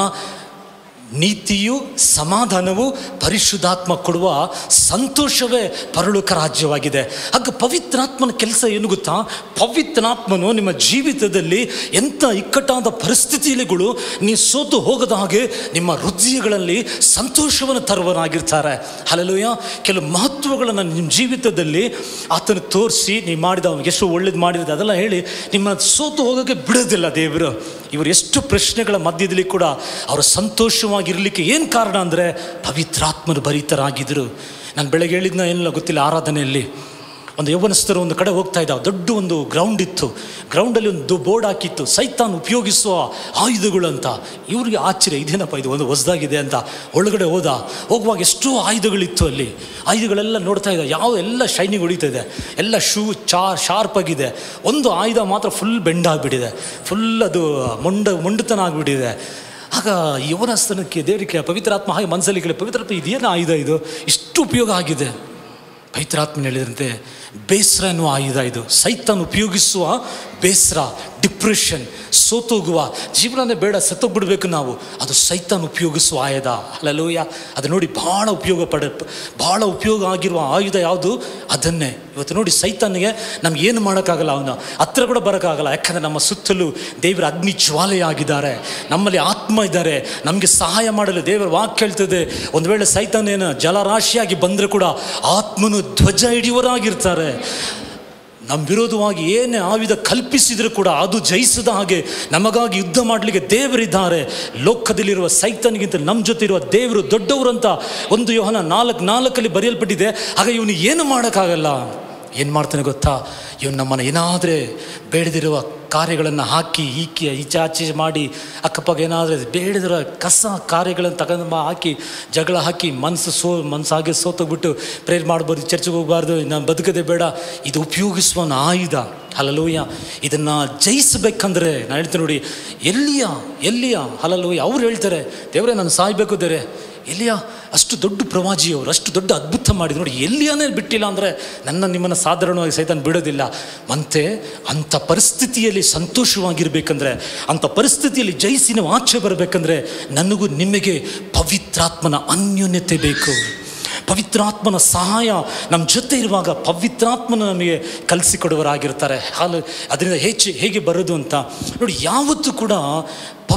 ನೀತಿಯು ಸಮಾಧಾನವು ಪರಿಶುದ್ಧಾತ್ಮ ಕೊಡುವ ಸಂತೋಷವೇ ಪರಲೋಕ ರಾಜ್ಯವಾಗಿದೆ ಆಗ ಪವಿತ್ರಾತ್ಮನ ಕೆಲಸ ಏನು ಗೊತ್ತಾ ಪವಿತ್ರಾತ್ಮನು ನಿಮ್ಮ ಜೀವಿತದಲ್ಲಿ ಎಂಥ ಇಕ್ಕಟ್ಟಾದ ಪರಿಸ್ಥಿತಿಗಳು ನೀವು ಸೋತು ಹೋಗದ ಹಾಗೆ ನಿಮ್ಮ ಹೃದಯಗಳಲ್ಲಿ ಸಂತೋಷವನ್ನು ತರುವನಾಗಿರ್ತಾರೆ ಅಲ್ಲಲೂಯ ಕೆಲವು ಮಹತ್ವಗಳನ್ನು ನಿಮ್ಮ ಜೀವಿತದಲ್ಲಿ ಆತನ ತೋರಿಸಿ ನೀವು ಮಾಡಿದ ಅವ್ನಿಗೆ ಎಷ್ಟು ಒಳ್ಳೇದು ಮಾಡಿದ ಅದೆಲ್ಲ ಹೇಳಿ ನಿಮ್ಮ ಸೋತು ಹೋಗೋಕ್ಕೆ ಬಿಡೋದಿಲ್ಲ ದೇವರು ಇವರು ಎಷ್ಟು ಪ್ರಶ್ನೆಗಳ ಮಧ್ಯದಲ್ಲಿ ಕೂಡ ಅವರು ಸಂತೋಷವಾಗಿರಲಿಕ್ಕೆ ಏನು ಕಾರಣ ಅಂದರೆ ಪವಿತ್ರಾತ್ಮನ ಭರಿತರಾಗಿದ್ದರು ನಾನು ಬೆಳಗ್ಗೆ ಹೇಳಿದ್ನ ಏನಿಲ್ಲ ಗೊತ್ತಿಲ್ಲ ಆರಾಧನೆಯಲ್ಲಿ ಒಂದು ಯೌವನಸ್ಥರು ಒಂದು ಕಡೆ ಹೋಗ್ತಾ ಇದ್ದ ದೊಡ್ಡ ಒಂದು ಗ್ರೌಂಡ್ ಇತ್ತು ಗ್ರೌಂಡಲ್ಲಿ ಒಂದು ಬೋರ್ಡ್ ಹಾಕಿತ್ತು ಸೈತಾನ್ ಉಪಯೋಗಿಸುವ ಆಯುಧಗಳು ಅಂತ ಇವ್ರಿಗೆ ಆಶ್ಚರ್ಯ ಇದೇನಪ್ಪ ಇದು ಒಂದು ಹೊಸದಾಗಿದೆ ಅಂತ ಒಳಗಡೆ ಹೋದ ಹೋಗುವಾಗ ಎಷ್ಟೋ ಆಯುಧಗಳಿತ್ತು ಅಲ್ಲಿ ಆಯುಧಗಳೆಲ್ಲ ನೋಡ್ತಾ ಇದ್ದ ಯಾವ ಎಲ್ಲ ಶೈನಿಂಗ್ ಹೊಡಿತಾ ಇದೆ ಎಲ್ಲ ಶೂ ಚಾ ಶಾರ್ಪ್ ಆಗಿದೆ ಒಂದು ಆಯುಧ ಮಾತ್ರ ಫುಲ್ ಬೆಂಡಾಗ್ಬಿಟ್ಟಿದೆ ಫುಲ್ ಅದು ಮೊಂಡ ಮೊಂಡತನ ಆಗಿಬಿಟ್ಟಿದೆ ಆಗ ಯವನಸ್ಥನಕ್ಕೆ ದೇವರಿಗೆ ಪವಿತ್ರಾತ್ಮ ಹಾಗೆ ಮನಸ್ಸಲ್ಲಿ ಕೇಳಿ ಪವಿತ್ರಾತ್ಮ ಇದೇನು ಆಯುಧ ಇದು ಇಷ್ಟು ಉಪಯೋಗ ಆಗಿದೆ ಪವಿತ್ರಾತ್ಮನ ಹೇಳಿದಂತೆ ಬೇಸರ ಎನ್ನುವ ಆಯುಧ ಇದು ಸೈತಾನ್ ಉಪಯೋಗಿಸುವ ಬೇಸರ ಡಿಪ್ರೆಷನ್ ಸೋತೋಗುವ ಜೀವನನೇ ಬೇಡ ಸತ್ತೋಗ್ಬಿಡ್ಬೇಕು ನಾವು ಅದು ಸೈತಾನ್ ಉಪಯೋಗಿಸುವ ಆಯುಧ ಅಲ್ಲಲೂಯ ಅದು ನೋಡಿ ಭಾಳ ಉಪಯೋಗ ಪಡ ಭಾಳ ಉಪಯೋಗ ಆಗಿರುವ ಆಯುಧ ಯಾವುದು ಅದನ್ನೇ ಇವತ್ತು ನೋಡಿ ಸೈತಾನಿಗೆ ನಮ್ಗೆ ಏನು ಮಾಡೋಕ್ಕಾಗಲ್ಲ ಅವನು ಹತ್ರ ಕೂಡ ಬರೋಕ್ಕಾಗಲ್ಲ ಯಾಕಂದರೆ ನಮ್ಮ ಸುತ್ತಲೂ ದೇವರ ಅಗ್ನಿ ಜ್ವಾಲೆಯಾಗಿದ್ದಾರೆ ನಮ್ಮಲ್ಲಿ ಆತ್ಮ ಇದ್ದಾರೆ ನಮಗೆ ಸಹಾಯ ಮಾಡಲು ದೇವರ ವಾಕ್ಯ ಹೇಳ್ತದೆ ಒಂದು ವೇಳೆ ಸೈತಾನೇನು ಜಲರಾಶಿಯಾಗಿ ಬಂದರೆ ಕೂಡ ಆತ್ಮನು ಧ್ವಜ ಹಿಡಿಯುವರಾಗಿರ್ತಾರೆ ನಮ್ಮ ವಿರೋಧವಾಗಿ ಏನೇ ಆಯುಧ ಕಲ್ಪಿಸಿದರೂ ಕೂಡ ಅದು ಜಯಿಸದ ಹಾಗೆ ನಮಗಾಗಿ ಯುದ್ಧ ಮಾಡಲಿಕ್ಕೆ ದೇವರಿದ್ದಾರೆ ಲೋಕದಲ್ಲಿರುವ ಸೈತನಿಗಿಂತ ನಮ್ಮ ಜೊತೆ ಇರುವ ದೇವರು ದೊಡ್ಡವರು ಅಂತ ಒಂದು ಯೋಹನ ನಾಲ್ಕು ನಾಲ್ಕಲ್ಲಿ ಬರೆಯಲ್ಪಟ್ಟಿದೆ ಆಗ ಇವನು ಏನು ಮಾಡೋಕ್ಕಾಗಲ್ಲ ಏನು ಮಾಡ್ತಾನೆ ಗೊತ್ತಾ ಇವನು ನಮ್ಮನ್ನು ಏನಾದರೆ ಬೇಡದಿರುವ ಕಾರ್ಯಗಳನ್ನು ಹಾಕಿ ಈಕಿ ಈಚಾಚೆ ಮಾಡಿ ಅಕ್ಕಪಕ್ಕ ಏನಾದರೂ ಬೇಡದಿರೋ ಕಸ ಕಾರ್ಯಗಳನ್ನು ತಗೊಂಡು ಬಾ ಹಾಕಿ ಜಗಳ ಹಾಕಿ ಮನಸ್ಸು ಸೋ ಮನಸ್ಸಾಗೆ ಸೋತೋಗ್ಬಿಟ್ಟು ಪ್ರೇರ್ ಮಾಡ್ಬೋದು ಚರ್ಚೆಗೆ ಹೋಗಬಾರ್ದು ನಾನು ಬದುಕದೆ ಬೇಡ ಇದು ಉಪಯೋಗಿಸುವ ಆಯುಧ ಹಲಲೂಯ ಇದನ್ನು ಜಯಿಸಬೇಕಂದ್ರೆ ನಾನು ಹೇಳ್ತೀನಿ ನೋಡಿ ಎಲ್ಲಿಯ ಎಲ್ಲಿಯ ಹಲಲೂಯ ಅವ್ರು ಹೇಳ್ತಾರೆ ದೇವರೇ ನಾನು ಸಾಯ್ಬೇಕು ದೇವ್ರೆ ಎಲ್ಲಿಯ ಅಷ್ಟು ದೊಡ್ಡ ಪ್ರವಾಜಿಯವರು ಅಷ್ಟು ದೊಡ್ಡ ಅದ್ಭುತ ಮಾಡಿದ್ರು ನೋಡಿ ಎಲ್ಲಿಯನೇ ಬಿಟ್ಟಿಲ್ಲ ಅಂದರೆ ನನ್ನ ನಿಮ್ಮನ್ನು ಸಾಧಾರಣವಾಗಿ ಸೈತಾನ್ ಬಿಡೋದಿಲ್ಲ ಮತ್ತೆ ಅಂಥ ಪರಿಸ್ಥಿತಿಯಲ್ಲಿ ಸಂತೋಷವಾಗಿರ್ಬೇಕಂದ್ರೆ ಅಂಥ ಪರಿಸ್ಥಿತಿಯಲ್ಲಿ ಜಯಿಸಿ ನಾವು ಆಚೆ ಬರಬೇಕಂದ್ರೆ ನನಗೂ ನಿಮಗೆ ಪವಿತ್ರಾತ್ಮನ ಅನ್ಯೋನ್ಯತೆ ಬೇಕು ಪವಿತ್ರಾತ್ಮನ ಸಹಾಯ ನಮ್ಮ ಜೊತೆ ಇರುವಾಗ ಪವಿತ್ರಾತ್ಮನ ನಮಗೆ ಕಲಿಸಿಕೊಡುವರಾಗಿರ್ತಾರೆ ಹಾಲು ಅದರಿಂದ ಹೆಚ್ಚು ಹೇಗೆ ಬರೋದು ಅಂತ ನೋಡಿ ಯಾವತ್ತೂ ಕೂಡ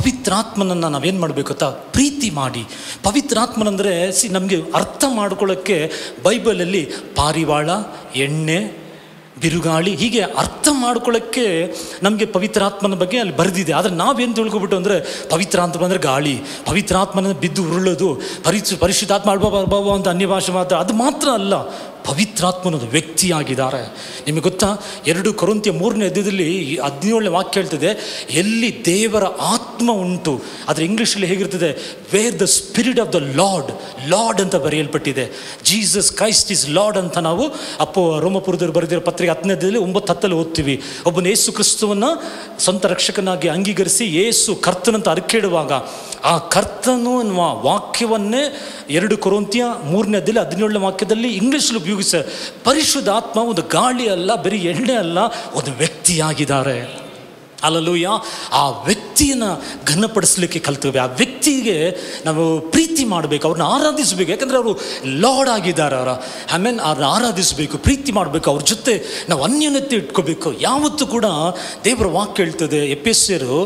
ಪವಿತ್ರಾತ್ಮನನ್ನು ನಾವೇನು ಮಾಡಬೇಕು ಗೊತ್ತಾ ಪ್ರೀತಿ ಮಾಡಿ ಪವಿತ್ರಾತ್ಮನಂದರೆ ಸಿ ನಮಗೆ ಅರ್ಥ ಮಾಡ್ಕೊಳ್ಳೋಕ್ಕೆ ಬೈಬಲಲ್ಲಿ ಪಾರಿವಾಳ ಎಣ್ಣೆ ಬಿರುಗಾಳಿ ಹೀಗೆ ಅರ್ಥ ಮಾಡ್ಕೊಳ್ಳೋಕ್ಕೆ ನಮಗೆ ಪವಿತ್ರಾತ್ಮನ ಬಗ್ಗೆ ಅಲ್ಲಿ ಬರೆದಿದೆ ಆದರೆ ನಾವೇನು ತಿಳ್ಕೊಬಿಟ್ಟು ಅಂದರೆ ಪವಿತ್ರಾತ್ಮ ಅಂದರೆ ಗಾಳಿ ಪವಿತ್ರಾತ್ಮನ ಬಿದ್ದು ಉರುಳೋದು ಪರಿಚು ಪರಿಶುದ್ಧಾತ್ಮ ಅಳ್ಬಾಬ ಅಂತ ಅನ್ಯ ಭಾಷೆ ಮಾತ್ರ ಅದು ಮಾತ್ರ ಅಲ್ಲ ಪವಿತ್ರಾತ್ಮನದು ವ್ಯಕ್ತಿಯಾಗಿದ್ದಾರೆ ನಿಮಗೆ ಗೊತ್ತಾ ಎರಡು ಕೊರಂತಿಯ ಮೂರನೇ ಅಧ್ಯಾಯದಲ್ಲಿ ಈ ಹದಿನೇಳನೇ ವಾಕ್ಯ ಹೇಳ್ತದೆ ಎಲ್ಲಿ ದೇವರ ಆತ್ಮ ಉಂಟು ಆದರೆ ಇಂಗ್ಲೀಷಲ್ಲಿ ಹೇಗಿರ್ತದೆ where the spirit of the Lord Lord ಅಂತ ಬರೆಯಲ್ಪಟ್ಟಿದೆ ಜೀಸಸ್ ಕ್ರೈಸ್ಟ್ ಇಸ್ ಲಾರ್ಡ್ ಅಂತ ನಾವು ಅಪ್ಪೋ ರೋಮಪುರದವರು ಬರೆದಿರೋ ಪತ್ರಿಕೆ ಹತ್ತನೇ ಅಧ್ಯಾಯದಲ್ಲಿ ಒಂಬತ್ತು ಹತ್ತಲ್ಲಿ ಓದ್ತೀವಿ ಒಬ್ಬನ ಯೇಸು ಕ್ರಿಸ್ತುವನ್ನ ಸ್ವಂತ ರಕ್ಷಕನಾಗಿ ಅಂಗೀಕರಿಸಿ ಯೇಸು ಕರ್ತನಂತ ಅರ್ಕೇಡುವಾಗ ಆ ಕರ್ತನು ಅನ್ನುವ ವಾಕ್ಯವನ್ನೇ ಎರಡು ಕೊರೋಂತಿಯ ಮೂರನೇ ಅಧ್ಯಾಯ ಹದಿನೇಳನೇ ವಾಕ್ಯದಲ್ಲಿ ಇಂಗ್ಲೀಷಲ್ಲಿ ಉಪಯೋಗಿಸ ಪರಿಶುದ್ಧ ಆತ್ಮ ಒಂದು ಗಾಳಿ ಅಲ್ಲ ಬರೀ ಎಣ್ಣೆ ಅಲ್ಲ ಒಂದು ವ್ಯಕ್ತಿಯಾಗಿದ್ದಾರೆ ಅಲ್ಲಲೂಯ ಆ ವ್ಯಕ್ತಿಯನ್ನು ಘನಪಡಿಸ್ಲಿಕ್ಕೆ ಕಲ್ತೇವೆ ಆ ವ್ಯಕ್ತಿಗೆ ನಾವು ಪ್ರೀತಿ ಮಾಡಬೇಕು ಅವ್ರನ್ನ ಆರಾಧಿಸಬೇಕು ಯಾಕಂದರೆ ಅವರು ಲಾರ್ಡ್ ಆಗಿದ್ದಾರೆ ಅವರ ಆಮೇಲೆ ಅವ್ರನ್ನ ಆರಾಧಿಸಬೇಕು ಪ್ರೀತಿ ಮಾಡಬೇಕು ಅವ್ರ ಜೊತೆ ನಾವು ಅನ್ಯೋನ್ಯತೆ ಇಟ್ಕೋಬೇಕು ಯಾವತ್ತೂ ಕೂಡ ದೇವರ ವಾಕ್ಯ ಹೇಳ್ತದೆ ಎಪಿಎಸ್ಸಿಯರು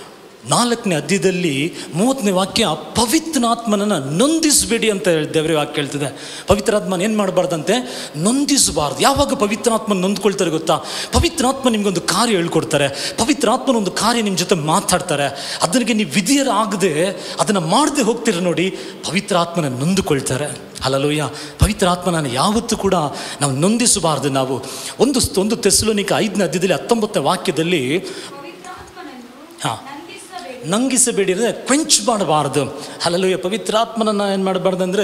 ನಾಲ್ಕನೇ ಅಧ್ಯಾಯದಲ್ಲಿ ಮೂವತ್ತನೇ ವಾಕ್ಯ ಪವಿತ್ರಾತ್ಮನನ್ನು ನೊಂದಿಸಬೇಡಿ ಅಂತ ಹೇಳಿ ದೇವರ ವಾಕ್ಯ ಹೇಳ್ತದೆ ಪವಿತ್ರಾತ್ಮನ ಏನು ಮಾಡಬಾರ್ದಂತೆ ನೊಂದಿಸಬಾರ್ದು ಯಾವಾಗ ಪವಿತ್ರಾತ್ಮ ನೊಂದ್ಕೊಳ್ತಾರೆ ಗೊತ್ತಾ ಪವಿತ್ರಾತ್ಮ ನಿಮ್ಗೊಂದು ಕಾರ್ಯ ಹೇಳ್ಕೊಡ್ತಾರೆ ಪವಿತ್ರಾತ್ಮನ ಒಂದು ಕಾರ್ಯ ನಿಮ್ಮ ಜೊತೆ ಮಾತಾಡ್ತಾರೆ ಅದಕ್ಕೆ ನೀವು ವಿಧಿಯರಾಗದೆ ಅದನ್ನು ಮಾಡದೆ ಹೋಗ್ತೀರ ನೋಡಿ ಪವಿತ್ರಾತ್ಮನ ನೊಂದುಕೊಳ್ತಾರೆ ಅಲ್ಲಲೂಯ್ಯ ಪವಿತ್ರಾತ್ಮನ ಯಾವತ್ತೂ ಕೂಡ ನಾವು ನೊಂದಿಸಬಾರ್ದು ನಾವು ಒಂದು ಒಂದು ತೆಸಲೋನಿಕ ಐದನೇ ಅಧ್ಯದಲ್ಲಿ ಹತ್ತೊಂಬತ್ತನೇ ವಾಕ್ಯದಲ್ಲಿ ಪವಿತ್ರಾತ್ಮನನ್ನು ಹಾ. ನಂದಿಸಬೇಕು ನಂಗಿಸಬೇಡಿ ಅಂದರೆ ಕ್ವೆಂಚ್ ಮಾಡಬಾರ್ದು ಅಲ್ಲಲ್ಲೂ ಪವಿತ್ರಾತ್ಮನನ್ನು ಏನು ಮಾಡಬಾರ್ದು ಅಂದರೆ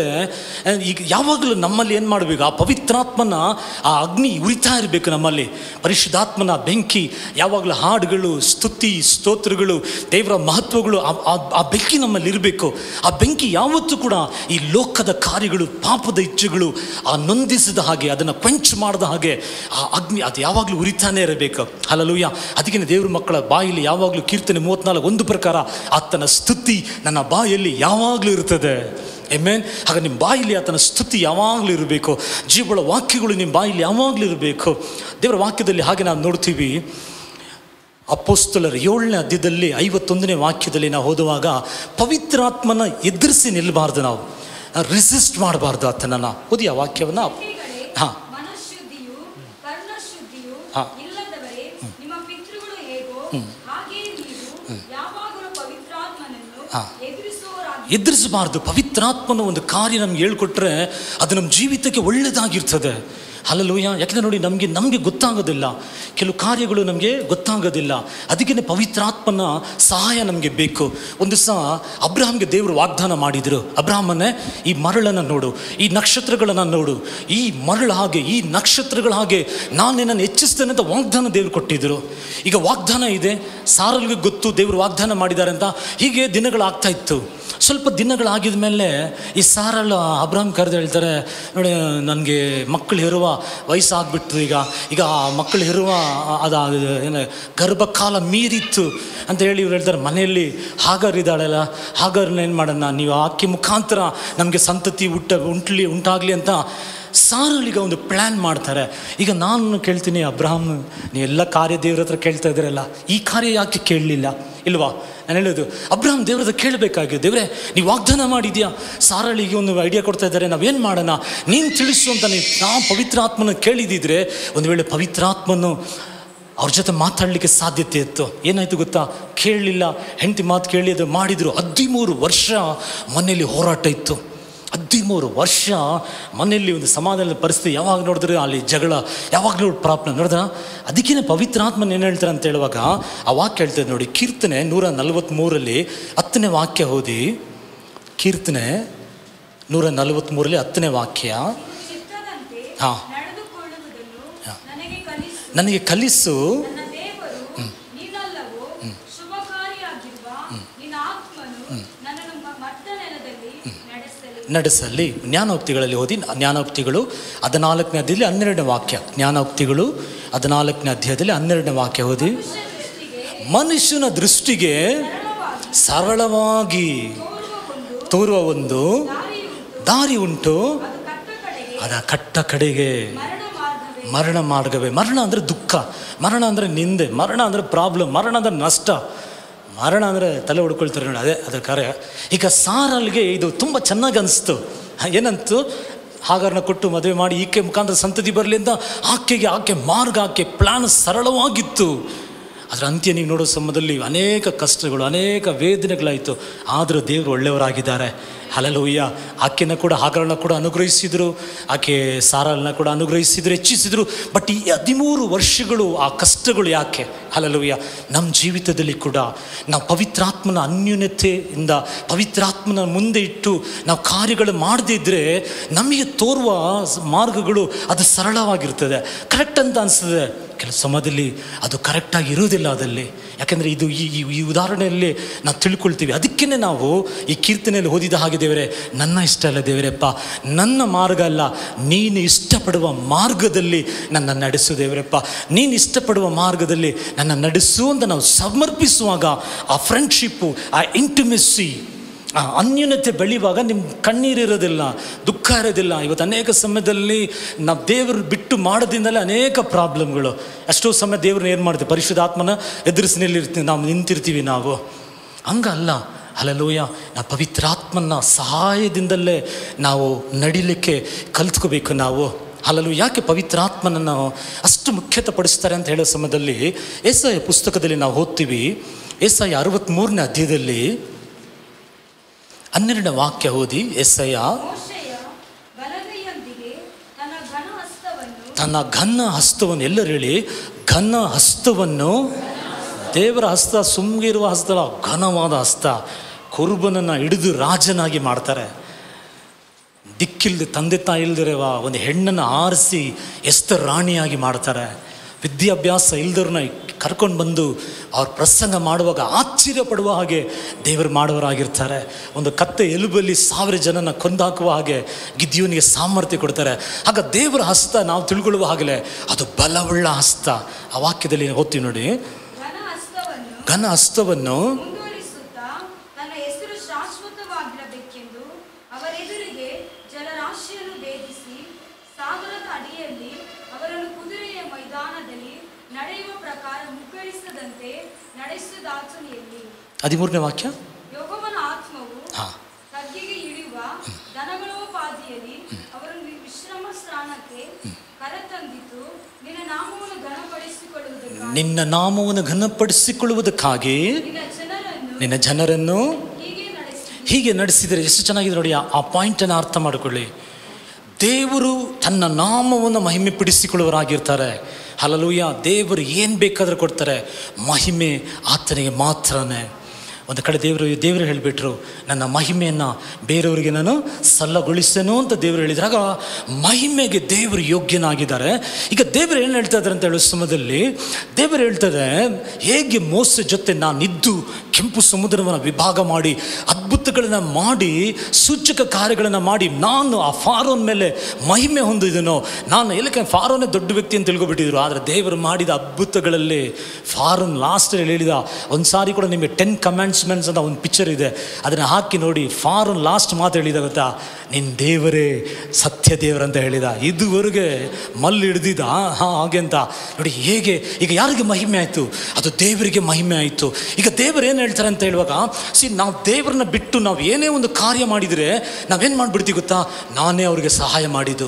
ಈಗ ಯಾವಾಗಲೂ ನಮ್ಮಲ್ಲಿ ಏನು ಮಾಡಬೇಕು ಆ ಪವಿತ್ರಾತ್ಮನ ಆ ಅಗ್ನಿ ಉರಿತಾ ಇರಬೇಕು ನಮ್ಮಲ್ಲಿ ಪರಿಶುದ್ಧಾತ್ಮನ ಬೆಂಕಿ ಯಾವಾಗಲೂ ಹಾಡುಗಳು ಸ್ತುತಿ ಸ್ತೋತ್ರಗಳು ದೇವರ ಮಹತ್ವಗಳು ಆ- ಆ- ಆ ಬೆಂಕಿ ನಮ್ಮಲ್ಲಿ ಇರಬೇಕು ಆ ಬೆಂಕಿ ಯಾವತ್ತೂ ಕೂಡ ಈ ಲೋಕದ ಕಾರ್ಯಗಳು ಪಾಪದ ಇಚ್ಛೆಗಳು ಆ ನೊಂದಿಸಿದ ಹಾಗೆ ಅದನ್ನು ಕ್ವೆಂಚ್ ಮಾಡಿದ ಹಾಗೆ ಆ ಅಗ್ನಿ ಅದು ಯಾವಾಗಲೂ ಉರಿತಾನೆ ಇರಬೇಕು ಅಲ್ಲಲೂಯ್ಯ ಅದಕ್ಕೆ ದೇವ್ರ ಮಕ್ಕಳ ಬಾಯಲ್ಲಿ ಯಾವಾಗಲೂ ಕೀರ್ತನೆ ಮೂವತ್ನಾಲ್ಕು ಒಂದು ಪ್ರಕಾರ ಆತನ ಸ್ತುತಿ ನನ್ನ ಬಾಯಲ್ಲಿ ಯಾವಾಗಲೂ ಇರ್ತದೆ ಎಮೇನ್ ಹಾಗೆ ನಿಮ್ಮ ಬಾಯಲ್ಲಿ ಆತನ ಸ್ತುತಿ ಯಾವಾಗಲೂ ಇರಬೇಕು ಜೀವಳ ವಾಕ್ಯಗಳು ನಿಮ್ಮ ಬಾಯಲ್ಲಿ ಯಾವಾಗಲೂ ಇರಬೇಕು ದೇವರ ವಾಕ್ಯದಲ್ಲಿ ಹಾಗೆ ನಾವು ನೋಡ್ತೀವಿ ಅಪ್ಪೋಸ್ತಲರ ಏಳನೇ ಅಧ್ಯಾಯದಲ್ಲಿ ಐವತ್ತೊಂದನೇ ವಾಕ್ಯದಲ್ಲಿ ನಾವು ಓದುವಾಗ ಪವಿತ್ರಾತ್ಮನ ಎದುರಿಸಿ ನಿಲ್ಲಬಾರ್ದು ನಾವು ರಿಸಿಸ್ಟ್ ಮಾಡಬಾರ್ದು ಆತನನ್ನು ಓದಿ ಆ ವಾಕ್ಯವನ್ನು ವ್ಯಕ್ತಿಗಳೇ, ಹಾ. ಮನಃಶುದ್ಧಿಯು ಕರ್ಣಶುದ್ಧಿಯು ಹಾ. ಇಲ್ಲದವರೇ ನಿಮ್ಮ ಪಿತೃಗಳು ಹೇಗೋ ಹಾಗೆಯೇ ನೀವು ಯಾವಾಗಲೂ ಪವಿತ್ರಾತ್ಮನನ್ನು ಹಾ. ಎದುರಿಸುವವರಾಗಿ ಎದುರಿಸಬಾರ್ದು ಪವಿತ್ರಾತ್ಮನ ಒಂದು ಕಾರ್ಯ ನಮ್ಗೆ ಹೇಳ್ಕೊಟ್ರೆ ಅದು ನಮ್ಮ ಜೀವಿತಕ್ಕೆ ಒಳ್ಳೆಯದಾಗಿರ್ತದೆ ಅಲ್ಲಲೂಯ ಯಾಕಂದರೆ ನೋಡಿ ನಮಗೆ ನಮಗೆ ಗೊತ್ತಾಗೋದಿಲ್ಲ ಕೆಲವು ಕಾರ್ಯಗಳು ನಮಗೆ ಗೊತ್ತಾಗೋದಿಲ್ಲ ಅದಕ್ಕೆ ಪವಿತ್ರಾತ್ಮನ ಸಹಾಯ ನಮಗೆ ಬೇಕು ಒಂದು ದಿವಸ ಅಬ್ರಾಹ್ಮ್ಗೆ ದೇವರು ವಾಗ್ದಾನ ಮಾಡಿದರು ಅಬ್ರಾಹ್ಮನೇ ಈ ಮರಳನ್ನು ನೋಡು ಈ ನಕ್ಷತ್ರಗಳನ್ನು ನೋಡು ಈ ಮರಳು ಹಾಗೆ ಈ ನಕ್ಷತ್ರಗಳ ಹಾಗೆ ನಾನು ನಿನ್ನನ್ನು ಹೆಚ್ಚಿಸ್ತೇನೆ ಅಂತ ವಾಗ್ದಾನ ದೇವರು ಕೊಟ್ಟಿದ್ದರು ಈಗ ವಾಗ್ದಾನ ಇದೆ ಸಾರಲ್ಗೆ ಗೊತ್ತು ದೇವರು ವಾಗ್ದಾನ ಮಾಡಿದ್ದಾರೆ ಅಂತ ಹೀಗೆ ದಿನಗಳಾಗ್ತಾ ಇತ್ತು ಸ್ವಲ್ಪ ದಿನಗಳಾಗಿದ ಮೇಲೆ ಈ ಸಾರಲ್ಲ ಅಬ್ರಾಹ್ಮ್ ಕರೆದು ಹೇಳ್ತಾರೆ ನೋಡಿ ನನಗೆ ಮಕ್ಕಳು ಹೆರುವ ವಯಸ್ಸಾಗ್ಬಿಟ್ಟು ಈಗ ಈಗ ಆ ಮಕ್ಕಳು ಹೆರುವ ಅದು ಏನು ಗರ್ಭಕಾಲ ಮೀರಿತ್ತು ಅಂತ ಹೇಳಿ ಇವ್ರು ಹೇಳ್ತಾರೆ ಮನೆಯಲ್ಲಿ ಹಾಗರ್ ಇದ್ದಾಳಲ್ಲ ಹಾಗರ್ನ ಏನು ಮಾಡೋಣ ನೀವು ಆಕೆ ಮುಖಾಂತರ ನಮಗೆ ಸಂತತಿ ಹುಟ್ಟ ಉಂಟ್ಲಿ ಉಂಟಾಗಲಿ ಅಂತ ಸಾರಳಿಗ ಒಂದು ಪ್ಲ್ಯಾನ್ ಮಾಡ್ತಾರೆ ಈಗ ನಾನು ಕೇಳ್ತೀನಿ ಅಬ್ರಾಹ್ಮ್ ನೀವು ಎಲ್ಲ ಕಾರ್ಯ ದೇವ್ರ ಹತ್ರ ಕೇಳ್ತಾ ಇದ್ದೀರಲ್ಲ ಈ ಕಾರ್ಯ ಯಾಕೆ ಕೇಳಲಿಲ್ಲ ಇಲ್ವಾ ನಾನು ಹೇಳೋದು ಅಬ್ರಾಹ್ಮ್ ದೇವ್ರ ಹತ್ರ ಕೇಳಬೇಕಾಗಿದೆ ದೇವ್ರೆ ನೀವು ವಾಗ್ದಾನ ಮಾಡಿದ್ಯಾ ಸಾರಳಿಗೆ ಒಂದು ಐಡಿಯಾ ಕೊಡ್ತಾ ಇದ್ದಾರೆ ನಾವೇನು ಮಾಡೋಣ ನೀನು ತಿಳಿಸು ಅಂತ ನೀವು ನಾವು ಪವಿತ್ರಾತ್ಮನ ಕೇಳಿದಿದ್ರೆ ಒಂದು ವೇಳೆ ಪವಿತ್ರಾತ್ಮನು ಅವ್ರ ಜೊತೆ ಮಾತಾಡಲಿಕ್ಕೆ ಸಾಧ್ಯತೆ ಇತ್ತು ಏನಾಯ್ತು ಗೊತ್ತಾ ಕೇಳಲಿಲ್ಲ ಹೆಂಡತಿ ಮಾತು ಕೇಳಿ ಅದು ಮಾಡಿದರು ಹದಿಮೂರು ವರ್ಷ ಮನೆಯಲ್ಲಿ ಹೋರಾಟ ಇತ್ತು ಹದಿಮೂರು ವರ್ಷ ಮನೆಯಲ್ಲಿ ಒಂದು ಸಮಾಧಾನದ ಪರಿಸ್ಥಿತಿ ಯಾವಾಗ ನೋಡಿದ್ರೆ ಅಲ್ಲಿ ಜಗಳ ಯಾವಾಗ ನೋಡಿ ಪ್ರಾಬ್ಲಮ್ ನೋಡಿದ್ರ ಅದಕ್ಕೇ ಪವಿತ್ರಾತ್ಮನ ಏನು ಹೇಳ್ತಾರೆ ಅಂತ ಹೇಳುವಾಗ ಆ ವಾಕ್ಯ ಹೇಳ್ತಾರೆ ನೋಡಿ ಕೀರ್ತನೆ ನೂರ ನಲವತ್ತ್ಮೂರಲ್ಲಿ ಹತ್ತನೇ ವಾಕ್ಯ ಓದಿ ಕೀರ್ತನೆ ನೂರ ನಲವತ್ತ್ಮೂರಲ್ಲಿ ಹತ್ತನೇ ವಾಕ್ಯ ಚಿತ್ತದಂತೆ ಹಾ. ನಡೆದುಕೊಳ್ಳುವುದನ್ನು ನನಗೆ ಕಲಿಸು ನನಗೆ ಕಲಿಸು ನನ್ನ ದೇವರು ನೀನಲ್ಲವೋ ಶುಭಕಾರಿಯಾಗಿರುವ ನಿನ್ನ ಆತ್ಮನು ನನ್ನನ್ನು ಮ- ಮಟ್ಟ ನೆಲದಲ್ಲಿ ನಡೆಸಲಿ ನಡೆಸಲಿ ಜ್ಞಾನೋಕ್ತಿಗಳಲ್ಲಿ ಓದಿ ಜ್ಞಾನೋಕ್ತಿಗಳು ಹದಿನಾಲ್ಕನೇ ಅಧ್ಯಾಯದಲ್ಲಿ ಹನ್ನೆರಡನೇ ವಾಕ್ಯ ಜ್ಞಾನೋಕ್ತಿಗಳು ಹದಿನಾಲ್ಕನೇ ಅಧ್ಯಾಯದಲ್ಲಿ ಹನ್ನೆರಡನೇ ವಾಕ್ಯ ಓದಿ ಮನುಷ್ಯ ದೃಷ್ಟಿಗೆ ಮನುಷ್ಯನ ದೃಷ್ಟಿಗೆ ಸರಳವಾಗಿ ಸರಳವಾಗಿ ತೋರುವ ಒಂದು ತೋರುವ ಒಂದು ದಾರಿಯುಂಟು ದಾರಿ ಉಂಟು ಅದು ಕಟ್ಟ ಕಡೆಗೆ ಅದ ಕಟ್ಟ ಕಡೆಗೆ ಮರಣ ಮಾರ್ಗವೇ ಮರಣ ಮಾರ್ಗವೇ ಮರಣ ಅಂದರೆ ದುಃಖ ಮರಣ ಅಂದರೆ ನಿಂದೆ ಮರಣ ಅಂದರೆ ಪ್ರಾಬ್ಲಮ್ ಮರಣ ಅಂದರೆ ನಷ್ಟ ಮರಣ ಅಂದರೆ ತಲೆ ಹೊಡ್ಕೊಳ್ತಾರೆ ನೋಡಿ ಅದೇ ಅದರ ಕಾರ್ಯ ಈಗ ಸಾರಲ್ಗೆ ಇದು ತುಂಬ ಚೆನ್ನಾಗಿ ಅನಿಸ್ತು ಏನಂತು ಹಾಗಾರನ್ನ ಕೊಟ್ಟು ಮದುವೆ ಮಾಡಿ ಈಕೆ ಮುಖಾಂತರ ಸಂತತಿ ಬರಲಿ ಅಂತ ಆಕೆಗೆ ಆಕೆ ಮಾರ್ಗ ಆಕೆ ಪ್ಲಾನ್ ಸರಳವಾಗಿತ್ತು ಅದರ ಅಂತ್ಯ ನೀವು ನೋಡೋ ಸಮಯದಲ್ಲಿ ಅನೇಕ ಕಷ್ಟಗಳು ಅನೇಕ ವೇದನೆಗಳಾಯಿತು ಆದರೂ ದೇವರು ಒಳ್ಳೆಯವರಾಗಿದ್ದಾರೆ ಹಲಲುಯ್ಯ ಆಕೆನ ಕೂಡ ಹಾಗರನ್ನ ಕೂಡ ಅನುಗ್ರಹಿಸಿದರು ಆಕೆ ಸಾರಲ್ನ ಕೂಡ ಅನುಗ್ರಹಿಸಿದ್ರು ಹೆಚ್ಚಿಸಿದರು ಬಟ್ ಈ ಹದಿಮೂರು ವರ್ಷಗಳು ಆ ಕಷ್ಟಗಳು ಯಾಕೆ ಹಲಲುಯ್ಯ ನಮ್ಮ ಜೀವಿತದಲ್ಲಿ ಕೂಡ ನಾವು ಪವಿತ್ರಾತ್ಮನ ಅನ್ಯೂನ್ಯತೆಯಿಂದ ಪವಿತ್ರಾತ್ಮನ ಮುಂದೆ ಇಟ್ಟು ನಾವು ಕಾರ್ಯಗಳು ಮಾಡದೇ ಇದ್ದರೆ ನಮಗೆ ತೋರುವ ಮಾರ್ಗಗಳು ಅದು ಸರಳವಾಗಿರ್ತದೆ ಕರೆಕ್ಟ್ ಅಂತ ಅನಿಸ್ತದೆ ಕೆಲವು ಸಮಯದಲ್ಲಿ ಅದು ಕರೆಕ್ಟಾಗಿ ಇರುವುದಿಲ್ಲ ಅದಲ್ಲಿ ಯಾಕೆಂದರೆ ಇದು ಈ ಈ- ಈ ಉದಾಹರಣೆಯಲ್ಲಿ ನಾವು ತಿಳ್ಕೊಳ್ತೀವಿ ಅದಕ್ಕೇ ನಾವು ಈ ಕೀರ್ತನೆಯಲ್ಲಿ ಓದಿದ ಹಾಗೆ ದೇವರೇ ನನ್ನ ಇಷ್ಟ ಅಲ್ಲ ದೇವರಪ್ಪ ನನ್ನ ಮಾರ್ಗ ಅಲ್ಲ ನೀನು ಇಷ್ಟಪಡುವ ಮಾರ್ಗದಲ್ಲಿ ನನ್ನ ನಡೆಸು ದೇವರಪ್ಪ ನೀನು ಇಷ್ಟಪಡುವ ಮಾರ್ಗದಲ್ಲಿ ನನ್ನ ನಡೆಸು ಅಂತ ನಾವು ಸಮರ್ಪಿಸುವಾಗ ಆ ಫ್ರೆಂಡ್ಶಿಪ್ಪು ಆ ಇಂಟಿಮೆಸ್ಸಿ ಆ ಅನ್ಯೂನ್ಯತೆ ಬೆಳೆಯುವಾಗ ನಿಮ್ಮ ಕಣ್ಣೀರಿರೋದಿಲ್ಲ ದುಃಖ ಇರೋದಿಲ್ಲ ಇವತ್ತು ಅನೇಕ ಸಮಯದಲ್ಲಿ ನಾವು ದೇವರು ಬಿಟ್ಟು ಮಾಡೋದ್ರಿಂದಲೇ ಅನೇಕ ಪ್ರಾಬ್ಲಮ್ಗಳು ಎಷ್ಟೋ ಸಮಯ ದೇವ್ರನ್ನ ಏನು ಮಾಡ್ತೀವಿ ಪರಿಶುದ್ಧಾತ್ಮನ ಎದುರಿಸಿ ನಿಲ್ಲಿರ್ತೀವಿ ನಾವು ನಿಂತಿರ್ತೀವಿ ನಾವು ಹಂಗಲ್ಲ ಅಲ್ಲಲೂಯ ನಾವು ಪವಿತ್ರಾತ್ಮನ ಸಹಾಯದಿಂದಲೇ ನಾವು ನಡಿಲಿಕ್ಕೆ ಕಲ್ತ್ಕೋಬೇಕು ನಾವು ಅಲ್ಲಲು ಯಾಕೆ ಪವಿತ್ರಾತ್ಮನನ್ನು ಅಷ್ಟು ಮುಖ್ಯತಪಡಿಸ್ತಾರೆ ಅಂತ ಹೇಳೋ ಸಮಯದಲ್ಲಿ ಎಸ್ಐ ಪುಸ್ತಕದಲ್ಲಿ ನಾವು ಓದ್ತೀವಿ ಎಸ್ಐ ಅರವತ್ತ್ಮೂರನೇ ಅಧ್ಯಾಯದಲ್ಲಿ ಹನ್ನೆರಡನೇ ವಾಕ್ಯ ಓದಿ ಎಸ್ಐಯ ಮೋಶೆಯ ಬಲಗೈಯೊಂದಿಗೆ ತನ್ನ ಘನ ಹಸ್ತವನ್ನು ತನ್ನ ಘನ ಹಸ್ತವನ್ನು ಎಲ್ಲರೂ ಹೇಳಿ ಘನ ಹಸ್ತವನ್ನು ದೇವರ ಹಸ್ತ ಸುಮ್ಗಿರುವ ಹಸ್ತ ಅಲ್ಲ, ಘನವಾದ ಹಸ್ತ ಕುರುಬನನ್ನು ಹಿಡಿದು ರಾಜನಾಗಿ ಮಾಡ್ತಾರೆ ದಿಕ್ಕಿಲ್ದೆ ತಂದೆ ತಾಯಿ ಇಲ್ದಿರವ ಒಂದು ಹೆಣ್ಣನ್ನು ಆರಿಸಿ ಎಸ್ತ ರಾಣಿಯಾಗಿ ಮಾಡ್ತಾರೆ ವಿದ್ಯಾಭ್ಯಾಸ ಇಲ್ದವ್ರನ್ನ ಕರ್ಕೊಂಡು ಬಂದು ಅವ್ರ ಪ್ರಸಂಗ ಮಾಡುವಾಗ ಆಶ್ಚರ್ಯ ಪಡುವ ಹಾಗೆ ದೇವರು ಮಾಡುವರಾಗಿರ್ತಾರೆ ಒಂದು ಕತ್ತೆ ಎಲುಬಲ್ಲಿ ಸಾವಿರ ಜನನ ಕೊಂದಾಕುವ ಹಾಗೆ ಗಿದ್ಯೋನಿಗೆ ಸಾಮರ್ಥ್ಯ ಕೊಡ್ತಾರೆ ಆಗ ದೇವರ ಹಸ್ತ ನಾವು ತಿಳ್ಕೊಳ್ಳುವ ಹಾಗಲೇ ಅದು ಬಲವುಳ್ಳ ಹಸ್ತ ಆ ವಾಕ್ಯದಲ್ಲಿ ಓದ್ತೀವಿ ನೋಡಿ ಘನ ಹಸ್ತವನ್ನು ಘನ ಹಸ್ತವನ್ನು ಮುಂದುವರಿಸುತ್ತಾ ತನ್ನ ಹೆಸರು ಶಾಶ್ವತವಾಗಿರಬೇಕೆಂದು ಅವರೆದುರಿಗೆ ಜಲರಾಶಿಯನ್ನು ಭೇದಿಸಿ ಸಾಗರದ ಅಡಿಯಲ್ಲಿ ಅವರನ್ನು ಕುದುರೆಯ ಮೈದಾನದಲ್ಲಿ ನಡೆಯುವ ಪ್ರಕಾರ ಮುಗ್ಗರಿಸದಂತೆ ನಡೆಸುದಾಚನೆಯಲ್ಲಿ ಹದಿಮೂರನೇ ವಾಕ್ಯ ಯೆಹೋವನ ಆತ್ಮವು ಹಾ. ತಗ್ಗಿಗೆ ಇಳಿಯುವ ದನಗಳೋಪಾದಿಯಲ್ಲಿ ಅವರನ್ನು ವಿಶ್ರಮ ಸ್ಥಾನಕ್ಕೆ ಕರೆತಂದಿತು ನಿನ್ನ ನಾಮವನ್ನು ಘನಪಡಿಸಿಕೊಳ್ಳುವುದಕ್ಕಾಗಿ ನಿನ್ನ ನಾಮವನ್ನು ಘನಪಡಿಸಿಕೊಳ್ಳುವುದಕ್ಕಾಗಿ ನಿನ್ನ ಜನರನ್ನು ನಿನ್ನ ಜನರನ್ನು ಹೀಗೆ ನಡೆಸಿ ಹೀಗೆ ನಡೆಸಿದರೆ ಎಷ್ಟು ಚೆನ್ನಾಗಿದೆ ನೋಡಿ ಆ- ಆ ಪಾಯಿಂಟನ್ನು ಅರ್ಥ ಮಾಡಿಕೊಳ್ಳಿ ದೇವರು ತನ್ನ ನಾಮವನ್ನು ಮಹಿಮೆ ಪಡಿಸಿಕೊಳ್ಳುವರಾಗಿರ್ತಾರೆ ಹಲಲೂಯ ದೇವರು ಏನು ಬೇಕಾದರೂ ಕೊಡ್ತಾರೆ ಮಹಿಮೆ ಆತನಿಗೆ ಮಾತ್ರನೇ ಒಂದು ಕಡೆ ದೇವರು ದೇವರು ಹೇಳಿಬಿಟ್ರು ನನ್ನ ಮಹಿಮೆಯನ್ನು ಬೇರೆಯವರಿಗೆ ನಾನು ಸಲ್ಲಗೊಳಿಸೇನು ಅಂತ ದೇವರು ಹೇಳಿದಾಗ ಮಹಿಮೆಗೆ ದೇವರು ಯೋಗ್ಯನಾಗಿದ್ದಾರೆ ಈಗ ದೇವರು ಏನು ಹೇಳ್ತಾ ಇದ್ದಾರೆ ಅಂತ ಹೇಳೋ ಸಮಯದಲ್ಲಿ ದೇವರು ಹೇಳ್ತಾರೆ ಹೇಗೆ ಮೋಸ ಜೊತೆ ನಾನಿದ್ದು ಕೆಂಪು ಸಮುದ್ರವನ್ನು ವಿಭಾಗ ಮಾಡಿ ಅದ್ಭುತಗಳನ್ನು ಮಾಡಿ ಸೂಚಕ ಕಾರ್ಯಗಳನ್ನು ಮಾಡಿ ನಾನು ಆ ಫಾರೋನ್ ಮೇಲೆ ಮಹಿಮೆ ಹೊಂದಿದನೋ ನಾನು ಎಲ್ಲಕ್ಕೆ ಫಾರೋನೇ ದೊಡ್ಡ ವ್ಯಕ್ತಿ ಅಂತ ತಿಳ್ಕೊಬಿಟ್ಟಿದ್ರು ಆದರೆ ದೇವರು ಮಾಡಿದ ಅದ್ಭುತಗಳಲ್ಲಿ ಫಾರೋನ್ ಲಾಸ್ಟಲ್ಲಿ ಹೇಳಿದ ಒಂದು ಸಾರಿ ಕೂಡ ನಿಮಗೆ ಟೆನ್ ಕಮ್ಯಾಂಡ್ಸ್ಮೆಂಟ್ಸ್ ಅಂತ ಒಂದು ಪಿಕ್ಚರ್ ಇದೆ ಅದನ್ನು ಹಾಕಿ ನೋಡಿ ಫಾರೋನ್ ಲಾಸ್ಟ್ ಮಾತು ಹೇಳಿದ ಗೊತ್ತಾ ನಿನ್ನ ದೇವರೇ ಸತ್ಯ ದೇವರಂತ ಹೇಳಿದ ಇದುವರೆಗೆ ಮಲ್ಲು ಹಿಡ್ದಿದ್ದ ಹಾಂ ಹಾಗೆ ಅಂತ ನೋಡಿ ಹೇಗೆ ಈಗ ಯಾರಿಗೆ ಮಹಿಮೆ ಆಯಿತು ಅದು ದೇವರಿಗೆ ಮಹಿಮೆ ಆಯಿತು ಈಗ ದೇವರು ಏನು ಹೇಳ್ತಾರೆ ಅಂತ ಹೇಳುವಾಗ ಸಿ ನಾವು ದೇವರನ್ನ ಬಿಟ್ಟು ನಾವು ಏನೇ ಒಂದು ಕಾರ್ಯ ಮಾಡಿದರೆ ನಾವೇನು ಮಾಡಿಬಿಡ್ತೀವಿ ಗೊತ್ತಾ ನಾನೇ ಅವ್ರಿಗೆ ಸಹಾಯ ಮಾಡಿದ್ದು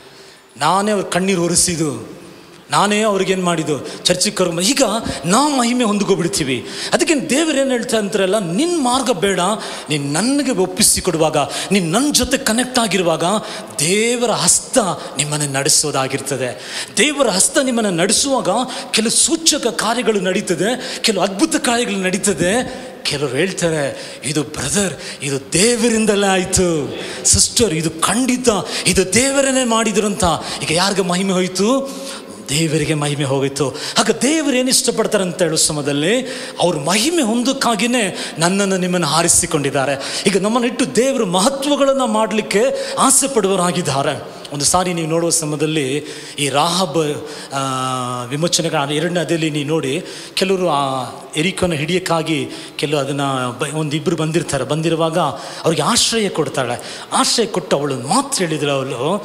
ನಾನೇ ಅವ್ರ ಕಣ್ಣೀರು ಒರೆಸಿದ್ದು ನಾನೇ ಅವ್ರಿಗೇನು ಮಾಡಿದ್ದು ಚರ್ಚಿಗೆ ಕರ್ಮ ಈಗ ನಾವು ಮಹಿಮೆ ಹೊಂದ್ಕೊಬಿಡ್ತೀವಿ ಅದಕ್ಕೆ ದೇವರು ಏನು ಹೇಳ್ತಾ ಅಂತಾರಲ್ಲ ನಿನ್ನ ಮಾರ್ಗ ಬೇಡ ನೀನು ನನಗೆ ಒಪ್ಪಿಸಿ ಕೊಡುವಾಗ ನೀನು ನನ್ನ ಜೊತೆ ಕನೆಕ್ಟ್ ಆಗಿರುವಾಗ ದೇವರ ಹಸ್ತ ನಿಮ್ಮನ್ನು ನಡೆಸೋದಾಗಿರ್ತದೆ ದೇವರ ಹಸ್ತ ನಿಮ್ಮನ್ನು ನಡೆಸುವಾಗ ಕೆಲವು ಸೂಚಕ ಕಾರ್ಯಗಳು ನಡೀತದೆ ಕೆಲವು ಅದ್ಭುತ ಕಾರ್ಯಗಳು ನಡೀತದೆ ಕೆಲವರು ಹೇಳ್ತಾರೆ ಇದು ಬ್ರದರ್ ಇದು ದೇವರಿಂದಲೇ ಆಯಿತು ಸಿಸ್ಟರ್ ಇದು ಖಂಡಿತ ಇದು ದೇವರನ್ನೇ ಮಾಡಿದ್ರು ಅಂತ ಈಗ ಯಾರಿಗೆ ಮಹಿಮೆ ಹೋಯಿತು ದೇವರಿಗೆ ಮಹಿಮೆ ಹೋಗಿತ್ತು ಆಗ ದೇವರು ಏನು ಇಷ್ಟಪಡ್ತಾರೆ ಅಂತ ಹೇಳೋ ಸಮಯದಲ್ಲಿ ಅವ್ರ ಮಹಿಮೆ ಹೊಂದಕ್ಕಾಗಿಯೇ ನನ್ನನ್ನು ನಿಮ್ಮನ್ನು ಆರಿಸಿಕೊಂಡಿದ್ದಾರೆ ಈಗ ನಮ್ಮನ್ನು ಇಟ್ಟು ದೇವರು ಮಹತ್ವಗಳನ್ನು ಮಾಡಲಿಕ್ಕೆ ಆಸೆ ಪಡುವವರಾಗಿದ್ದಾರೆ ಒಂದು ಸಾರಿ ನೀವು ನೋಡುವ ಸಮಯದಲ್ಲಿ ಈ ರಾಹಬ್ ಆ, ವಿಮೋಚನೆಗಳ ಎರಡನೇ ಅದಲ್ಲಿ ನೀವು ನೋಡಿ ಕೆಲವರು ಆ ಎರಿಕನ್ನು ಹಿಡಿಯೋಕ್ಕಾಗಿ ಕೆಲವು ಅದನ್ನು ಬ ಒಂದಿಬ್ಬರು ಬಂದಿರ್ತಾರೆ ಬಂದಿರುವಾಗ ಅವ್ರಿಗೆ ಆಶ್ರಯ ಕೊಡ್ತಾಳೆ ಆಶ್ರಯ ಕೊಟ್ಟು ಅವಳು ಮಾತ್ರ ಹೇಳಿದ್ರು ಅವಳು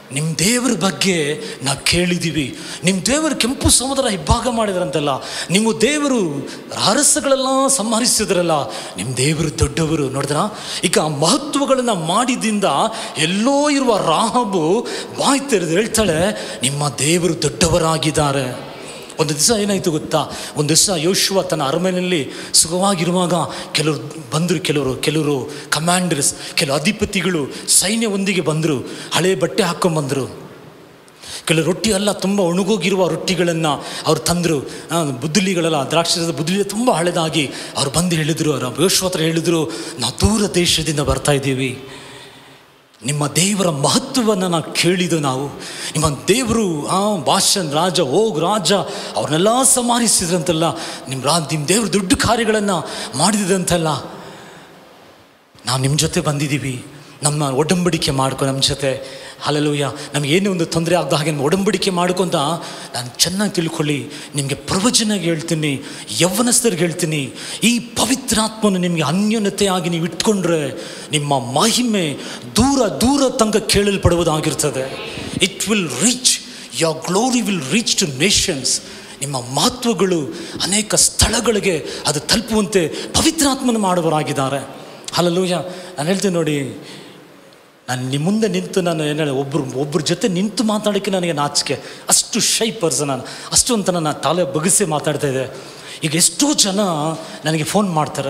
ನಿಮ್ಮ ದೇವರ ಬಗ್ಗೆ ನಾವು ಕೇಳಿದ್ದೀವಿ ನಿಮ್ಮ ದೇವರು ಕೆಂಪು ಸಮುದ್ರ ಇಬ್ಬಾಗ ಮಾಡಿದ್ರಂತಲ್ಲ ನಿಮ್ಮ ದೇವರು ಅರಸಗಳೆಲ್ಲ ಸಂಹರಿಸಿದ್ರಲ್ಲ ನಿಮ್ಮ ದೇವರು ದೊಡ್ಡವರು ನೋಡಿದ್ರ ಈಗ ಆ ಮಹತ್ವಗಳನ್ನು ಮಾಡಿದಿಂದ ಎಲ್ಲೋ ಇರುವ ರಾಹಬು ಬಾಯಿ ತೆರೆದು ಹೇಳ್ತಾಳೆ ನಿಮ್ಮ ದೇವರು ದೊಡ್ಡವರಾಗಿದ್ದಾರೆ ಒಂದು ದಿವಸ ಏನಾಯಿತು ಗೊತ್ತಾ ಒಂದು ದಿವಸ ಯೋಶುವ ತನ್ನ ಅರಮನೆಯಲ್ಲಿ ಸುಖವಾಗಿರುವಾಗ ಕೆಲವರು ಬಂದರು ಕೆಲವರು ಕೆಲವರು ಕಮಾಂಡರ್ಸ್ ಕೆಲವು ಅಧಿಪತಿಗಳು ಸೈನ್ಯವೊಂದಿಗೆ ಬಂದರು ಹಳೆ ಬಟ್ಟೆ ಹಾಕ್ಕೊಂಬಂದರು ಕೆಲವು ರೊಟ್ಟಿ ಎಲ್ಲ ತುಂಬ ಒಣಗೋಗಿರುವ ರೊಟ್ಟಿಗಳನ್ನು ಅವ್ರು ತಂದರು ಬುದ್ದಲಿಗಳೆಲ್ಲ ದ್ರಾಕ್ಷರದ ಬುದ್ದಲಿ ತುಂಬ ಹಳೆದಾಗಿ ಅವ್ರು ಬಂದು ಹೇಳಿದರು ಅವ್ರ ಯೋಶುವ ಹತ್ರ ಹೇಳಿದರು ನಾವು ದೂರ ದೇಶದಿಂದ ಬರ್ತಾ ಇದ್ದೀವಿ ನಿಮ್ಮ ದೇವರ ಮಹತ್ವವನ್ನು ನಾವು ಕೇಳಿದ್ದು ನಾವು ನಿಮ್ಮ ದೇವರು ಆ ಭಾಷನ್ ರಾಜ ಹೋಗ್ ರಾಜ ಅವ್ರನ್ನೆಲ್ಲ ಸಂಹರಿಸಿದ್ರಂತಲ್ಲ ನಿಮ್ಮ ರಾ ನಿಮ್ಮ ದೇವರು ದೊಡ್ಡ ಕಾರ್ಯಗಳನ್ನು ಮಾಡಿದಂತಲ್ಲ ನಾವು ನಿಮ್ಮ ಜೊತೆ ಬಂದಿದ್ದೀವಿ ನಮ್ಮ ಒಡಂಬಡಿಕೆ ಮಾಡ್ಕೊ ನಮ್ಮ ಜೊತೆ ಹಲಲುಯ್ಯ ನಮಗೇನೇ ಒಂದು ತೊಂದರೆ ಆಗದ ಹಾಗೆ ನಮ್ಮ ಒಡಂಬಡಿಕೆ ಮಾಡ್ಕೊಂತ ನಾನು ಚೆನ್ನಾಗಿ ತಿಳ್ಕೊಳ್ಳಿ ನಿಮಗೆ ಪ್ರವಚನಗೆ ಹೇಳ್ತೀನಿ ಯೌವನಸ್ಥರಿಗೆ ಹೇಳ್ತೀನಿ ಈ ಪವಿತ್ರಾತ್ಮನ ನಿಮಗೆ ಅನ್ಯೋನ್ಯತೆಯಾಗಿ ನೀವು ಇಟ್ಕೊಂಡ್ರೆ ನಿಮ್ಮ ಮಹಿಮೆ ದೂರ ದೂರ ತನಕ ಕೇಳಲ್ಪಡುವುದಾಗಿರ್ತದೆ it will reach your glory will reach to nations ನಿಮ್ಮ ಮಹತ್ವಗಳು ಅನೇಕ ಸ್ಥಳಗಳಿಗೆ ಅದು ತಲುಪುವಂತೆ ಪವಿತ್ರಾತ್ಮನ ಮಾಡುವವರಾಗಿದ್ದಾರೆ ಹಲಲೂಯ ನಾನು ಹೇಳ್ತೀನಿ ನೋಡಿ ನಾನು ನಿಮ್ಮ ಮುಂದೆ ನಿಂತು ನಾನು ಏನು ಹೇಳಿ ಒಬ್ಬರು ಒಬ್ಬರ ಜೊತೆ ನಿಂತು ಮಾತಾಡೋಕ್ಕೆ ನನಗೆ ನಾಚಿಕೆ ಅಷ್ಟು ಶೈ ಪರ್ಸನ್ ನಾನು ಅಷ್ಟು ಅಂತ ನಾನು ತಲೆ ಬಗ್ಗಿಸಿ ಮಾತಾಡ್ತಾ ಇದ್ದೆ ಈಗ ಎಷ್ಟೋ ಜನ ನನಗೆ ಫೋನ್ ಮಾಡ್ತಾರೆ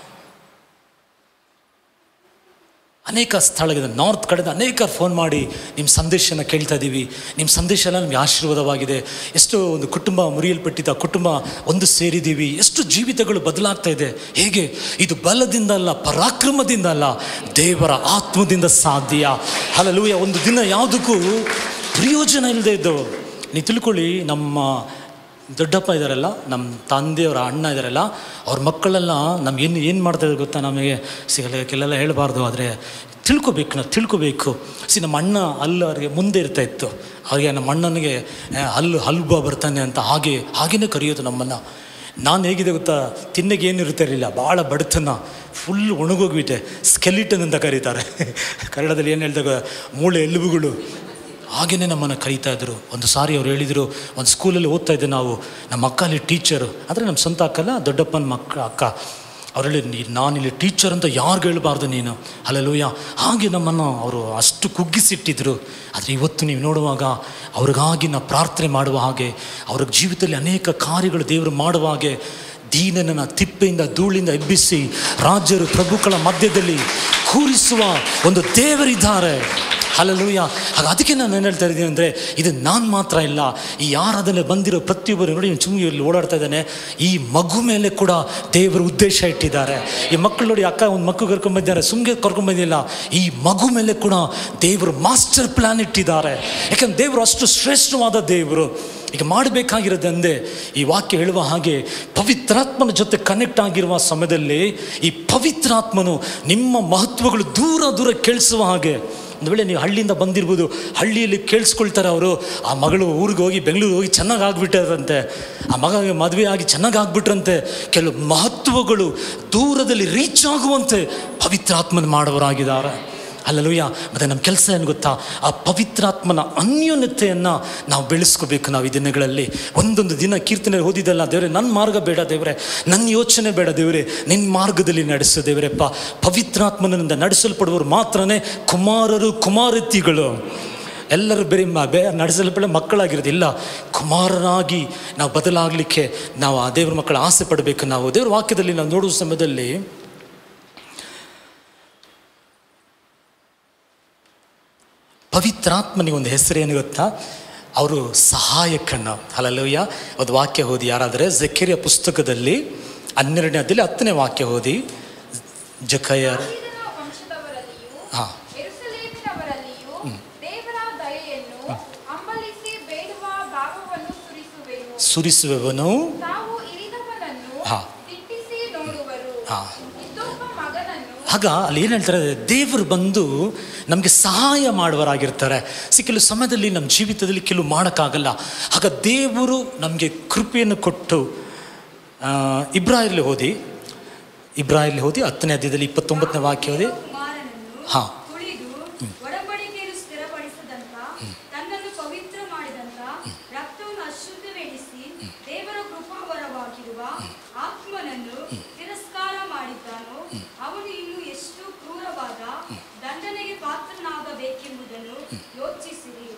ಅನೇಕ ಸ್ಥಳಗಳಿದೆ ನಾರ್ತ್ ಕಡೆದ ಅನೇಕ ಫೋನ್ ಮಾಡಿ ನಿಮ್ಮ ಸಂದೇಶನ ಕೇಳ್ತಾ ಇದ್ದೀವಿ ನಿಮ್ಮ ಸಂದೇಶ ಎಲ್ಲ ನಮಗೆ ಆಶೀರ್ವಾದವಾಗಿದೆ ಎಷ್ಟೋ ಒಂದು ಕುಟುಂಬ ಮುರಿಯಲ್ಪಟ್ಟಿದ್ದ ಕುಟುಂಬ ಒಂದು ಸೇರಿದ್ದೀವಿ ಎಷ್ಟು ಜೀವಿತಗಳು ಬದಲಾಗ್ತಾ ಇದೆ ಹೇಗೆ ಇದು ಬಲದಿಂದ ಅಲ್ಲ ಪರಾಕ್ರಮದಿಂದ ಅಲ್ಲ ದೇವರ ಆತ್ಮದಿಂದ ಸಾಧ್ಯ ಹಲಲೂಯ ಒಂದು ದಿನ ಯಾವುದಕ್ಕೂ ಪ್ರಯೋಜನ ಇಲ್ಲದೆ ಇದ್ದವು ನೀವು ತಿಳ್ಕೊಳ್ಳಿ ನಮ್ಮ ದೊಡ್ಡಪ್ಪ ಇದ್ದಾರಲ್ಲ ನಮ್ಮ ತಂದೆಯವರ ಅಣ್ಣ ಇದ್ದಾರಲ್ಲ ಅವ್ರ ಮಕ್ಕಳೆಲ್ಲ ನಮ್ಗೆ ಏನು ಏನು ಮಾಡ್ತಾಯಿದ್ರು ಗೊತ್ತಾ ನಮಗೆ ಸಿಗಲ್ಲ ಕೆಲವೆಲ್ಲ ಹೇಳಬಾರ್ದು ಆದರೆ ತಿಳ್ಕೊಬೇಕು ನಾವು ತಿಳ್ಕೊಬೇಕು ಸಿ ನಮ್ಮ ಅಣ್ಣ ಅಲ್ಲಿ ಅವ್ರಿಗೆ ಮುಂದೆ ಇರ್ತಾ ಇತ್ತು ಹಾಗೆ ನಮ್ಮ ಅಣ್ಣನಿಗೆ ಆ, ಹಲ್ಲು ಹಲ್ಬ ಬರ್ತಾನೆ ಅಂತ ಹಾಗೆ ಹಾಗೇನೆ ಕರೆಯೋದು ನಮ್ಮನ್ನು ನಾನು ಹೇಗಿದೆ ಗೊತ್ತಾ ತಿನ್ನಗೆ ಏನು ಇರ್ತಿರಲಿಲ್ಲ ಭಾಳ ಬಡತನ ಫುಲ್ ಒಣಗೋಗ್ಬಿಟ್ಟೆ ಸ್ಕೆಲಿಟನ್ ಅಂತ ಕರೀತಾರೆ ಕನ್ನಡದಲ್ಲಿ ಏನು ಹೇಳ್ದಾಗ ಮೂಳೆ ಎಲುಬುಗಳು ಹಾಗೇನೆ ನಮ್ಮನ್ನು ಕರೀತಾ ಇದ್ರು ಒಂದು ಸಾರಿ ಅವ್ರು ಹೇಳಿದರು ಒಂದು ಸ್ಕೂಲಲ್ಲಿ ಓದ್ತಾ ಇದ್ದೆ ನಾವು ನಮ್ಮ ಅಕ್ಕ ಅಲ್ಲಿ ಟೀಚರು ಅಂದರೆ ನಮ್ಮ ಸ್ವಂತ ಅಕ್ಕಲ್ಲ ದೊಡ್ಡಪ್ಪನ ಮಕ್ಕ ಅಕ್ಕ ಅವರಲ್ಲಿ ನೀ ನಾನಿಲ್ಲಿ ಟೀಚರ್ ಅಂತ ಯಾರಿಗೂ ಹೇಳ್ಬಾರ್ದು ನೀನು ಅಲ್ಲಲೂಯ ಹಾಗೆ ನಮ್ಮನ್ನು ಅವರು ಅಷ್ಟು ಕುಗ್ಗಿಸಿಟ್ಟಿದ್ರು ಆದರೆ ಇವತ್ತು ನೀವು ನೋಡುವಾಗ ಅವ್ರಿಗಾಗಿ ನಾವು ಪ್ರಾರ್ಥನೆ ಮಾಡುವ ಹಾಗೆ ಅವ್ರ ಜೀವಿತದಲ್ಲಿ ಅನೇಕ ಕಾರ್ಯಗಳು ದೇವರು ಮಾಡುವ ಹಾಗೆ ದೀನನನ್ನು ತಿಪ್ಪೆಯಿಂದ ಧೂಳಿಂದ ಎಬ್ಬಿಸಿ ರಾಜ್ಯರು ಪ್ರಭುಗಳ ಮಧ್ಯದಲ್ಲಿ ಕೂರಿಸುವ ಒಂದು ದೇವರಿದ್ದಾರೆ ಹಲಲೂಯ ಹಾಗ ಅದಕ್ಕೆ ನಾನು ಏನು ಹೇಳ್ತಾ ಇದ್ದೀನಿ ಅಂದರೆ ಇದು ನಾನು ಮಾತ್ರ ಇಲ್ಲ ಈ ಯಾರಾದಲ್ಲೇ ಬಂದಿರೋ ಪ್ರತಿಯೊಬ್ಬರು ನೋಡಿ ಚುಮ್ಮಿ ಇಲ್ಲಿ ಓಡಾಡ್ತಾ ಇದ್ದಾನೆ ಈ ಮಗು ಮೇಲೆ ಕೂಡ ದೇವರು ಉದ್ದೇಶ ಇಟ್ಟಿದ್ದಾರೆ ಈ ಮಕ್ಕಳು ನೋಡಿ ಅಕ್ಕ ಒಂದು ಮಕ್ಕಳು ಕರ್ಕೊಂಡ್ಬಂದಿದ್ದಾರೆ ಸುಮ್ಮನೆ ಕರ್ಕೊಂಡ್ಬಂದಿಲ್ಲ ಈ ಮಗು ಮೇಲೆ ಕೂಡ ದೇವರು ಮಾಸ್ಟರ್ ಪ್ಲಾನ್ ಇಟ್ಟಿದ್ದಾರೆ ಯಾಕಂದ್ರೆ ದೇವರು ಅಷ್ಟು ಶ್ರೇಷ್ಠವಾದ ದೇವರು ಈಗ ಮಾಡಬೇಕಾಗಿರೋದಂದೆ ಈ ವಾಕ್ಯ ಹೇಳುವ ಹಾಗೆ ಪವಿತ್ರಾತ್ಮನ ಜೊತೆ ಕನೆಕ್ಟ್ ಆಗಿರುವ ಸಮಯದಲ್ಲಿ ಈ ಪವಿತ್ರಾತ್ಮನು ನಿಮ್ಮ ಮಹತ್ವಗಳು ದೂರ ದೂರ ಕೇಳಿಸುವ ಹಾಗೆ ಒಂದು ವೇಳೆ ನೀವು ಹಳ್ಳಿಯಿಂದ ಬಂದಿರ್ಬೋದು ಹಳ್ಳಿಯಲ್ಲಿ ಕೇಳಿಸ್ಕೊಳ್ತಾರೆ ಅವರು ಆ ಮಗಳು ಊರಿಗೆ ಹೋಗಿ ಬೆಂಗಳೂರಿಗೆ ಹೋಗಿ ಚೆನ್ನಾಗಿ ಆಗ್ಬಿಟ್ಟಿರಂತೆ ಆ ಮಗ ಮದುವೆ ಆಗಿ ಚೆನ್ನಾಗಿ ಆಗ್ಬಿಟ್ರಂತೆ ಕೆಲವು ಮಹತ್ವಗಳು ದೂರದಲ್ಲಿ ರೀಚ್ ಆಗುವಂತೆ ಪವಿತ್ರಾತ್ಮನ ಮಾಡುವರಾಗಿದ್ದಾರೆ ಅಲ್ಲಲೂಯ ಮತ್ತು ನಮ್ಮ ಕೆಲಸ ಏನು ಗೊತ್ತಾ ಆ ಪವಿತ್ರಾತ್ಮನ ಅನ್ಯೋನ್ಯತೆಯನ್ನು ನಾವು ಬೆಳೆಸ್ಕೋಬೇಕು ನಾವು ಈ ದಿನಗಳಲ್ಲಿ ಒಂದೊಂದು ದಿನ ಕೀರ್ತನೆ ಓದಿದಲ್ಲ ದೇವರೇ ನನ್ನ ಮಾರ್ಗ ಬೇಡ ದೇವರೇ ನನ್ನ ಯೋಚನೆ ಬೇಡ ದೇವರೇ ನಿನ್ನ ಮಾರ್ಗದಲ್ಲಿ ನಡೆಸು ದೇವರಪ್ಪ ಪವಿತ್ರಾತ್ಮನಿಂದ ನಡೆಸಲ್ಪಡುವವರು ಮಾತ್ರನೇ ಕುಮಾರರು ಕುಮಾರತಿಗಳು ಎಲ್ಲರೂ ಬೇರೆ ಮ ಬೇ ನಡೆಸಲ್ಪಡ ಮಕ್ಕಳಾಗಿರೋದು ಇಲ್ಲ ಕುಮಾರರಾಗಿ ನಾವು ಬದಲಾಗಲಿಕ್ಕೆ ನಾವು ಆ ದೇವ್ರ ಮಕ್ಕಳ ಆಸೆ ಪಡಬೇಕು ನಾವು ದೇವ್ರ ವಾಕ್ಯದಲ್ಲಿ ನಾವು ನೋಡುವ ಸಮಯದಲ್ಲಿ ಪವಿತ್ರಾತ್ಮನಿಗೆ ಒಂದು ಹೆಸರೇನು ಗೊತ್ತಾ ಅವರು ಸಹಾಯಕನ ಅಲ್ಲಲ್ಲಯ್ಯ ಒಂದು ವಾಕ್ಯ ಓದಿ ಯಾರಾದರೆ ಜಕೆರಿಯ ಪುಸ್ತಕದಲ್ಲಿ ಹನ್ನೆರಡನೇ ಅದಲ್ಲಿ ಹತ್ತನೇ ವಾಕ್ಯ ಓದಿ ಜಕಯ ದಾವೀದನ ವಂಶದವರಲ್ಲಿಯೂ ಹಾ. ಯೆರೂಸಲೇಮಿನವರಲ್ಲಿಯೂ ದೇವರ ದಯೆಯನ್ನು ಹಂಬಲಿಸಿ ಬೇಡುವ ಭಾವವನ್ನು ಸುರಿಸುವೆನು ಸುರಿಸುವವನು ತಾವು ಇರಿದವನನ್ನು ಹಾ. ದಿಟ್ಟಿಸಿ ನೋಡುವರು ಹಾ. ಇದ್ದೊಬ್ಬ ಮಗನನ್ನು ಆಗ ಅಲ್ಲಿ ಏನು ಹೇಳ್ತಾರೆ ದೇವರು ಬಂದು ನಮಗೆ ಸಹಾಯ ಮಾಡುವರಾಗಿರ್ತಾರೆ ಸಿ ಕೆಲವು ಸಮಯದಲ್ಲಿ ನಮ್ಮ ಜೀವಿತದಲ್ಲಿ ಕೆಲವು ಮಾಡೋಕ್ಕಾಗಲ್ಲ ಆಗ ದೇವರು ನಮಗೆ ಕೃಪೆಯನ್ನು ಕೊಟ್ಟು ಆ, ಇಬ್ರಾಯಲ್ಲಿ ಓದಿ ಇಬ್ರಾಯಲ್ಲಿ ಓದಿ ಹತ್ತನೇ ಅಧ್ಯಾಯದಲ್ಲಿ ಇಪ್ಪತ್ತೊಂಬತ್ತನೇ ವಾಕ್ಯ ಓದಿ ಕುಮಾರನನ್ನು ಹಾ. ತುಳಿದು ಒಡಂಬಡಿಕೆಯನ್ನು ಸ್ಥಿರಪಡಿಸದಂತ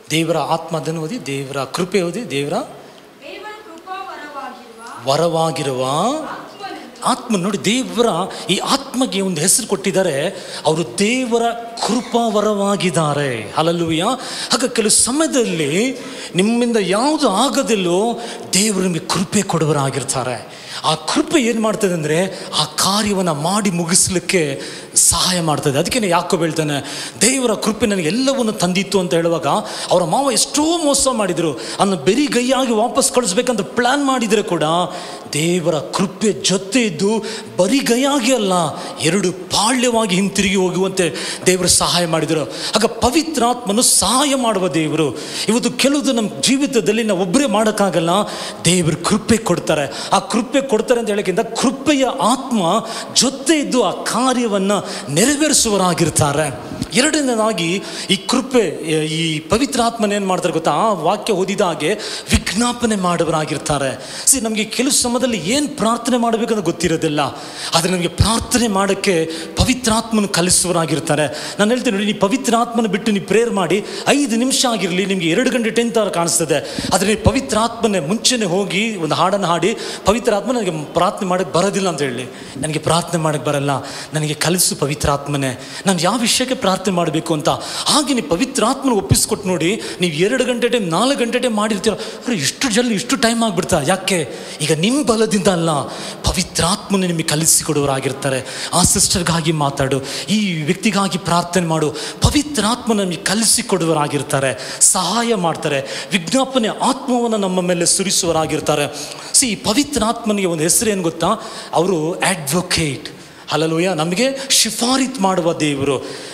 ದೇವರ ಆತ್ಮ ಅದನ್ನು ಓದಿ ದೇವರ ಕೃಪೆ ಓದಿ ದೇವರ ದೇವರ ಕೃಪಾವರವಾಗಿರುವ ವರವಾಗಿರುವ ಆತ್ಮನನ್ನು ಆತ್ಮ ನೋಡಿ ದೇವರ ಈ ಆತ್ಮಗೆ ಒಂದು ಹೆಸರು ಕೊಟ್ಟಿದ್ದಾರೆ ಅವರು ದೇವರ ಕೃಪಾವರವಾಗಿದ್ದಾರೆ ಅಲ್ಲಲ್ಲೂಯ್ಯ ಹಾಗೆ ಕೆಲವು ಸಮಯದಲ್ಲಿ ನಿಮ್ಮಿಂದ ಯಾವುದು ಆಗೋದಿಲ್ಲೋ ದೇವರು ನಿಮಗೆ ಕೃಪೆ ಕೊಡುವರಾಗಿರ್ತಾರೆ ಆ ಕೃಪೆ ಏನು ಮಾಡ್ತದೆ ಅಂದರೆ ಆ ಕಾರ್ಯವನ್ನು ಮಾಡಿ ಮುಗಿಸ್ಲಿಕ್ಕೆ ಸಹಾಯ ಮಾಡ್ತದೆ ಅದಕ್ಕೆ ಯಾಕೋ ಹೇಳ್ತಾನೆ ದೇವರ ಕೃಪೆ ನನಗೆ ಎಲ್ಲವನ್ನು ತಂದಿತ್ತು ಅಂತ ಹೇಳುವಾಗ ಅವರ ಮಾವ ಎಷ್ಟೋ ಮೋಸ ಮಾಡಿದರು ಅನ್ನು ಬೆರಿಗೈಯಾಗಿ ವಾಪಸ್ ಕಳಿಸ್ಬೇಕಂತ ಪ್ಲ್ಯಾನ್ ಮಾಡಿದರೆ ಕೂಡ ದೇವರ ಕೃಪೆ ಜೊತೆ ಇದ್ದು ಬರಿಗೈಯಾಗಿ ಅಲ್ಲ ಎರಡು ಪಾಳ್ಯವಾಗಿ ಹಿಂತಿರುಗಿ ಹೋಗುವಂತೆ ದೇವರು ಸಹಾಯ ಮಾಡಿದರು ಆಗ ಪವಿತ್ರಾತ್ಮನು ಸಹಾಯ ಮಾಡುವ ದೇವರು ಇವತ್ತು ಕೆಲವುದು ನಮ್ಮ ಜೀವಿತದಲ್ಲಿ ನಾವು ಒಬ್ಬರೇ ಮಾಡೋಕ್ಕಾಗಲ್ಲ ದೇವರು ಕೃಪೆ ಕೊಡ್ತಾರೆ ಆ ಕೃಪೆ ಕೊಡ್ತಾರೆ ಅಂತ ಹೇಳೋಕ್ಕಿಂತ ಕೃಪೆಯ ಆತ್ಮ ಜೊತೆ ಇದ್ದು ಆ ಕಾರ್ಯವನ್ನು ನೆರವೇರಿಸುವರಾಗಿರ್ತಾರೆ ಎರಡನೇದಾಗಿ ಈ ಕೃಪೆ ಈ ಪವಿತ್ರ ಆತ್ಮನ ಏನು ಮಾಡ್ತಾರೆ ಗೊತ್ತಾ ಆ ವಾಕ್ಯ ಓದಿದ ಹಾಗೆ ವಿಜ್ಞಾಪನೆ ಮಾಡುವರಾಗಿರ್ತಾರೆ ಸಿ ನಮಗೆ ಕೆಲವು ಸಮಯದಲ್ಲಿ ಏನು ಪ್ರಾರ್ಥನೆ ಮಾಡಬೇಕಂತ ಗೊತ್ತಿರೋದಿಲ್ಲ ಆದರೆ ನಮಗೆ ಪ್ರಾರ್ಥನೆ ಮಾಡೋಕ್ಕೆ ಪವಿತ್ರಾತ್ಮನ ಕಲಿಸುವರಾಗಿರ್ತಾರೆ ನಾನು ಹೇಳ್ತೀನಿ ನೋಡಿ ನೀವು ಪವಿತ್ರಾತ್ಮನ ಬಿಟ್ಟು ನೀವು ಪ್ರೇಯರ್ ಮಾಡಿ ಐದು ನಿಮಿಷ ಆಗಿರಲಿ ನಿಮಗೆ ಎರಡು ಗಂಟೆ ಟೆನ್ ತಾರ ಕಾಣಿಸ್ತದೆ ಆದರೆ ನೀವು ಪವಿತ್ರಾತ್ಮನೆ ಮುಂಚೆನೆ ಹೋಗಿ ಒಂದು ಹಾಡನ್ನು ಹಾಡಿ ಪವಿತ್ರಾತ್ಮ ನನಗೆ ಪ್ರಾರ್ಥನೆ ಮಾಡೋಕ್ಕೆ ಬರೋದಿಲ್ಲ ಅಂತ ಹೇಳಿ ನನಗೆ ಪ್ರಾರ್ಥನೆ ಮಾಡೋಕ್ಕೆ ಬರಲ್ಲ ನನಗೆ ಕಲಿಸು ಪವಿತ್ರಾತ್ಮನೆ ನಾನು ಯಾವ ವಿಷಯಕ್ಕೆ ಪ್ರಾರ್ಥನೆ ಮಾಡಬೇಕು ಅಂತ ಹಾಗೆ ನೀವು ಪವಿತ್ರಾತ್ಮನ ಒಪ್ಪಿಸ್ಕೊಟ್ಟು ನೋಡಿ ನೀವು ಎರಡು ಗಂಟೆ ಟೈಮ್ ನಾಲ್ಕು ಗಂಟೆ ಟೈಮ್ ಮಾಡಿರ್ತೀರ ಅರೆ ಇಷ್ಟು ಜಲ್ದಿ ಇಷ್ಟು ಟೈಮ್ ಆಗ್ಬಿಡ್ತಾ ಯಾಕೆ ಈಗ ನಿಮ್ಮ ಬಲದಿಂದ ಅಲ್ಲ ಪವಿತ್ರಾತ್ಮನ ನಿಮಗೆ ಕಲಿಸಿಕೊಡೋರಾಗಿರ್ತಾರೆ ಆ ಸಿಸ್ಟರ್ಗಾಗಿ ಮಾತಾಡು ಈ ವ್ಯಕ್ತಿಗಾಗಿ ಪ್ರಾರ್ಥನೆ ಮಾಡು ಪವಿತ್ರಾತ್ಮ ನಮಗೆ ಕಲಿಸಿಕೊಡುವರಾಗಿರ್ತಾರೆ ಸಹಾಯ ಮಾಡ್ತಾರೆ ವಿಜ್ಞಾಪನೆ ಆತ್ಮವನ್ನು ನಮ್ಮ ಮೇಲೆ ಸುರಿಸುವರಾಗಿರ್ತಾರೆ ಸಿ ಪವಿತ್ರಾತ್ಮನಿಗೆ ಒಂದು ಹೆಸರು ಏನು ಗೊತ್ತಾ ಅವರು ಅಡ್ವೊಕೇಟ್ ಅಲ್ಲಲೂಯ ನಮಗೆ ಶಿಫಾರಿತ್ ಮಾಡುವ ದೇವರು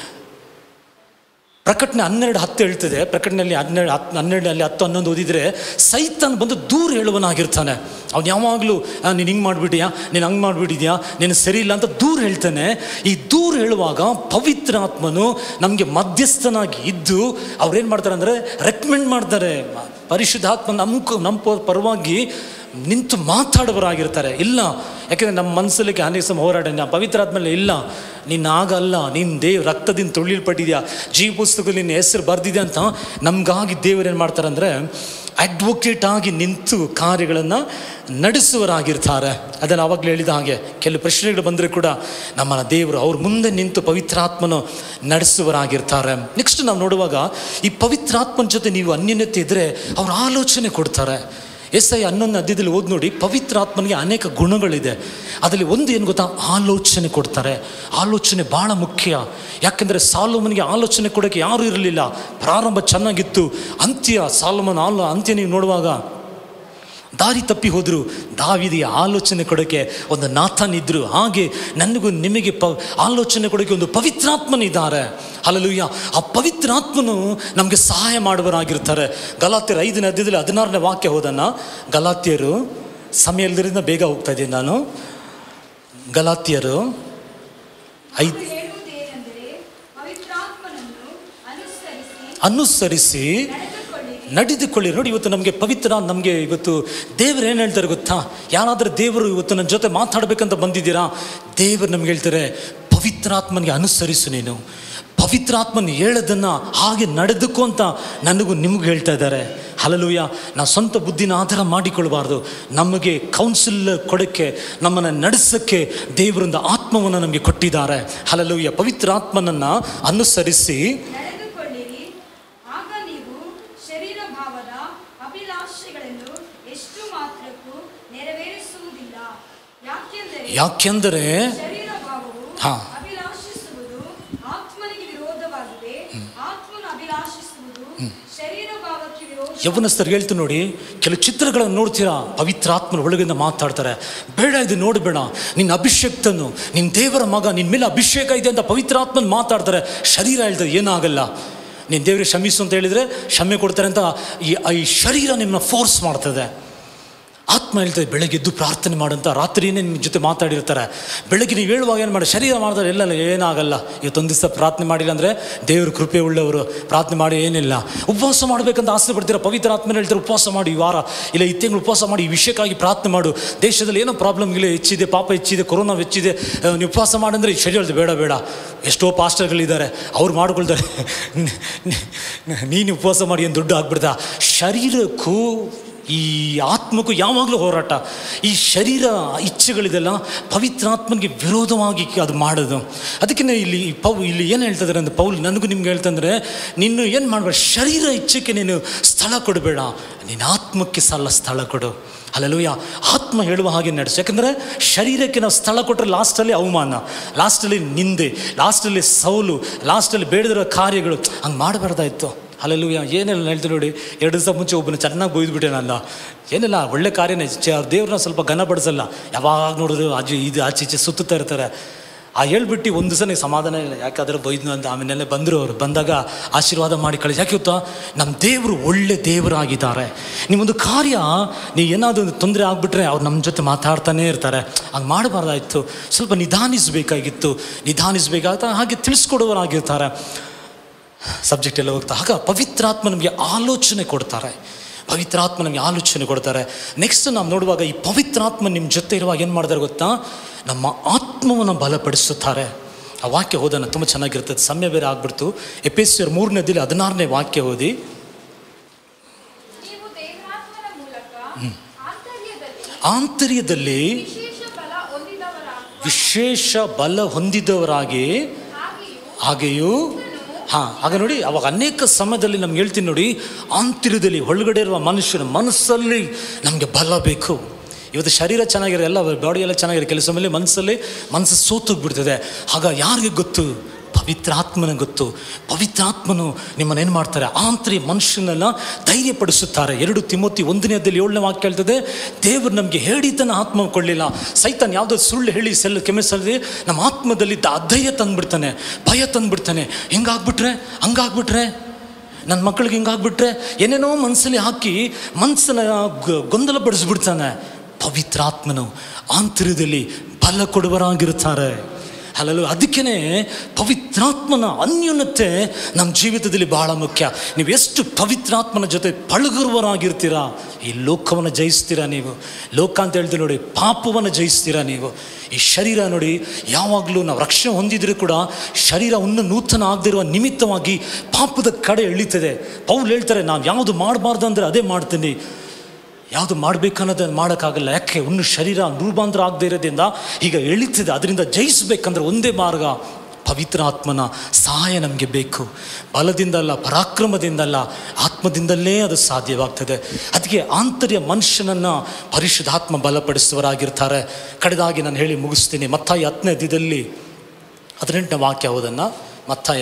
ಪ್ರಕಟಣೆ ಹನ್ನೆರಡು ಹತ್ತು ಹೇಳ್ತದೆ ಪ್ರಕಟಣೆಯಲ್ಲಿ ಹನ್ನೆರಡು ಹತ್ತು ಹನ್ನೆರಡಲ್ಲಿ ಹತ್ತು ಹನ್ನೊಂದು ಓದಿದರೆ ಸೈತಾನ್ ಬಂದು ದೂರ ಹೇಳುವನಾಗಿರ್ತಾನೆ ಅವ್ನು ಯಾವಾಗಲೂ ನೀನು ಹಿಂಗೆ ಮಾಡಿಬಿಟ್ಟಿಯಾ ನೀನು ಹಂಗೆ ಮಾಡಿಬಿಟ್ಟಿದ್ಯಾ ನೀನು ಸರಿ ಇಲ್ಲ ಅಂತ ದೂರ ಹೇಳ್ತಾನೆ ಈ ದೂರ ಹೇಳುವಾಗ ಪವಿತ್ರ ಆತ್ಮನು ನಮಗೆ ಮಧ್ಯಸ್ಥನಾಗಿ ಇದ್ದು ಅವ್ರೇನು ಮಾಡ್ತಾರೆ ಅಂದರೆ ರೆಕಮೆಂಡ್ ಮಾಡ್ತಾರೆ ಪರಿಶುದ್ಧಾತ್ಮ ನಮ್ಮ ಕ- ನಮ್ಮ ಪ- ಪರವಾಗಿ ನಿಂತು ಮಾತಾಡುವರಾಗಿರ್ತಾರೆ ಇಲ್ಲ ಯಾಕೆಂದರೆ ನಮ್ಮ ಮನಸ್ಸಲ್ಲಿ ಅನೇಕ ಸಮ ಹೋರಾಟ ನಾ ಪವಿತ್ರ ಆದ್ಮೇಲೆ ಇಲ್ಲ ನಿನ್ನ ಆಗಲ್ಲ ನೀನು ದೇವ್ ರಕ್ತದಿಂದ ತೊಳಿಲ್ಪಟ್ಟಿದ್ಯಾ ಜೀವ ಪುಸ್ತಕದಲ್ಲಿ ನಿನ್ನ ಹೆಸರು ಬರ್ದಿದೆ ಅಂತ ನಮಗಾಗಿ ದೇವರು ಏನು ಮಾಡ್ತಾರೆ ಅಂದರೆ ಅಡ್ವೊಕೇಟ್ ಆಗಿ ನಿಂತು ಕಾರ್ಯಗಳನ್ನು ನಡೆಸುವರಾಗಿರ್ತಾರೆ ಅದನ್ನು ಆವಾಗಲೇ ಹೇಳಿದ ಹಾಗೆ ಕೆಲವು ಪ್ರಶ್ನೆಗಳು ಬಂದರೆ ಕೂಡ ನಮ್ಮನ್ನ ದೇವರು ಅವ್ರ ಮುಂದೆ ನಿಂತು ಪವಿತ್ರಾತ್ಮನು ನಡೆಸುವರಾಗಿರ್ತಾರೆ ನೆಕ್ಸ್ಟ್ ನಾವು ನೋಡುವಾಗ ಈ ಪವಿತ್ರಾತ್ಮನ ಜೊತೆ ನೀವು ಅನ್ಯನ್ಯತೆ ಇದ್ದರೆ ಅವ್ರ ಆಲೋಚನೆ ಕೊಡ್ತಾರೆ ಎಸ್ ಐ ಹನ್ನೊಂದು ಅಧ್ಯದಲ್ಲಿ ಓದಿ ನೋಡಿ ಪವಿತ್ರಾತ್ಮನಿಗೆ ಅನೇಕ ಗುಣಗಳಿದೆ ಅದರಲ್ಲಿ ಒಂದು ಏನು ಗೊತ್ತಾ ಆಲೋಚನೆ ಕೊಡ್ತಾರೆ ಆಲೋಚನೆ ಭಾಳ ಮುಖ್ಯ ಯಾಕೆಂದರೆ ಸಾಲೋಮನಿಗೆ ಆಲೋಚನೆ ಕೊಡೋಕ್ಕೆ ಯಾರೂ ಇರಲಿಲ್ಲ ಪ್ರಾರಂಭ ಚೆನ್ನಾಗಿತ್ತು ಅಂತ್ಯ ಸಾಲೋಮನ ಆಲ ಅಂತ್ಯ ನೀವು ನೋಡುವಾಗ ದಾರಿ ತಪ್ಪಿ ಹೋದರು ದಾವಿದಿಗೆ ಆಲೋಚನೆ ಕೊಡೋಕ್ಕೆ ಒಂದು ನಾಥನ್ ಇದ್ದರು ಹಾಗೆ ನನಗೂ ನಿಮಗೆ ಪ ಆಲೋಚನೆ ಕೊಡೋಕ್ಕೆ ಒಂದು ಪವಿತ್ರಾತ್ಮನಿದ್ದಾರೆ ಅಲ್ಲಲೂಯ್ಯ ಆ ಪವಿತ್ರಾತ್ಮನು ನಮಗೆ ಸಹಾಯ ಮಾಡುವರಾಗಿರ್ತಾರೆ ಗಲಾತ್ಯರು ಐದನೇ ಅಧ್ಯದಲ್ಲಿ ಹದಿನಾರನೇ ವಾಕ್ಯ ಹೋದನ್ನ ಗಲಾತ್ಯರು ಸಮಯ ಇಲ್ದರಿಂದ ಬೇಗ ಹೋಗ್ತಾ ಇದ್ದೀನಿ ನಾನು ಗಲಾತ್ಯರು ಐದು ಅದು ಹೇಳುವುದೇನೆಂದರೆ ಪವಿತ್ರಾತ್ಮನನ್ನು ಅನುಸರಿಸಿ ಅನುಸರಿಸಿ ನಡೆದುಕೊಳ್ಳಿರಿ ನಡೆದುಕೊಳ್ಳಿ ನೋಡಿ ಇವತ್ತು ನಮಗೆ ಪವಿತ್ರ ನಮಗೆ ಇವತ್ತು ದೇವರು ಏನು ಹೇಳ್ತಾರೆ ಗೊತ್ತಾ ಯಾರಾದರೂ ದೇವರು ಇವತ್ತು ನನ್ನ ಜೊತೆ ಮಾತಾಡಬೇಕಂತ ಬಂದಿದ್ದೀರಾ ದೇವರು ನಮ್ಗೆ ಹೇಳ್ತಾರೆ ಪವಿತ್ರಾತ್ಮನಿಗೆ ಅನುಸರಿಸು ನೀನು ಪವಿತ್ರಾತ್ಮನ ಹೇಳೋದನ್ನು ಹಾಗೆ ನಡೆದುಕೋ ಅಂತ ನನಗೂ ನಿಮಗೂ ಹೇಳ್ತಾ ಇದ್ದಾರೆ ಹಲಲುಯ್ಯ ನಾವು ಸ್ವಂತ ಬುದ್ಧಿನ ಆಧಾರ ಮಾಡಿಕೊಳ್ಬಾರ್ದು ನಮಗೆ ಕೌನ್ಸಿಲ್ ಕೊಡೋಕ್ಕೆ ನಮ್ಮನ್ನು ನಡೆಸೋಕ್ಕೆ ದೇವರಿಂದ ಆತ್ಮವನ್ನು ನಮಗೆ ಕೊಟ್ಟಿದ್ದಾರೆ ಹಲಲುಯ್ಯ ಪವಿತ್ರಾತ್ಮನನ್ನು ಅನುಸರಿಸಿ ನಡೆದುಕೊಳ್ಳಿರಿ ಆಗ ನೀವು ಶರೀರ ಭಾವದ ಅಭಿಲಾಷೆಗಳನ್ನು ಎಷ್ಟು ಮಾತ್ರಕ್ಕೂ ನೆರವೇರಿಸುವುದಿಲ್ಲ ಯಾಕೆಂದರೆ ಯಾಕೆಂದರೆ ಶರೀರ ಭಾವವು ಹಾ. ಅಭಿಲಾಷಿಸುವುದು ಆತ್ಮನಿಗೆ ವಿರೋಧವಾಗಿದೆ ಆತ್ಮನು ಅಭಿಲಾಷಿಸುವುದು ಶರೀರ ಭಾವಕ್ಕೆ ವಿರೋಧ ಯೌವನಸ್ಥರು ಹೇಳ್ತು ನೋಡಿ ಕೆಲವು ಚಿತ್ರಗಳನ್ನು ನೋಡ್ತೀರಾ ಪವಿತ್ರಾತ್ಮನ ಒಳಗಿಂದ ಮಾತಾಡ್ತಾರೆ ಬೇಡ ಇದು ನೋಡಬೇಡ ನಿನ್ನ ಅಭಿಷೇಕ್ತನು ನಿನ್ನ ದೇವರ ಮಗ ನಿನ್ನ ಮೇಲೆ ಅಭಿಷೇಕ ಇದೆ ಅಂತ ಪವಿತ್ರಾತ್ಮನ ಮಾತಾಡ್ತಾರೆ ಶರೀರ ಹೇಳ್ತಾರೆ ಏನಾಗಲ್ಲ ನೀನು ದೇವರಿಗೆ ಕ್ಷಮಿಸು ಅಂತ ಹೇಳಿದರೆ ಕ್ಷಮೆ ಕೊಡ್ತಾರೆ ಅಂತ ಈ ಈ ಶರೀರ ನಿಮ್ಮನ್ನ ಫೋರ್ಸ್ ಮಾಡ್ತದೆ ಆತ್ಮ ಹೇಳ್ತದೆ ಬೆಳಗ್ಗೆ ಎದ್ದು ಪ್ರಾರ್ಥನೆ ಮಾಡಂತ ರಾತ್ರಿಯೇ ನಿಮ್ಮ ಜೊತೆ ಮಾತಾಡಿರ್ತಾರೆ ಬೆಳಗ್ಗೆ ನೀವು ಹೇಳುವಾಗ ಏನು ಮಾಡಿ ಶರೀರ ಮಾಡಿದ್ರೆ ಎಲ್ಲ ಏನಾಗಲ್ಲ ಇವತ್ತೊಂದು ದಿವಸ ಪ್ರಾರ್ಥನೆ ಮಾಡಿಲ್ಲ ಅಂದರೆ ದೇವ್ರ ಕೃಪೆ ಉಳ್ಳವರು ಪ್ರಾರ್ಥನೆ ಮಾಡಿ ಏನಿಲ್ಲ ಉಪವಾಸ ಮಾಡಬೇಕಂತ ಆಸೆ ಪಡ್ತೀರಾ ಪವಿತ್ರ ಆತ್ಮನ ಹೇಳ್ತಾರೆ ಉಪವಾಸ ಮಾಡಿ ಈ ವಾರ ಇಲ್ಲ ಈ ತಿಂಗಳು ಉಪವಾಸ ಮಾಡಿ ಈ ವಿಷಯಕ್ಕಾಗಿ ಪ್ರಾರ್ಥನೆ ಮಾಡು ದೇಶದಲ್ಲಿ ಏನೋ ಪ್ರಾಬ್ಲಮ್ಗಳು ಹೆಚ್ಚಿದೆ ಪಾಪ ಹೆಚ್ಚಿದೆ ಕೊರೋನಾ ಹೆಚ್ಚಿದೆ ಆ, ನೀವು ಉಪವಾಸ ಮಾಡಂದ್ರೆ ಈ ಶರೀರ ಹೇಳ್ತಾರೆ, ಬೇಡ ಬೇಡ ಎಷ್ಟೋ ಪಾಸ್ಟರ್ಗಳಿದ್ದಾರೆ ಅವ್ರು ಮಾಡ್ಕೊಳ್ತಾರೆ ನೀನು ಉಪವಾಸ ಮಾಡಿ ಏನು ದುಡ್ಡು ಆಗ್ಬಿಡ್ತಾ ಶರೀರಕ್ಕೂ ಈ ಆತ್ಮಕ್ಕೂ ಯಾವಾಗಲೂ ಹೋರಾಟ ಈ ಶರೀರ ಇಚ್ಛೆಗಳಿದೆಲ್ಲ ಪವಿತ್ರಾತ್ಮನಿಗೆ ವಿರೋಧವಾಗಿ ಅದು ಮಾಡೋದು ಅದಕ್ಕೆ ಇಲ್ಲಿ ಪೌ ಇಲ್ಲಿ ಏನು ಹೇಳ್ತಿದ್ದಾರೆ ಅಂದ್ರೆ ಪೌಲ್ ನನಗೂ ನಿಮ್ಗೆ ಹೇಳ್ತಂದ್ರೆ ನೀನು ಏನು ಮಾಡಬೇಡ ಶರೀರ ಇಚ್ಛೆಗೆ ನೀನು ಸ್ಥಳ ಕೊಡಬೇಡ ನೀನು ಆತ್ಮಕ್ಕೆ ಸಲ್ಲ ಸ್ಥಳ ಕೊಡು ಅಲ್ಲೂಯ ಆತ್ಮ ಹೇಳುವ ಹಾಗೆ ನಡೆಸು ಯಾಕಂದರೆ ಶರೀರಕ್ಕೆ ನಾವು ಸ್ಥಳ ಕೊಟ್ಟರೆ ಲಾಸ್ಟಲ್ಲಿ ಅವಮಾನ ಲಾಸ್ಟಲ್ಲಿ ನಿಂದೆ ಲಾಸ್ಟಲ್ಲಿ ಸೌಲು ಲಾಸ್ಟಲ್ಲಿ ಬೇಡದಿರೋ ಕಾರ್ಯಗಳು ಹಂಗೆ ಮಾಡಬಾರ್ದಾಯ್ತು ಅಲ್ಲೆಲ್ಲೂಯ ಏನೆಲ್ಲ ಹೇಳ್ತೀನಿ ನೋಡಿ ಎರಡು ದಿವಸ ಮುಂಚೆ ಒಬ್ಬನ ಚೆನ್ನಾಗಿ ಬೈದ್ಬಿಟ್ಟೆ ನಾನು ಏನಿಲ್ಲ ಒಳ್ಳೆ ಕಾರ್ಯನೇ ಚ ದೇವ್ರನ್ನ ಸ್ವಲ್ಪ ಘನಪಡಿಸಲ್ಲ ಯಾವಾಗ ನೋಡಿದ್ರು ಆಜು ಇದು ಆಚೆ ಈಚೆ ಸುತ್ತುತ್ತಾ ಇರ್ತಾರೆ ಆ ಹೇಳ್ಬಿಟ್ಟು ಒಂದು ದಿವಸ ನೀವು ಸಮಾಧಾನ ಇಲ್ಲ ಯಾಕಾದ್ರೆ ಬೈದ್ನು ಅಂತ ಆಮೇಲೆ ಬಂದರು ಅವರು ಬಂದಾಗ ಆಶೀರ್ವಾದ ಮಾಡಿ ಕಳಿಸಿ ಯಾಕೆ ಗೊತ್ತಾ ನಮ್ಮ ದೇವರು ಒಳ್ಳೆ ದೇವರಾಗಿದ್ದಾರೆ ನೀವೊಂದು ಕಾರ್ಯ ನೀವು ಏನಾದರೂ ಒಂದು ತೊಂದರೆ ಆಗಿಬಿಟ್ರೆ ಅವ್ರು ನಮ್ಮ ಜೊತೆ ಮಾತಾಡ್ತಾನೇ ಇರ್ತಾರೆ ಹಂಗೆ ಮಾಡಬಾರ್ದಾಯ್ತು ಸ್ವಲ್ಪ ನಿಧಾನಿಸಬೇಕಾಗಿತ್ತು ನಿಧಾನಿಸಬೇಕಾದ ಹಾಗೆ ತಿಳಿಸ್ಕೊಡುವರಾಗಿರ್ತಾರೆ ಸಬ್ಜೆಕ್ಟ್ ಎಲ್ಲ ಹೋಗ್ತಾ ಆಗ ಪವಿತ್ರಾತ್ಮ ನಮಗೆ ಆಲೋಚನೆ ಕೊಡ್ತಾರೆ ಪವಿತ್ರಾತ್ಮ ನಮಗೆ ಆಲೋಚನೆ ಕೊಡ್ತಾರೆ ನೆಕ್ಸ್ಟ್ ನಾವು ನೋಡುವಾಗ ಈ ಪವಿತ್ರಾತ್ಮ ನಿಮ್ಮ ಜೊತೆ ಇರುವಾಗ ಏನು ಮಾಡ್ತಾರೆ ಗೊತ್ತಾ ನಮ್ಮ ಆತ್ಮವನ್ನು ಬಲಪಡಿಸುತ್ತಾರೆ ಆ ವಾಕ್ಯ ಓದೋಣ ತುಂಬ ಚೆನ್ನಾಗಿರ್ತದೆ ಸಮಯ ಬೇರೆ ಆಗ್ಬಿಡ್ತು ಎಪಿಸಿಯರ್ ಮೂರನೇದಿಲ್ಲ ಹದಿನಾರನೇ ವಾಕ್ಯ ಓದಿ ನೀವು ದೇವರಾತ್ಮನ ಮೂಲಕ ಆಂತರ್ಯದಲ್ಲಿ ಆಂತರ್ಯದಲ್ಲಿ ವಿಶೇಷ ಬಲ ಹೊಂದಿದವರಾಗುವ ವಿಶೇಷ ಬಲ ಹೊಂದಿದವರಾಗಿ ಹಾಗೆಯೂ ಹಾಗೆಯೂ ಹಾಂ ಆಗ ನೋಡಿ ಅವಾಗ ಅನೇಕ ಸಮಯದಲ್ಲಿ ನಮ್ಗೆ ಹೇಳ್ತೀನಿ ನೋಡಿ ಆಂತರ್ಯದಲ್ಲಿ ಒಳಗಡೆ ಇರುವ ಮನುಷ್ಯನ ಮನಸ್ಸಲ್ಲಿ ನಮಗೆ ಬಲ ಬೇಕು ಇವತ್ತು ಶರೀರ ಚೆನ್ನಾಗಿರೋ ಎಲ್ಲ ಬಾಡಿ ಎಲ್ಲ ಚೆನ್ನಾಗಿರೋ ಕೆಲಸ ಮೇಲೆ ಮನಸ್ಸಲ್ಲಿ ಮನಸ್ಸು ಸೋತೋಗ್ಬಿಡ್ತದೆ ಆಗ ಯಾರಿಗೆ ಗೊತ್ತು ಪವಿತ್ರಾತ್ಮನ ಗೊತ್ತು ಪವಿತ್ರಾತ್ಮನು ನಿಮ್ಮನ್ನು ಏನು ಮಾಡ್ತಾರೆ ಆಂತರ್ಯ ಮನುಷ್ಯನನ್ನ ಧೈರ್ಯಪಡಿಸುತ್ತಾರೆ ಎರಡು ತಿಮೋತಿ ಒಂದನೇದಲ್ಲಿ ಏಳನೇ ವಾಕ್ಯ ಹೇಳ್ತದೆ ದೇವರು ನಮಗೆ ಹೇಳಿತನ ಆತ್ಮ ಕೊಳ್ಳಿಲ್ಲ ಸೈತಾನ್ ಯಾವುದೋ ಸುಳ್ಳು ಹೇಳಿ ಸೆಲ್ ಕೆಮಿಸಲ್ಲಿ ನಮ್ಮ ಆತ್ಮದಲ್ಲಿ ದ- ಅಧೈರ್ಯ ತಂದ್ಬಿಡ್ತಾನೆ ಭಯ ತಂದ್ಬಿಡ್ತಾನೆ ಹಿಂಗಾಗ್ಬಿಟ್ರೆ ಹಂಗಾಗ್ಬಿಟ್ರೆ ನನ್ನ ಮಕ್ಕಳಿಗೆ ಹಿಂಗಾಗ್ಬಿಟ್ರೆ ಏನೇನೋ ಮನಸ್ಸಲ್ಲಿ ಹಾಕಿ ಮನಸ್ಸನ್ನ ಗ- ಗೊಂದಲ ಪಡಿಸ್ಬಿಡ್ತಾನೆ ಪವಿತ್ರಾತ್ಮನು ಆಂತರ್ಯದಲ್ಲಿ ಬಲ ಕೊಡುವರಾಗಿರ್ತಾರೆ ಅಲ್ಲಲ್ಲ ಅದಕ್ಕೇ ಪವಿತ್ರಾತ್ಮನ ಅನ್ಯೂನತೆ ನಮ್ಮ ಜೀವಿತದಲ್ಲಿ ಬಹಳ ಮುಖ್ಯ ನೀವು ಎಷ್ಟು ಪವಿತ್ರಾತ್ಮನ ಜೊತೆ ಪಳಗುರುವರಾಗಿರ್ತೀರಾ ಈ ಲೋಕವನ್ನು ಜಯಿಸ್ತೀರಾ ನೀವು ಲೋಕ ಅಂತ ಹೇಳ್ತೀವಿ ನೋಡಿ ಪಾಪವನ್ನು ಜಯಿಸ್ತೀರಾ ನೀವು ಈ ಶರೀರ ನೋಡಿ ಯಾವಾಗಲೂ ನಾವು ರಕ್ಷಣೆ ಹೊಂದಿದ್ರು ಕೂಡ ಶರೀರ ಇನ್ನೂ ನೂತನ ಆಗದಿರುವ ನಿಮಿತ್ತವಾಗಿ ಪಾಪದ ಕಡೆ ಎಳಿತದೆ ಪೌಲ್ ಹೇಳ್ತಾರೆ ನಾವು ಯಾವುದು ಮಾಡಬಾರ್ದು ಅಂದರೆ ಅದೇ ಮಾಡ್ತೀನಿ ಯಾವುದು ಮಾಡಬೇಕನ್ನೋದನ್ನು ಮಾಡೋಕ್ಕಾಗಲ್ಲ ಯಾಕೆ ಇನ್ನು ಶರೀರ ರೂಪಾಂತರ ಆಗದೆ ಇರೋದ್ರಿಂದ ಈಗ ಎಳಿತಿದೆ ಅದರಿಂದ ಜಯಿಸ್ಬೇಕಂದ್ರೆ ಒಂದೇ ಮಾರ್ಗ ಪವಿತ್ರ ಆತ್ಮನ ಸಹಾಯ ನಮಗೆ ಬೇಕು ಬಲದಿಂದಲ್ಲ ಪರಾಕ್ರಮದಿಂದಲ್ಲ ಆತ್ಮದಿಂದಲೇ ಅದು ಸಾಧ್ಯವಾಗ್ತದೆ ಅದಕ್ಕೆ ಆಂತರ್ಯ ಮನುಷ್ಯನನ್ನು ಪರಿಶುದ್ಧಾತ್ಮ ಬಲಪಡಿಸುವರಾಗಿರ್ತಾರೆ ಕಡೆದಾಗಿ ನಾನು ಹೇಳಿ ಮುಗಿಸ್ತೀನಿ ಮತ್ತಾಯಿ ಹತ್ತನೇ ದಿದಲ್ಲಿ ಹದಿನೆಂಟನೇ ವಾಕ್ಯ ಹೋದನ್ನು ಮತ್ತಾಯ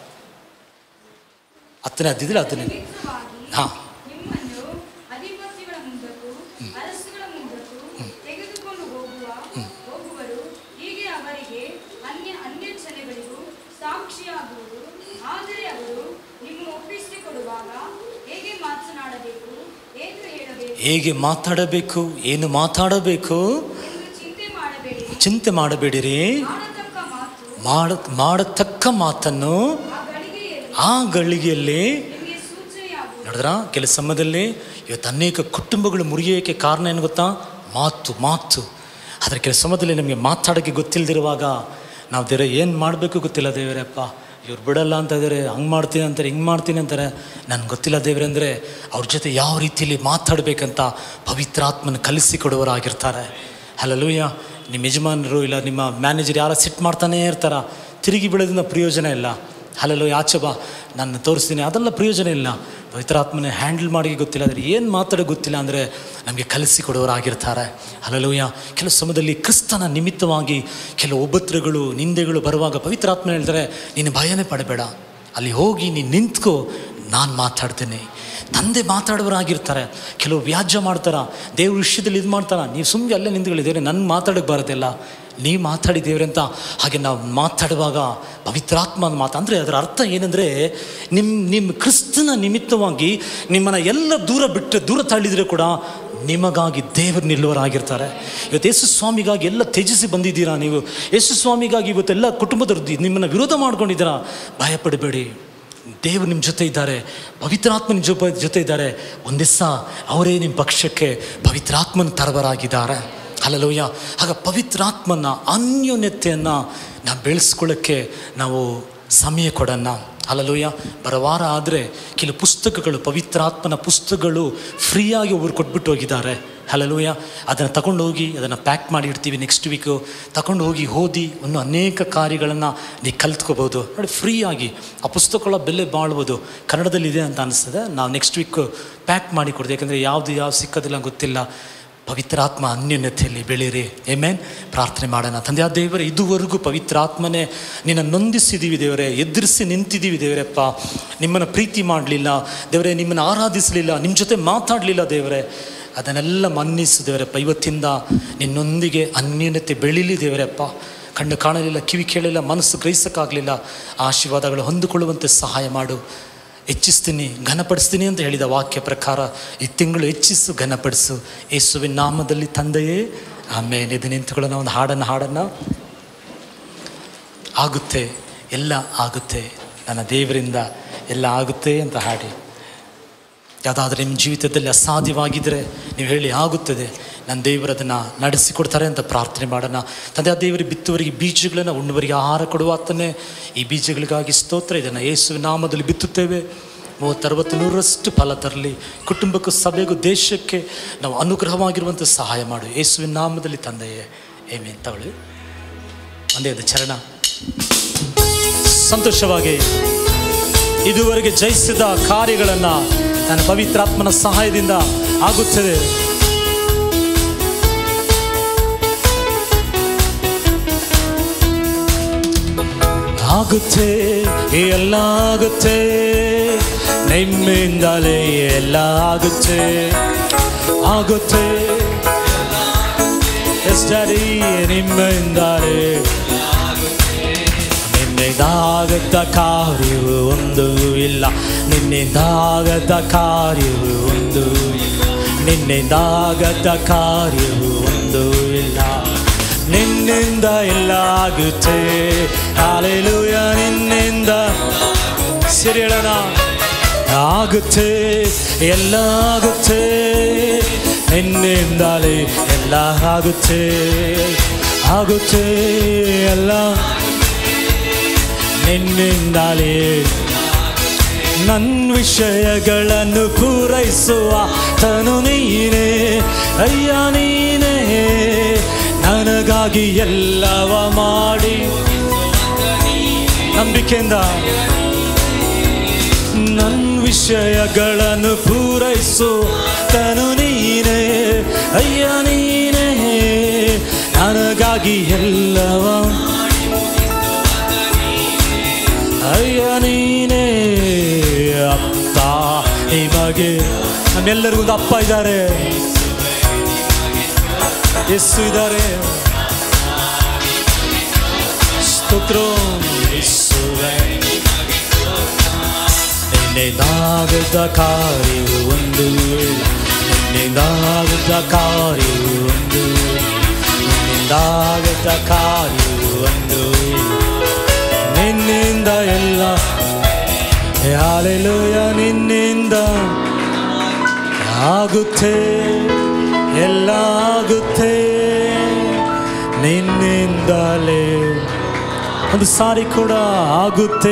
ಹತ್ತನೇ ಅದ್ದಿದ್ರೆ ಹದಿನೆಂಟು ನಿಮಿತ್ತವಾಗಿ ಹಾಂ ನಿಮ್ಮನ್ನು ಅಧಿಪತಿಗಳ ಮುಂದಕ್ಕೂ ಅರಸುಗಳ ಮುಂದಕ್ಕೂ ತೆಗೆದುಕೊಂಡು ಹೋಗುವ ಹೋಗುವರು ಹೀಗೆ ಅವರಿಗೆ ಅನ್ಯ ಅನ್ಯಚನೆಗಳಿಗೂ ಸಾಕ್ಷಿಯಾಗುವುದು ಆದರೆ ಅವರು ನಿಮ್ಮ ಒಪ್ಪಿಸಿಕೊಡುವಾಗ ಹೇಗೆ ಮಾತನಾಡಬೇಕು ಏನು ಹೇಳಬೇಕು ಹೇಗೆ ಮಾತಾಡಬೇಕು ಏನು ಮಾತಾಡಬೇಕು ಎಂದು ಚಿಂತೆ ಮಾಡಬೇಡಿ ಚಿಂತೆ ಮಾಡಬೇಡಿರಿ ಮಾಡತಕ್ಕ ಮಾತು ಮಾಡ ಮಾಡತಕ್ಕ ಮಾತನ್ನು ಆ ಗಳಿಗೆಯಲ್ಲಿ ಆ ಗಳಿಗೆಯಲ್ಲಿ ನಿಮಗೆ ಸೂಚನೆಯಾಗುವುದು ನೋಡಿದ್ರ ಕೆಲ ಸಮಯದಲ್ಲಿ ಇವತ್ತು ಅನೇಕ ಕುಟುಂಬಗಳು ಮುರಿಯೋಕ್ಕೆ ಕಾರಣ ಏನು ಗೊತ್ತಾ ಮಾತು ಮಾತು ಆದರೆ ಕೆಲ ಸಮಯದಲ್ಲಿ ನಮಗೆ ಮಾತಾಡೋಕ್ಕೆ ಗೊತ್ತಿಲ್ಲದಿರುವಾಗ ನಾವು ದೇವರೇ ಏನು ಮಾಡಬೇಕು ಗೊತ್ತಿಲ್ಲ ದೇವರಪ್ಪ ಇವ್ರು ಬಿಡಲ್ಲ ಅಂತ ಇದ್ದಾರೆ ಹಂಗೆ ಮಾಡ್ತೀನಿ ಅಂತಾರೆ ಹಿಂಗೆ ಮಾಡ್ತೀನಿ ಅಂತಾರೆ ನನಗೆ ಗೊತ್ತಿಲ್ಲ ದೇವ್ರೆ ಅಂದರೆ ಅವ್ರ ಜೊತೆ ಯಾವ ರೀತಿಯಲ್ಲಿ ಮಾತಾಡಬೇಕಂತ ಪವಿತ್ರಾತ್ಮನ ಕಲಿಸಿಕೊಡುವರಾಗಿರ್ತಾರೆ ಹಲಲೂಯ ನಿಮ್ಮ ಯಜಮಾನರು ಇಲ್ಲ ನಿಮ್ಮ ಮ್ಯಾನೇಜರ್ ಯಾರ ಸಿಟ್ ಮಾಡ್ತಾನೇ ಇರ್ತಾರ ತಿರುಗಿ ಬೀಳೋದ್ರಿಂದ ಪ್ರಯೋಜನ ಇಲ್ಲ ಅಲ್ಲಲ್ಲೋ ಆಚೆ ಬಾ ನಾನು ತೋರಿಸ್ತೀನಿ ಅದೆಲ್ಲ ಪ್ರಯೋಜನ ಇಲ್ಲ ಪವಿತ್ರಾತ್ಮನ ಹ್ಯಾಂಡಲ್ ಮಾಡಿ ಗೊತ್ತಿಲ್ಲ ಅಂದರೆ ಏನು ಮಾತಾಡೋ ಗೊತ್ತಿಲ್ಲ ಅಂದರೆ ನಮಗೆ ಕಲಿಸಿಕೊಡೋರಾಗಿರ್ತಾರೆ ಅಲ್ಲಲ್ಲೂಯ ಕೆಲವು ಸಮಯದಲ್ಲಿ ಕ್ರಿಸ್ತನ ನಿಮಿತ್ತವಾಗಿ ಕೆಲವು ಒಬ್ಬತ್ರಗಳು ನಿಂದೆಗಳು ಬರುವಾಗ ಪವಿತ್ರಾತ್ಮ ಹೇಳ್ತಾರೆ ನೀನು ಭಯನೇ ಪಡಬೇಡ ಅಲ್ಲಿ ಹೋಗಿ ನೀನು ನಿಂತ್ಕೋ ನಾನು ಮಾತಾಡ್ತೇನೆ ತಂದೆ ಮಾತಾಡೋರಾಗಿರ್ತಾರೆ ಕೆಲವು ವ್ಯಾಜ್ಯ ಮಾಡ್ತಾರ ದೇವ್ರ ವಿಷಯದಲ್ಲಿ ಇದು ಮಾಡ್ತಾರ ನೀವು ಸುಮ್ಮನೆ ಅಲ್ಲೇ ನಿಂತ್ಕೊಳ್ಳಿ ನನ್ನ ಮಾತಾಡೋಕ್ಕೆ ಬರೋದಿಲ್ಲ ನೀವು ಮಾತಾಡಿ ದೇವ್ರೆ ಅಂತ ಹಾಗೆ ನಾವು ಮಾತಾಡುವಾಗ ಪವಿತ್ರಾತ್ಮ ಮಾತು ಅಂದರೆ ಅದರ ಅರ್ಥ ಏನಂದರೆ ನಿಮ್ಮ ನಿಮ್ಮ ಕ್ರಿಸ್ತನ ನಿಮಿತ್ತವಾಗಿ ನಿಮ್ಮನ್ನು ಎಲ್ಲ ದೂರ ಬಿಟ್ಟು ದೂರ ತಳ್ಳಿದರೆ ಕೂಡ ನಿಮಗಾಗಿ ದೇವರು ನಿಲ್ಲುವರಾಗಿರ್ತಾರೆ ಇವತ್ತು ಯೇಸು ಸ್ವಾಮಿಗಾಗಿ ಎಲ್ಲ ತ್ಯಜಿಸಿ ಬಂದಿದ್ದೀರಾ ನೀವು ಯೇಸು ಸ್ವಾಮಿಗಾಗಿ ಇವತ್ತೆಲ್ಲ ಕುಟುಂಬದವ್ರದ್ದು ನಿಮ್ಮನ್ನು ವಿರೋಧ ಮಾಡ್ಕೊಂಡಿದ್ದೀರಾ ಭಯಪಡಬೇಡಿ ದೇವರು ನಿಮ್ಮ ಜೊತೆ ಇದ್ದಾರೆ ಪವಿತ್ರಾತ್ಮ ನಿಮ್ಮ ಜೊತೆ ಜೊತೆ ಇದ್ದಾರೆ ಒಂದು ದಿವಸ ಅವರೇ ನಿಮ್ಮ ಪಕ್ಷಕ್ಕೆ ಪವಿತ್ರಾತ್ಮನ ತರಬರಾಗಿದ್ದಾರೆ ಅಲ್ಲಲೋಯ್ಯ ಆಗ ಪವಿತ್ರಾತ್ಮನ ಅನ್ಯೋನ್ಯತೆಯನ್ನು ನಾವು ಬೆಳೆಸ್ಕೊಳ್ಳೋಕ್ಕೆ ನಾವು ಸಮಯ ಕೊಡೋಣ ಅಲ್ಲಲೋಯ್ಯ ಬರವಾರ ಆದರೆ ಕೆಲವು ಪುಸ್ತಕಗಳು ಪವಿತ್ರಾತ್ಮನ ಪುಸ್ತಕಗಳು ಫ್ರೀಯಾಗಿ ಒಬ್ಬರು ಕೊಟ್ಬಿಟ್ಟು ಹೋಗಿದ್ದಾರೆ ಹಲಲೂಯ ಅದನ್ನು ತಗೊಂಡು ಹೋಗಿ ಅದನ್ನು ಪ್ಯಾಕ್ ಮಾಡಿ ಇಡ್ತೀವಿ ನೆಕ್ಸ್ಟ್ ವೀಕು ತಗೊಂಡು ಹೋಗಿ ಓದಿ ಇನ್ನೂ ಅನೇಕ ಕಾರ್ಯಗಳನ್ನು ನೀವು ಕಲ್ತ್ಕೋಬೋದು ನೋಡಿ ಫ್ರೀಯಾಗಿ ಆ ಪುಸ್ತಕಗಳ ಬೆಲೆ ಬಾಳ್ಬೋದು ಕನ್ನಡದಲ್ಲಿದೆ ಅಂತ ಅನಿಸ್ತದೆ ನಾವು ನೆಕ್ಸ್ಟ್ ವೀಕ್ ಪ್ಯಾಕ್ ಮಾಡಿ ಕೊಡ್ತೀವಿ ಯಾಕಂದರೆ ಯಾವುದು ಯಾವ ಸಿಕ್ಕೋದಿಲ್ಲ ಗೊತ್ತಿಲ್ಲ ಪವಿತ್ರಾತ್ಮ ಅನ್ಯೋನ್ಯತೆಯಲ್ಲಿ ಬೆಳೀರಿ ಏಮೇನ್ ಪ್ರಾರ್ಥನೆ ಮಾಡೋಣ ತಂದೆಯ ದೇವರೇ ಇದುವರೆಗೂ ಪವಿತ್ರಾತ್ಮನೇ ನಿನ್ನ ನೊಂದಿಸಿದ್ದೀವಿ ದೇವರೇ ಎದುರಿಸಿ ನಿಂತಿದ್ದೀವಿ ದೇವರಪ್ಪ ನಿಮ್ಮನ್ನು ಪ್ರೀತಿ ಮಾಡಲಿಲ್ಲ ದೇವರೇ ನಿಮ್ಮನ್ನು ಆರಾಧಿಸಲಿಲ್ಲ ನಿಮ್ಮ ಜೊತೆ ಮಾತಾಡಲಿಲ್ಲ ದೇವರೇ ಅದನ್ನೆಲ್ಲ ಮನ್ನಿಸು ದೇವರಪ್ಪ ಇವತ್ತಿಂದ ನಿನ್ನೊಂದಿಗೆ ಅನ್ಯೋನ್ಯತೆ ಬೆಳೀಲಿ ದೇವರಪ್ಪ ಕಣ್ಣು ಕಾಣಲಿಲ್ಲ ಕಿವಿ ಕೇಳಲಿಲ್ಲ ಮನಸ್ಸು ಗ್ರಹಿಸೋಕ್ಕಾಗಲಿಲ್ಲ ಆಶೀರ್ವಾದಗಳು ಹೊಂದಿಕೊಳ್ಳುವಂತೆ ಸಹಾಯ ಮಾಡು ಹೆಚ್ಚಿಸ್ತೀನಿ ಘನಪಡಿಸ್ತೀನಿ ಅಂತ ಹೇಳಿದ ವಾಕ್ಯ ಪ್ರಕಾರ ಈ ತಿಂಗಳು ಹೆಚ್ಚಿಸು ಘನಪಡಿಸು ಯೇಸುವಿನ ನಾಮದಲ್ಲಿ ತಂದೆಯೇ ಆಮೇಲೆ ಇದು ನಿಂತುಕೊಳ್ಳೋಣ ಒಂದು ಹಾಡನ್ನು ಹಾಡನ್ನು ಆಗುತ್ತೆ ಎಲ್ಲ ಆಗುತ್ತೆ ನನ್ನ ದೇವರಿಂದ ಎಲ್ಲ ಆಗುತ್ತೆ ಅಂತ ಹಾಡಿ ಯಾವುದಾದ್ರೂ ನಿಮ್ಮ ಜೀವಿತದಲ್ಲಿ ಅಸಾಧ್ಯವಾಗಿದ್ದರೆ ನೀವು ಹೇಳಿ ಆಗುತ್ತದೆ ನನ್ನ ದೇವರು ಅದನ್ನು ನಡೆಸಿಕೊಡ್ತಾರೆ ಅಂತ ಪ್ರಾರ್ಥನೆ ಮಾಡೋಣ ತಂದೆ ಆ ದೇವರಿಗೆ ಬಿತ್ತುವರಿಗೆ ಬೀಜಗಳನ್ನು ಉಣ್ಣುವರಿಗೆ ಆಹಾರ ಕೊಡುವ ಆತನೇ ಈ ಬೀಜಗಳಿಗಾಗಿ ಸ್ತೋತ್ರ ಇದನ್ನು ಯೇಸುವಿನ ನಾಮದಲ್ಲಿ ಬಿತ್ತುತ್ತೇವೆ ಮೂವತ್ತರವತ್ತು ನೂರರಷ್ಟು ಫಲ ತರಲಿ ಕುಟುಂಬಕ್ಕೂ ಸಭೆಗೂ ದೇಶಕ್ಕೆ ನಾವು ಅನುಗ್ರಹವಾಗಿರುವಂಥ ಸಹಾಯ ಮಾಡು ಯೇಸುವಿನ ನಾಮದಲ್ಲಿ ತಂದೆಯೇ ಏಮೇ ತಗೊಳ್ಳಿ ಒಂದೇ ಒಂದು ಚರಣ ಸಂತೋಷವಾಗಿ ಇದುವರೆಗೆ ಜಯಿಸಿದ ಕಾರ್ಯಗಳನ್ನು ನನ್ನ ಪವಿತ್ರಾತ್ಮನ ಸಹಾಯದಿಂದ ಆಗುತ್ತದೆ ಆಗುತ್ತೆ ಎಲ್ಲ ಆಗುತ್ತೆ ನಿಮ್ಮಿಂದಲೇ ಎಲ್ಲ ಆಗುತ್ತೆ ಆಗುತ್ತೆ ಎಸ್ ಡ್ಯಾಡಿ ನಿಮ್ಮಿಂದಲೇ ನಿನ್ನಿಂದಾಗದ ಕಾರ್ಯವು ಒಂದು ಇಲ್ಲ ನಿನ್ನಿಂದಾಗದ ಕಾರ್ಯವು ಒಂದು ನಿನ್ನಿಂದಾಗದ ಕಾರ್ಯವು ಒಂದು ಇಲ್ಲ ನಿನ್ನಿಂದ ಎಲ್ಲ ಆಗುತ್ತೆ ಹಾಲೆಲೂಯ ನಿನ್ನಿಂದ ಸರಿ ಹೇಳೋಣ ಆಗುತ್ತೆ ಎಲ್ಲ ಆಗುತ್ತೆ ನಿನ್ನಿಂದಲೇ ಎಲ್ಲ ಆಗುತ್ತೆ ಆಗುತ್ತೆ ಎಲ್ಲ ನಿನ್ನಿಂದಲೇ ನನ್ನ ವಿಷಯಗಳನ್ನು ಪೂರೈಸುವ ತನು ನೀನೇ ಅಯ್ಯ ನೀನೇ ನನಗಾಗಿ ಎಲ್ಲವ ಮಾಡಿ ನಂಬಿಕೆಯಿಂದ ನನ್ನ ವಿಷಯಗಳನ್ನು ಪೂರೈಸು ತನು ನೀನೇ ಅಯ್ಯ ನೀನೇ ನನಗಾಗಿ ಎಲ್ಲವ ಅಯ್ಯ ನೀನೇ ಅಪ್ಪ ನಿಮಗೆ ನಮ್ಮೆಲ್ಲರಿಗೂ ಒಂದು ಅಪ್ಪ ಇದ್ದಾರೆ ಯೇಸು ಇದ್ದಾರೆ ಸ್ತೋತ್ರ ಯೇಸುವೇ ನಿನ್ನಿಂದಾಗದ ಕಾರ್ಯವು ಒಂದು ಇಲ್ಲ ನಿನ್ನಿಂದಾಗದ ಕಾರ್ಯವು ಒಂದು ನಿನ್ನಿಂದಾಗದ ಕಾರ್ಯವು ಒಂದು ಇಲ್ಲ ನಿನ್ನಿಂದ ಎಲ್ಲ ಹಾಲೆಲೂಯ ನಿನ್ನಿಂದ ಆಗುತ್ತೆ ಎಲ್ಲ ಆಗುತ್ತೆ ನಿನ್ನಿಂದಲೇ ಒಂದು ಸಾರಿ ಕೂಡ ಆಗುತ್ತೆ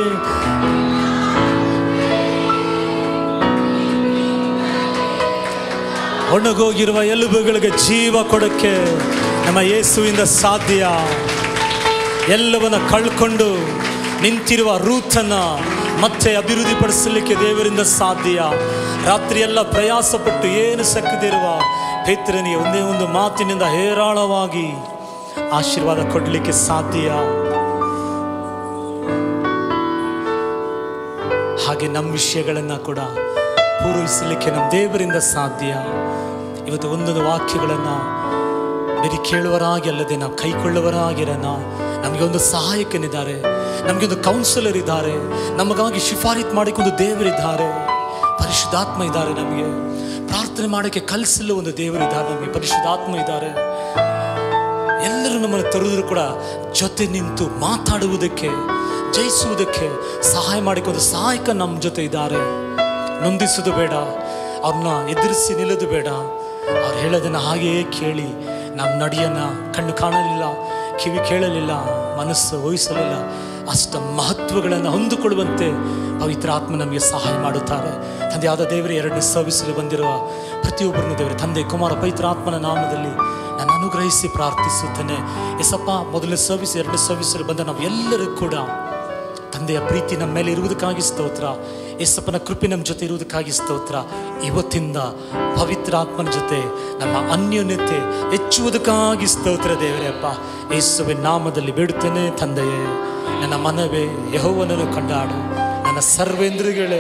ಒಣಗೋಗಿರುವ ಎಲುಬುಗಳಿಗೆ ಜೀವ ಕೊಡಕ್ಕೆ ನಮ್ಮ ಯೇಸುವಿಂದ ಸಾಧ್ಯ ಎಲ್ಲವನ್ನ ಕಳ್ಕೊಂಡು ನಿಂತಿರುವ ರೂತನ್ನ ಮತ್ತೆ ಅಭಿವೃದ್ಧಿಪಡಿಸಲಿಕ್ಕೆ ದೇವರಿಂದ ಸಾಧ್ಯ ರಾತ್ರಿ ಎಲ್ಲ ಪ್ರಯಾಸಪಟ್ಟು ಏನು ಸಕ್ಕದಿರುವ ಪೇತ್ರನಿಗೆ ಒಂದೇ ಒಂದು ಮಾತಿನಿಂದ ಹೇರಾಳವಾಗಿ ಆಶೀರ್ವಾದ ಕೊಡಲಿಕ್ಕೆ ಸಾಧ್ಯ ಹಾಗೆ ನಮ್ಮ ವಿಷಯಗಳನ್ನು ಕೂಡ ಪೂರೈಸಲಿಕ್ಕೆ ನಮ್ಮ ದೇವರಿಂದ ಸಾಧ್ಯ ಇವತ್ತು ಒಂದೊಂದು ವಾಕ್ಯಗಳನ್ನು ಬರೀ ಕೇಳುವರಾಗಿ ಅಲ್ಲದೆ ನಾವು ಕೈಕೊಳ್ಳುವರಾಗಿರೋಣ ನಮಗೆ ಒಂದು ಸಹಾಯಕನಿದ್ದಾರೆ ನಮಗೆ ಒಂದು ಕೌನ್ಸಿಲರ್ ಇದ್ದಾರೆ ನಮಗಾಗಿ ಶಿಫಾರಿತ್ ಮಾಡಿಕೊಂಡು ದೇವರಿದ್ದಾರೆ ಪರಿಶುದ್ಧಾತ್ಮ ಇದ್ದಾರೆ ನಮಗೆ ಪ್ರಾರ್ಥನೆ ಮಾಡೋಕ್ಕೆ ಕಲಿಸಲು ಒಂದು ದೇವರು ಇದ್ದಾರೆ ನಮಗೆ ಪರಿಶುದ್ಧಾತ್ಮ ಇದ್ದಾರೆ ಎಲ್ಲರೂ ನಮ್ಮನ್ನು ತರುವುದು ಕೂಡ ಜೊತೆ ನಿಂತು ಮಾತಾಡುವುದಕ್ಕೆ ಜಯಿಸುವುದಕ್ಕೆ ಸಹಾಯ ಮಾಡಿಕೊಂಡು ಒಂದು ಸಹಾಯಕ ನಮ್ಮ ಜೊತೆ ಇದ್ದಾರೆ ನೊಂದಿಸೋದು ಬೇಡ ಅವ್ರನ್ನ ಎದುರಿಸಿ ನಿಲ್ಲೋದು ಬೇಡ ಅವ್ರು ಹೇಳೋದನ್ನು ಹಾಗೆಯೇ ಕೇಳಿ ನಮ್ಮ ನಡೆಯನ್ನ ಕಣ್ಣು ಕಾಣಲಿಲ್ಲ ಕಿವಿ ಕೇಳಲಿಲ್ಲ ಮನಸ್ಸು ವಹಿಸಲಿಲ್ಲ ಅಷ್ಟ ಮಹತ್ವಗಳನ್ನು ಹೊಂದಿಕೊಳ್ಳುವಂತೆ ಪವಿತ್ರ ಆತ್ಮ ನಮಗೆ ಸಹಾಯ ಮಾಡುತ್ತಾರೆ ತಂದೆಯಾದ ದೇವರ ಎರಡನೇ ಸರ್ವಿಸಲ್ಲಿ ಬಂದಿರುವ ಪ್ರತಿಯೊಬ್ಬರನ್ನು ದೇವರ ತಂದೆ ಕುಮಾರ ಪವಿತ್ರ ಆತ್ಮನ ನಾಮದಲ್ಲಿ ನಾನು ಅನುಗ್ರಹಿಸಿ ಪ್ರಾರ್ಥಿಸುತ್ತೇನೆ ಎಸಪ್ಪ ಮೊದಲನೇ ಸರ್ವಿಸ್ ಎರಡನೇ ಸರ್ವಿಸಲ್ಲಿ ಬಂದ ನಾವು ಎಲ್ಲರೂ ಕೂಡ ತಂದೆಯ ಪ್ರೀತಿ ನಮ್ಮ ಮೇಲೆ ಇರುವುದಕ್ಕಾಗಿ ಸ್ತೋತ್ರ ಯೇಸಪ್ಪನ ಕೃಪೆ ನಮ್ಮ ಜೊತೆ ಇರುವುದಕ್ಕಾಗಿ ಸ್ತೋತ್ರ ಇವತ್ತಿಂದ ಪವಿತ್ರಾತ್ಮನ ಜೊತೆ ನಮ್ಮ ಅನ್ಯೋನ್ಯತೆ ಹೆಚ್ಚುವುದಕ್ಕಾಗಿ ಸ್ತೋತ್ರ ದೇವರೇ ಅಪ್ಪ ಯೇಸುವಿನ ನಾಮದಲ್ಲಿ ಬೇಡುತ್ತೇನೆ ತಂದೆಯೇ ನನ್ನ ಮನವೇ ಯಹೋವನನ್ನು ಕೊಂಡಾಡು ನನ್ನ ಸರ್ವೇಂದ್ರಿಗಳೇ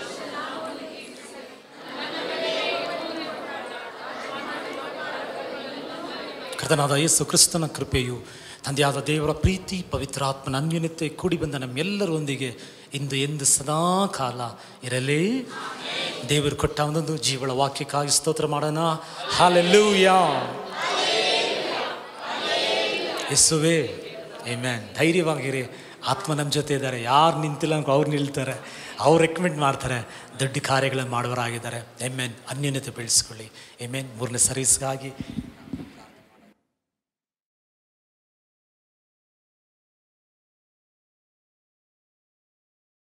ಕರ್ತನಾದ ಯೇಸು ಕ್ರಿಸ್ತನ ಕೃಪೆಯು ತಂದೆಯಾದ ದೇವರ ಪ್ರೀತಿ ಪವಿತ್ರಾತ್ಮನ ಅನ್ಯೋನ್ಯತೆ ಕೂಡಿ ಬಂದ ನಮ್ಮೆಲ್ಲರೊಂದಿಗೆ ಇಂದು ಎಂದು ಸದಾ ಕಾಲ ಇರಲೇ ದೇವರು ಕೊಟ್ಟ ಒಂದೊಂದು ಜೀವಳ ವಾಕ್ಯಕ್ಕಾಗಿ ಸ್ತೋತ್ರ ಮಾಡೋಣ ಹಾಲೆಲ್ಲೂಯಾ ಯೇಸುವೇ ಏಮ್ಯಾನ್ ಧೈರ್ಯವಾಗಿರಿ ಆತ್ಮ ನಮ್ಮ ಜೊತೆ ಇದ್ದಾರೆ ಯಾರು ನಿಂತಿಲ್ಲ ಅನ್ಕೊ ಅವ್ರು ನಿಲ್ತಾರೆ ಅವ್ರು ರೆಕಮೆಂಡ್ ಮಾಡ್ತಾರೆ ದೊಡ್ಡ ಕಾರ್ಯಗಳನ್ನು ಮಾಡುವರಾಗಿದ್ದಾರೆ ಎಮ್ಮೆನ್ ಅನ್ಯೋನ್ಯತೆ ಬೆಳೆಸ್ಕೊಳ್ಳಿ ಎಮ್ಮೆನ್ ಮೂರನೇ ಸರ್ವಿಸ್ಗಾಗಿ